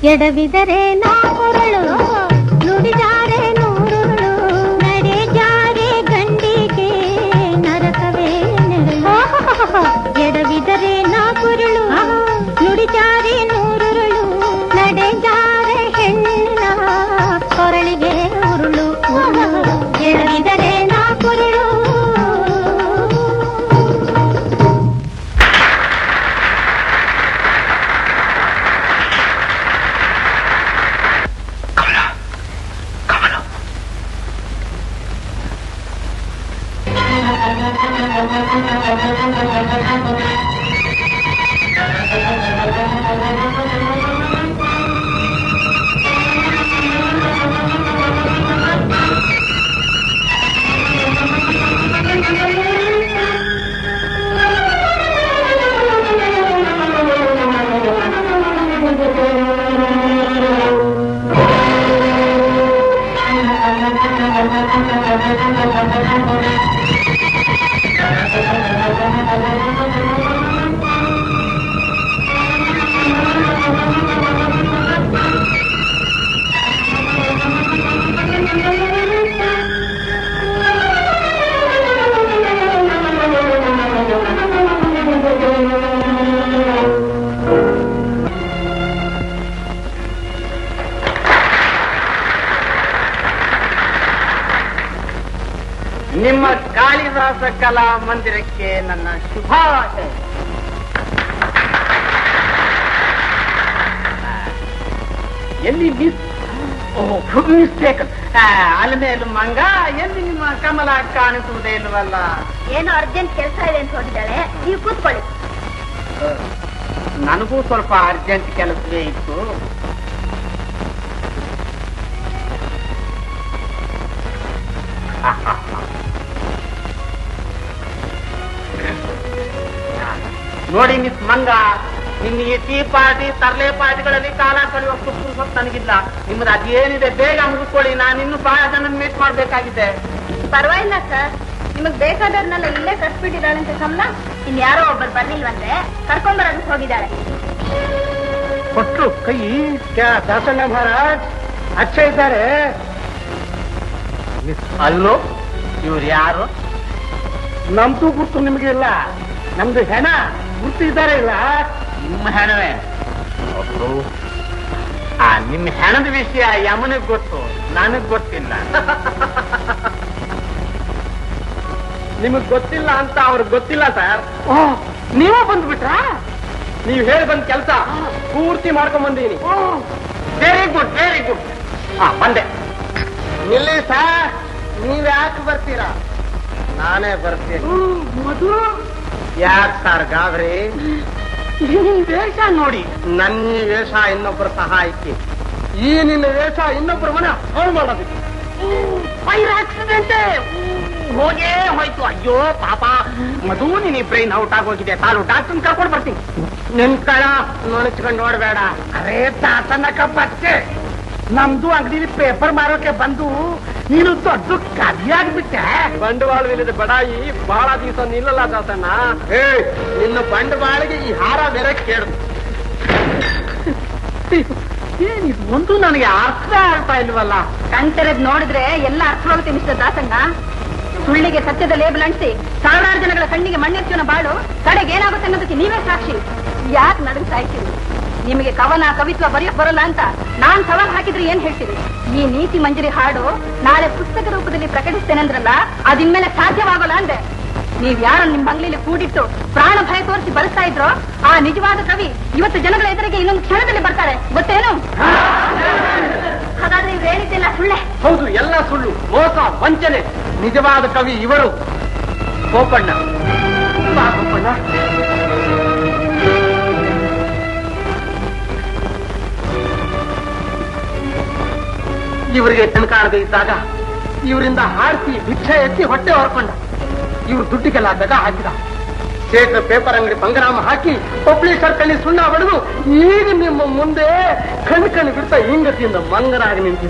ಎಡವಿದರೆ ನಾಲ್ಕುರಳು ನುಡಿದಾರೆ ನೂರುಗಳು ನಡೆ ಜಾರೆ ಗಂಡಿಗೆ ನರಕವೇ ನೆರಳು ಎಡವಿದರೆ ನಾಲ್ಕುರುಳು ನುಡಿದಾರೆ ನೂರುಗಳು ನಡೆ ಜಾರೆ ಹೆಣ್ಣಿನ ಕೊರಳಿಗೆ ಉರುಳು ಎಡವಿದರೆ ನಾಲ್ಕುರುಳು ನಿಮ್ಮ ಕಾಳಿದಾಸ ಕಲಾ ಮಂದಿರಕ್ಕೆ ನನ್ನ ಶುಭಾಶಯ ಎಲ್ಲಿ ಮಿಸ್ ಮಿಸ್ಟೇಕ್ ಅಲ್ಮೇಲು ಮಂಗ ಎಲ್ಲಿ ನಿಮ್ಮ ಕಮಲ ಕಾಣಿಸುವುದೇ ಇಲ್ವಲ್ಲ ಏನೋ ಅರ್ಜೆಂಟ್ ಕೆಲಸ ಇದೆ ಅಂತ ಹೊರಟಿದ್ದಾಳೆ ನೀವು ಕೂತ್ಕೊಳ್ಳಿ ನನಗೂ ಸ್ವಲ್ಪ ಅರ್ಜೆಂಟ್ ಕೆಲಸವೇ ಇತ್ತು ನೋಡಿ ಮಿಸ್ ಮಂಗ ನಿನ್ನ ಈ ಟೀ ಪಾರ್ಟಿ ತರ್ಲೆ ಪಾರ್ಟಿಗಳಲ್ಲಿ ಕಾಲ ಕಳೆಯುವಷ್ಟು ಪುರುಷತ್ ನನಗಿಲ್ಲ ನಿಮ್ಮದು ಅದೇನಿದೆ ಬೇಗ ಮುಗಿಸ್ಕೊಳ್ಳಿ ನಾನು ಇನ್ನು ಬಹಳ ಜನ ಮೀಟ್ ಮಾಡ್ಬೇಕಾಗಿದೆ ಪರವಾಗಿಲ್ಲ ಸರ್ ನಿಮಗ್ ಬೇಕಾದವ್ರನ್ನೆಲ್ಲ ಇಲ್ಲೇ ಕಟ್ಬಿಟ್ಟಿದ್ದಾಳೆ ಅಂತ ಕಮಲ ಇನ್ ಯಾರೋ ಒಬ್ಬರು ಬರ್ಲಿಲ್ವಂತೆ ಕರ್ಕೊಂಡ್ ಬರೋದಕ್ಕೆ ಹೋಗಿದ್ದಾಳೆ ಕೊಟ್ರು ಕೈ ದಾಸಣ್ಣ ಮಹಾರಾಜ್ ಅಚ್ಚ ಇದ್ದಾರೆ ಅಲ್ಲೋ ಇವ್ರು ಯಾರು ನಮ್ದು ಗುರ್ತು ನಿಮಗೆ ಇಲ್ಲ ನಮ್ದು ಹೆಣ ಗುರ್ತು ಇದ್ದಾರೆ ಇಲ್ಲ ನಿಮ್ಮ ಹೆಣವೇ ಒಬ್ರು. ಆ ನಿಮ್ಮ ಹೆಣದ ವಿಷಯ ಯಮನಿಗೆ ಗೊತ್ತು ನನಗ್ ಗೊತ್ತಿಲ್ಲ ನಿಮಗ್ ಗೊತ್ತಿಲ್ಲ ಅಂತ ಅವ್ರಿಗೆ ಗೊತ್ತಿಲ್ಲ ಸರ್ ನೀವೇ ಬಂದ್ಬಿಟ್ರಾ ನೀವು ಹೇಳಿ ಬಂದ ಕೆಲಸ ಪೂರ್ತಿ ಮಾಡ್ಕೊಂಡ್ ಬಂದೀನಿ ವೆರಿ ಗುಡ್ ವೆರಿ ಗುಡ್ ಹಾ ಬಂದೆ ನಿಲ್ಲಿ ಸರ್ ನೀವ್ ಯಾಕೆ ಬರ್ತೀರಾ ನಾನೇ ಬರ್ತೀನಿ ಮಧು ಯಾಕೆ ಸರ್ ಗಾಬರಿ ನಿನ್ ವೇಷ ನೋಡಿ ನನ್ನ ಈ ವೇಷ ಇನ್ನೊಬ್ಬರ ಸಹಾಯಕ್ಕೆ ಈ ನಿನ್ನ ವೇಷ ಇನ್ನೊಬ್ಬರ ಮನೆ ಹಾಳು ಮಾಡೋದಕ್ಕೆ ಫೈರ್ ಆಕ್ಸಿಡೆಂಟ್ ಹೋಗೇ ಹೋಯ್ತು ಅಯ್ಯೋ ಪಾಪ ಮಧು ನೀನ್ ಬ್ರೈನ್ ಔಟ್ ಆಗೋಗಿದೆ ತಾನು ಡಾಕ್ಟರ್ ಕರ್ಕೊಂಡು ಬರ್ತೀನಿ ನಿನ್ ಕಳ ನೋಣಿಸ್ಕೊಂಡು ನೋಡ್ಬೇಡ ಅರೇ ತಾತನ ಕಪ್ಪತ್ತೆ ನಮ್ದು ಅಂಗಡಿಲಿ ಪೇಪರ್ ಮಾರೋಕೆ ಬಂದು ನೀನು ದೊಡ್ಡ ಕದಿಯಾಗ್ಬಿಟ್ಟೆ ಬಂಡವಾಳವಿಲ್ಲದ ಬಡಾಯಿ ಬಹಳ ದಿವಸ ನಿಲ್ಲಲ್ಲ ದಾಸಣ್ಣ ಏ ನಿನ್ನ ಬಂಡವಾಳಿಗೆ ಈ ಹಾರ ಬೇರೆ ಕೇಳು ಏನಿದು ಒಂದು ನನಗೆ ಅರ್ಥ ಆಗ್ತಾ ಇಲ್ವಲ್ಲ ಕಣ್ತೆರೆದ್ ನೋಡಿದ್ರೆ ಎಲ್ಲ ಅರ್ಥವಾಗುತ್ತೆ ಮಿಸ್ಟರ್ ದಾಸಣ್ಣ ಸುಳ್ಳಿಗೆ ಸತ್ಯದ ಲೇಬಲ್ ಅಂಟಿಸಿ ಸಾವಿರಾರು ಜನಗಳ ಕಣ್ಣಿಗೆ ಮಣ್ಣೆಚ್ಚುವನ ಬಾಳು ಕಡೆಗೆ ಏನಾಗುತ್ತೆ ಅನ್ನೋದಕ್ಕೆ ನೀವೇ ಸಾಕ್ಷಿ ಯಾಕೆ ನಡುಗ್ತಾ ಇರ್ತೀರಿ ನಿಮಗೆ ಕವನ ಕವಿತ್ವ ಬರೆಯೋಕ್ ಬರಲ್ಲ ಅಂತ ನಾನ್ ಸವಾಲ್ ಹಾಕಿದ್ರೆ ಏನ್ ಹೇಳ್ತೀರಿ ಈ ನೀತಿ ಮಂಜರಿ ಹಾಡು ನಾಳೆ ಪುಸ್ತಕ ರೂಪದಲ್ಲಿ ಪ್ರಕಟಿಸ್ತೇನೆಂದ್ರಲ್ಲ ಅದಿನ್ಮೇಲೆ ಸಾಧ್ಯವಾಗಲ್ಲ ಅಂದೆ ನೀವ್ ಯಾರ ನಿಮ್ ಬಂಗ್ಲೆಯಲ್ಲಿ ಕೂಡಿಟ್ಟು ಪ್ರಾಣ ಭಯ ತೋರಿಸಿ ಬಳಸ್ತಾ ಇದ್ರೋ ಆ ನಿಜವಾದ ಕವಿ ಇವತ್ತು ಜನಗಳ ಎದುರಿಗೆ ಇನ್ನೊಂದು ಕ್ಷಣದಲ್ಲಿ ಬರ್ತಾರೆ ಗೊತ್ತೇನು ಹಾಗಾದ್ರೆ ಇವ್ರು ಹೇಳಿದ್ದೆಲ್ಲ ಸುಳ್ಳೆ ಹೌದು ಎಲ್ಲ ಸುಳ್ಳು ಮೋಸ ವಂಚನೆ ನಿಜವಾದ ಕವಿ ಇವರು ಗೋಪಣ್ಣ ಬಾ, ಗೋಪಣ್ಣ ಇವರಿಗೆ ತನಕಾಡದೆ ಇದ್ದಾಗ ಇವರಿಂದ ಹಾರಿಸಿ ಭಿಕ್ಷೆ ಎತ್ತಿ ಹೊಟ್ಟೆ ಹೊರ್ಕೊಂಡ ಇವ್ರು ದುಡ್ಡಿಗೆಲ್ಲ ದಗ ಹಾಕಿದ ಸೇಟ್ರ ಪೇಪರ್ ಅಂಗಡಿ ಬಂಗರಾಮ ಹಾಕಿ ಪಬ್ಲಿಷರ್ ಕಣ್ಣಿ ಸುಣ್ಣ ಬಡಿದು ಈಗ ನಿಮ್ಮ ಮುಂದೆ ಕಣ್ಣು ಕಣ್ಣು ಬಿಡ್ತಾ ಹಿಂಗತಿಯಿಂದ ಮಂಗರಾಗಿ ನಿಂತಿದ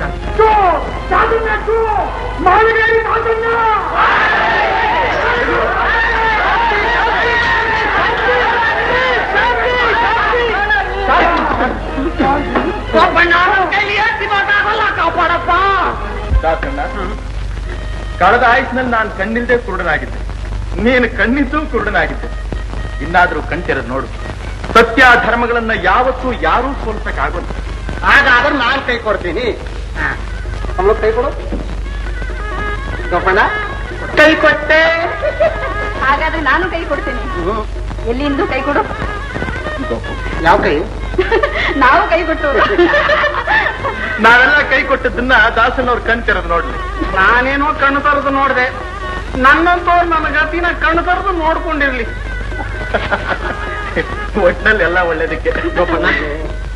ದಾಸಣ್ಣ ಕಳೆದ ಆಯುಷ್ನಲ್ಲಿ ನಾನು ಕಣ್ಣಿಲ್ದೆ ಕುರುಡನಾಗಿದ್ದೆ ನೀನು ಕಣ್ಣಿದ್ದು ಕುರುಡನಾಗಿದ್ದೆ ಇನ್ನಾದ್ರೂ ಕಣ್ತಿರೋದು ನೋಡು ಸತ್ಯ ಧರ್ಮಗಳನ್ನ ಯಾವತ್ತೂ ಯಾರೂ ಸೋಲ್ಸಕ್ಕಾಗೋಲ್ಲ ಹಾಗಾದ್ರೆ ನಾನ್ ಕೈ ಕೊಡ್ತೀನಿ ಕಮಲ ಕೈ ಕೊಡು ಗೋಪಣ್ಣ ಕೈ ಕೊಟ್ಟೆ ಹಾಗಾದ್ರೆ ನಾನು ಕೈ ಕೊಡ್ತೀನಿ ಎಲ್ಲಿಂದು ಕೈ ಕೊಡು ಯಾವ ಕೈ ನಾವು ಕೈ ಕೊಟ್ಟು ನಾವೆಲ್ಲ ಕೈ ಕೊಟ್ಟದನ್ನ ದಾಸನವ್ರು ಕಣ್ತಿರೋದು ನೋಡ್ಲಿ ನಾನೇನೋ ಕಣ್ಣು ತರದು ನೋಡ್ದೆ ನನ್ನಂತವ್ರು ನನ್ನ ಗತಿನ ಕಣ್ಣು ತರದು ನೋಡ್ಕೊಂಡಿರ್ಲಿ ಒಟ್ನಲ್ಲಿ ಎಲ್ಲ ಒಳ್ಳೇದಕ್ಕೆ ಗೋಪಣ್ಣ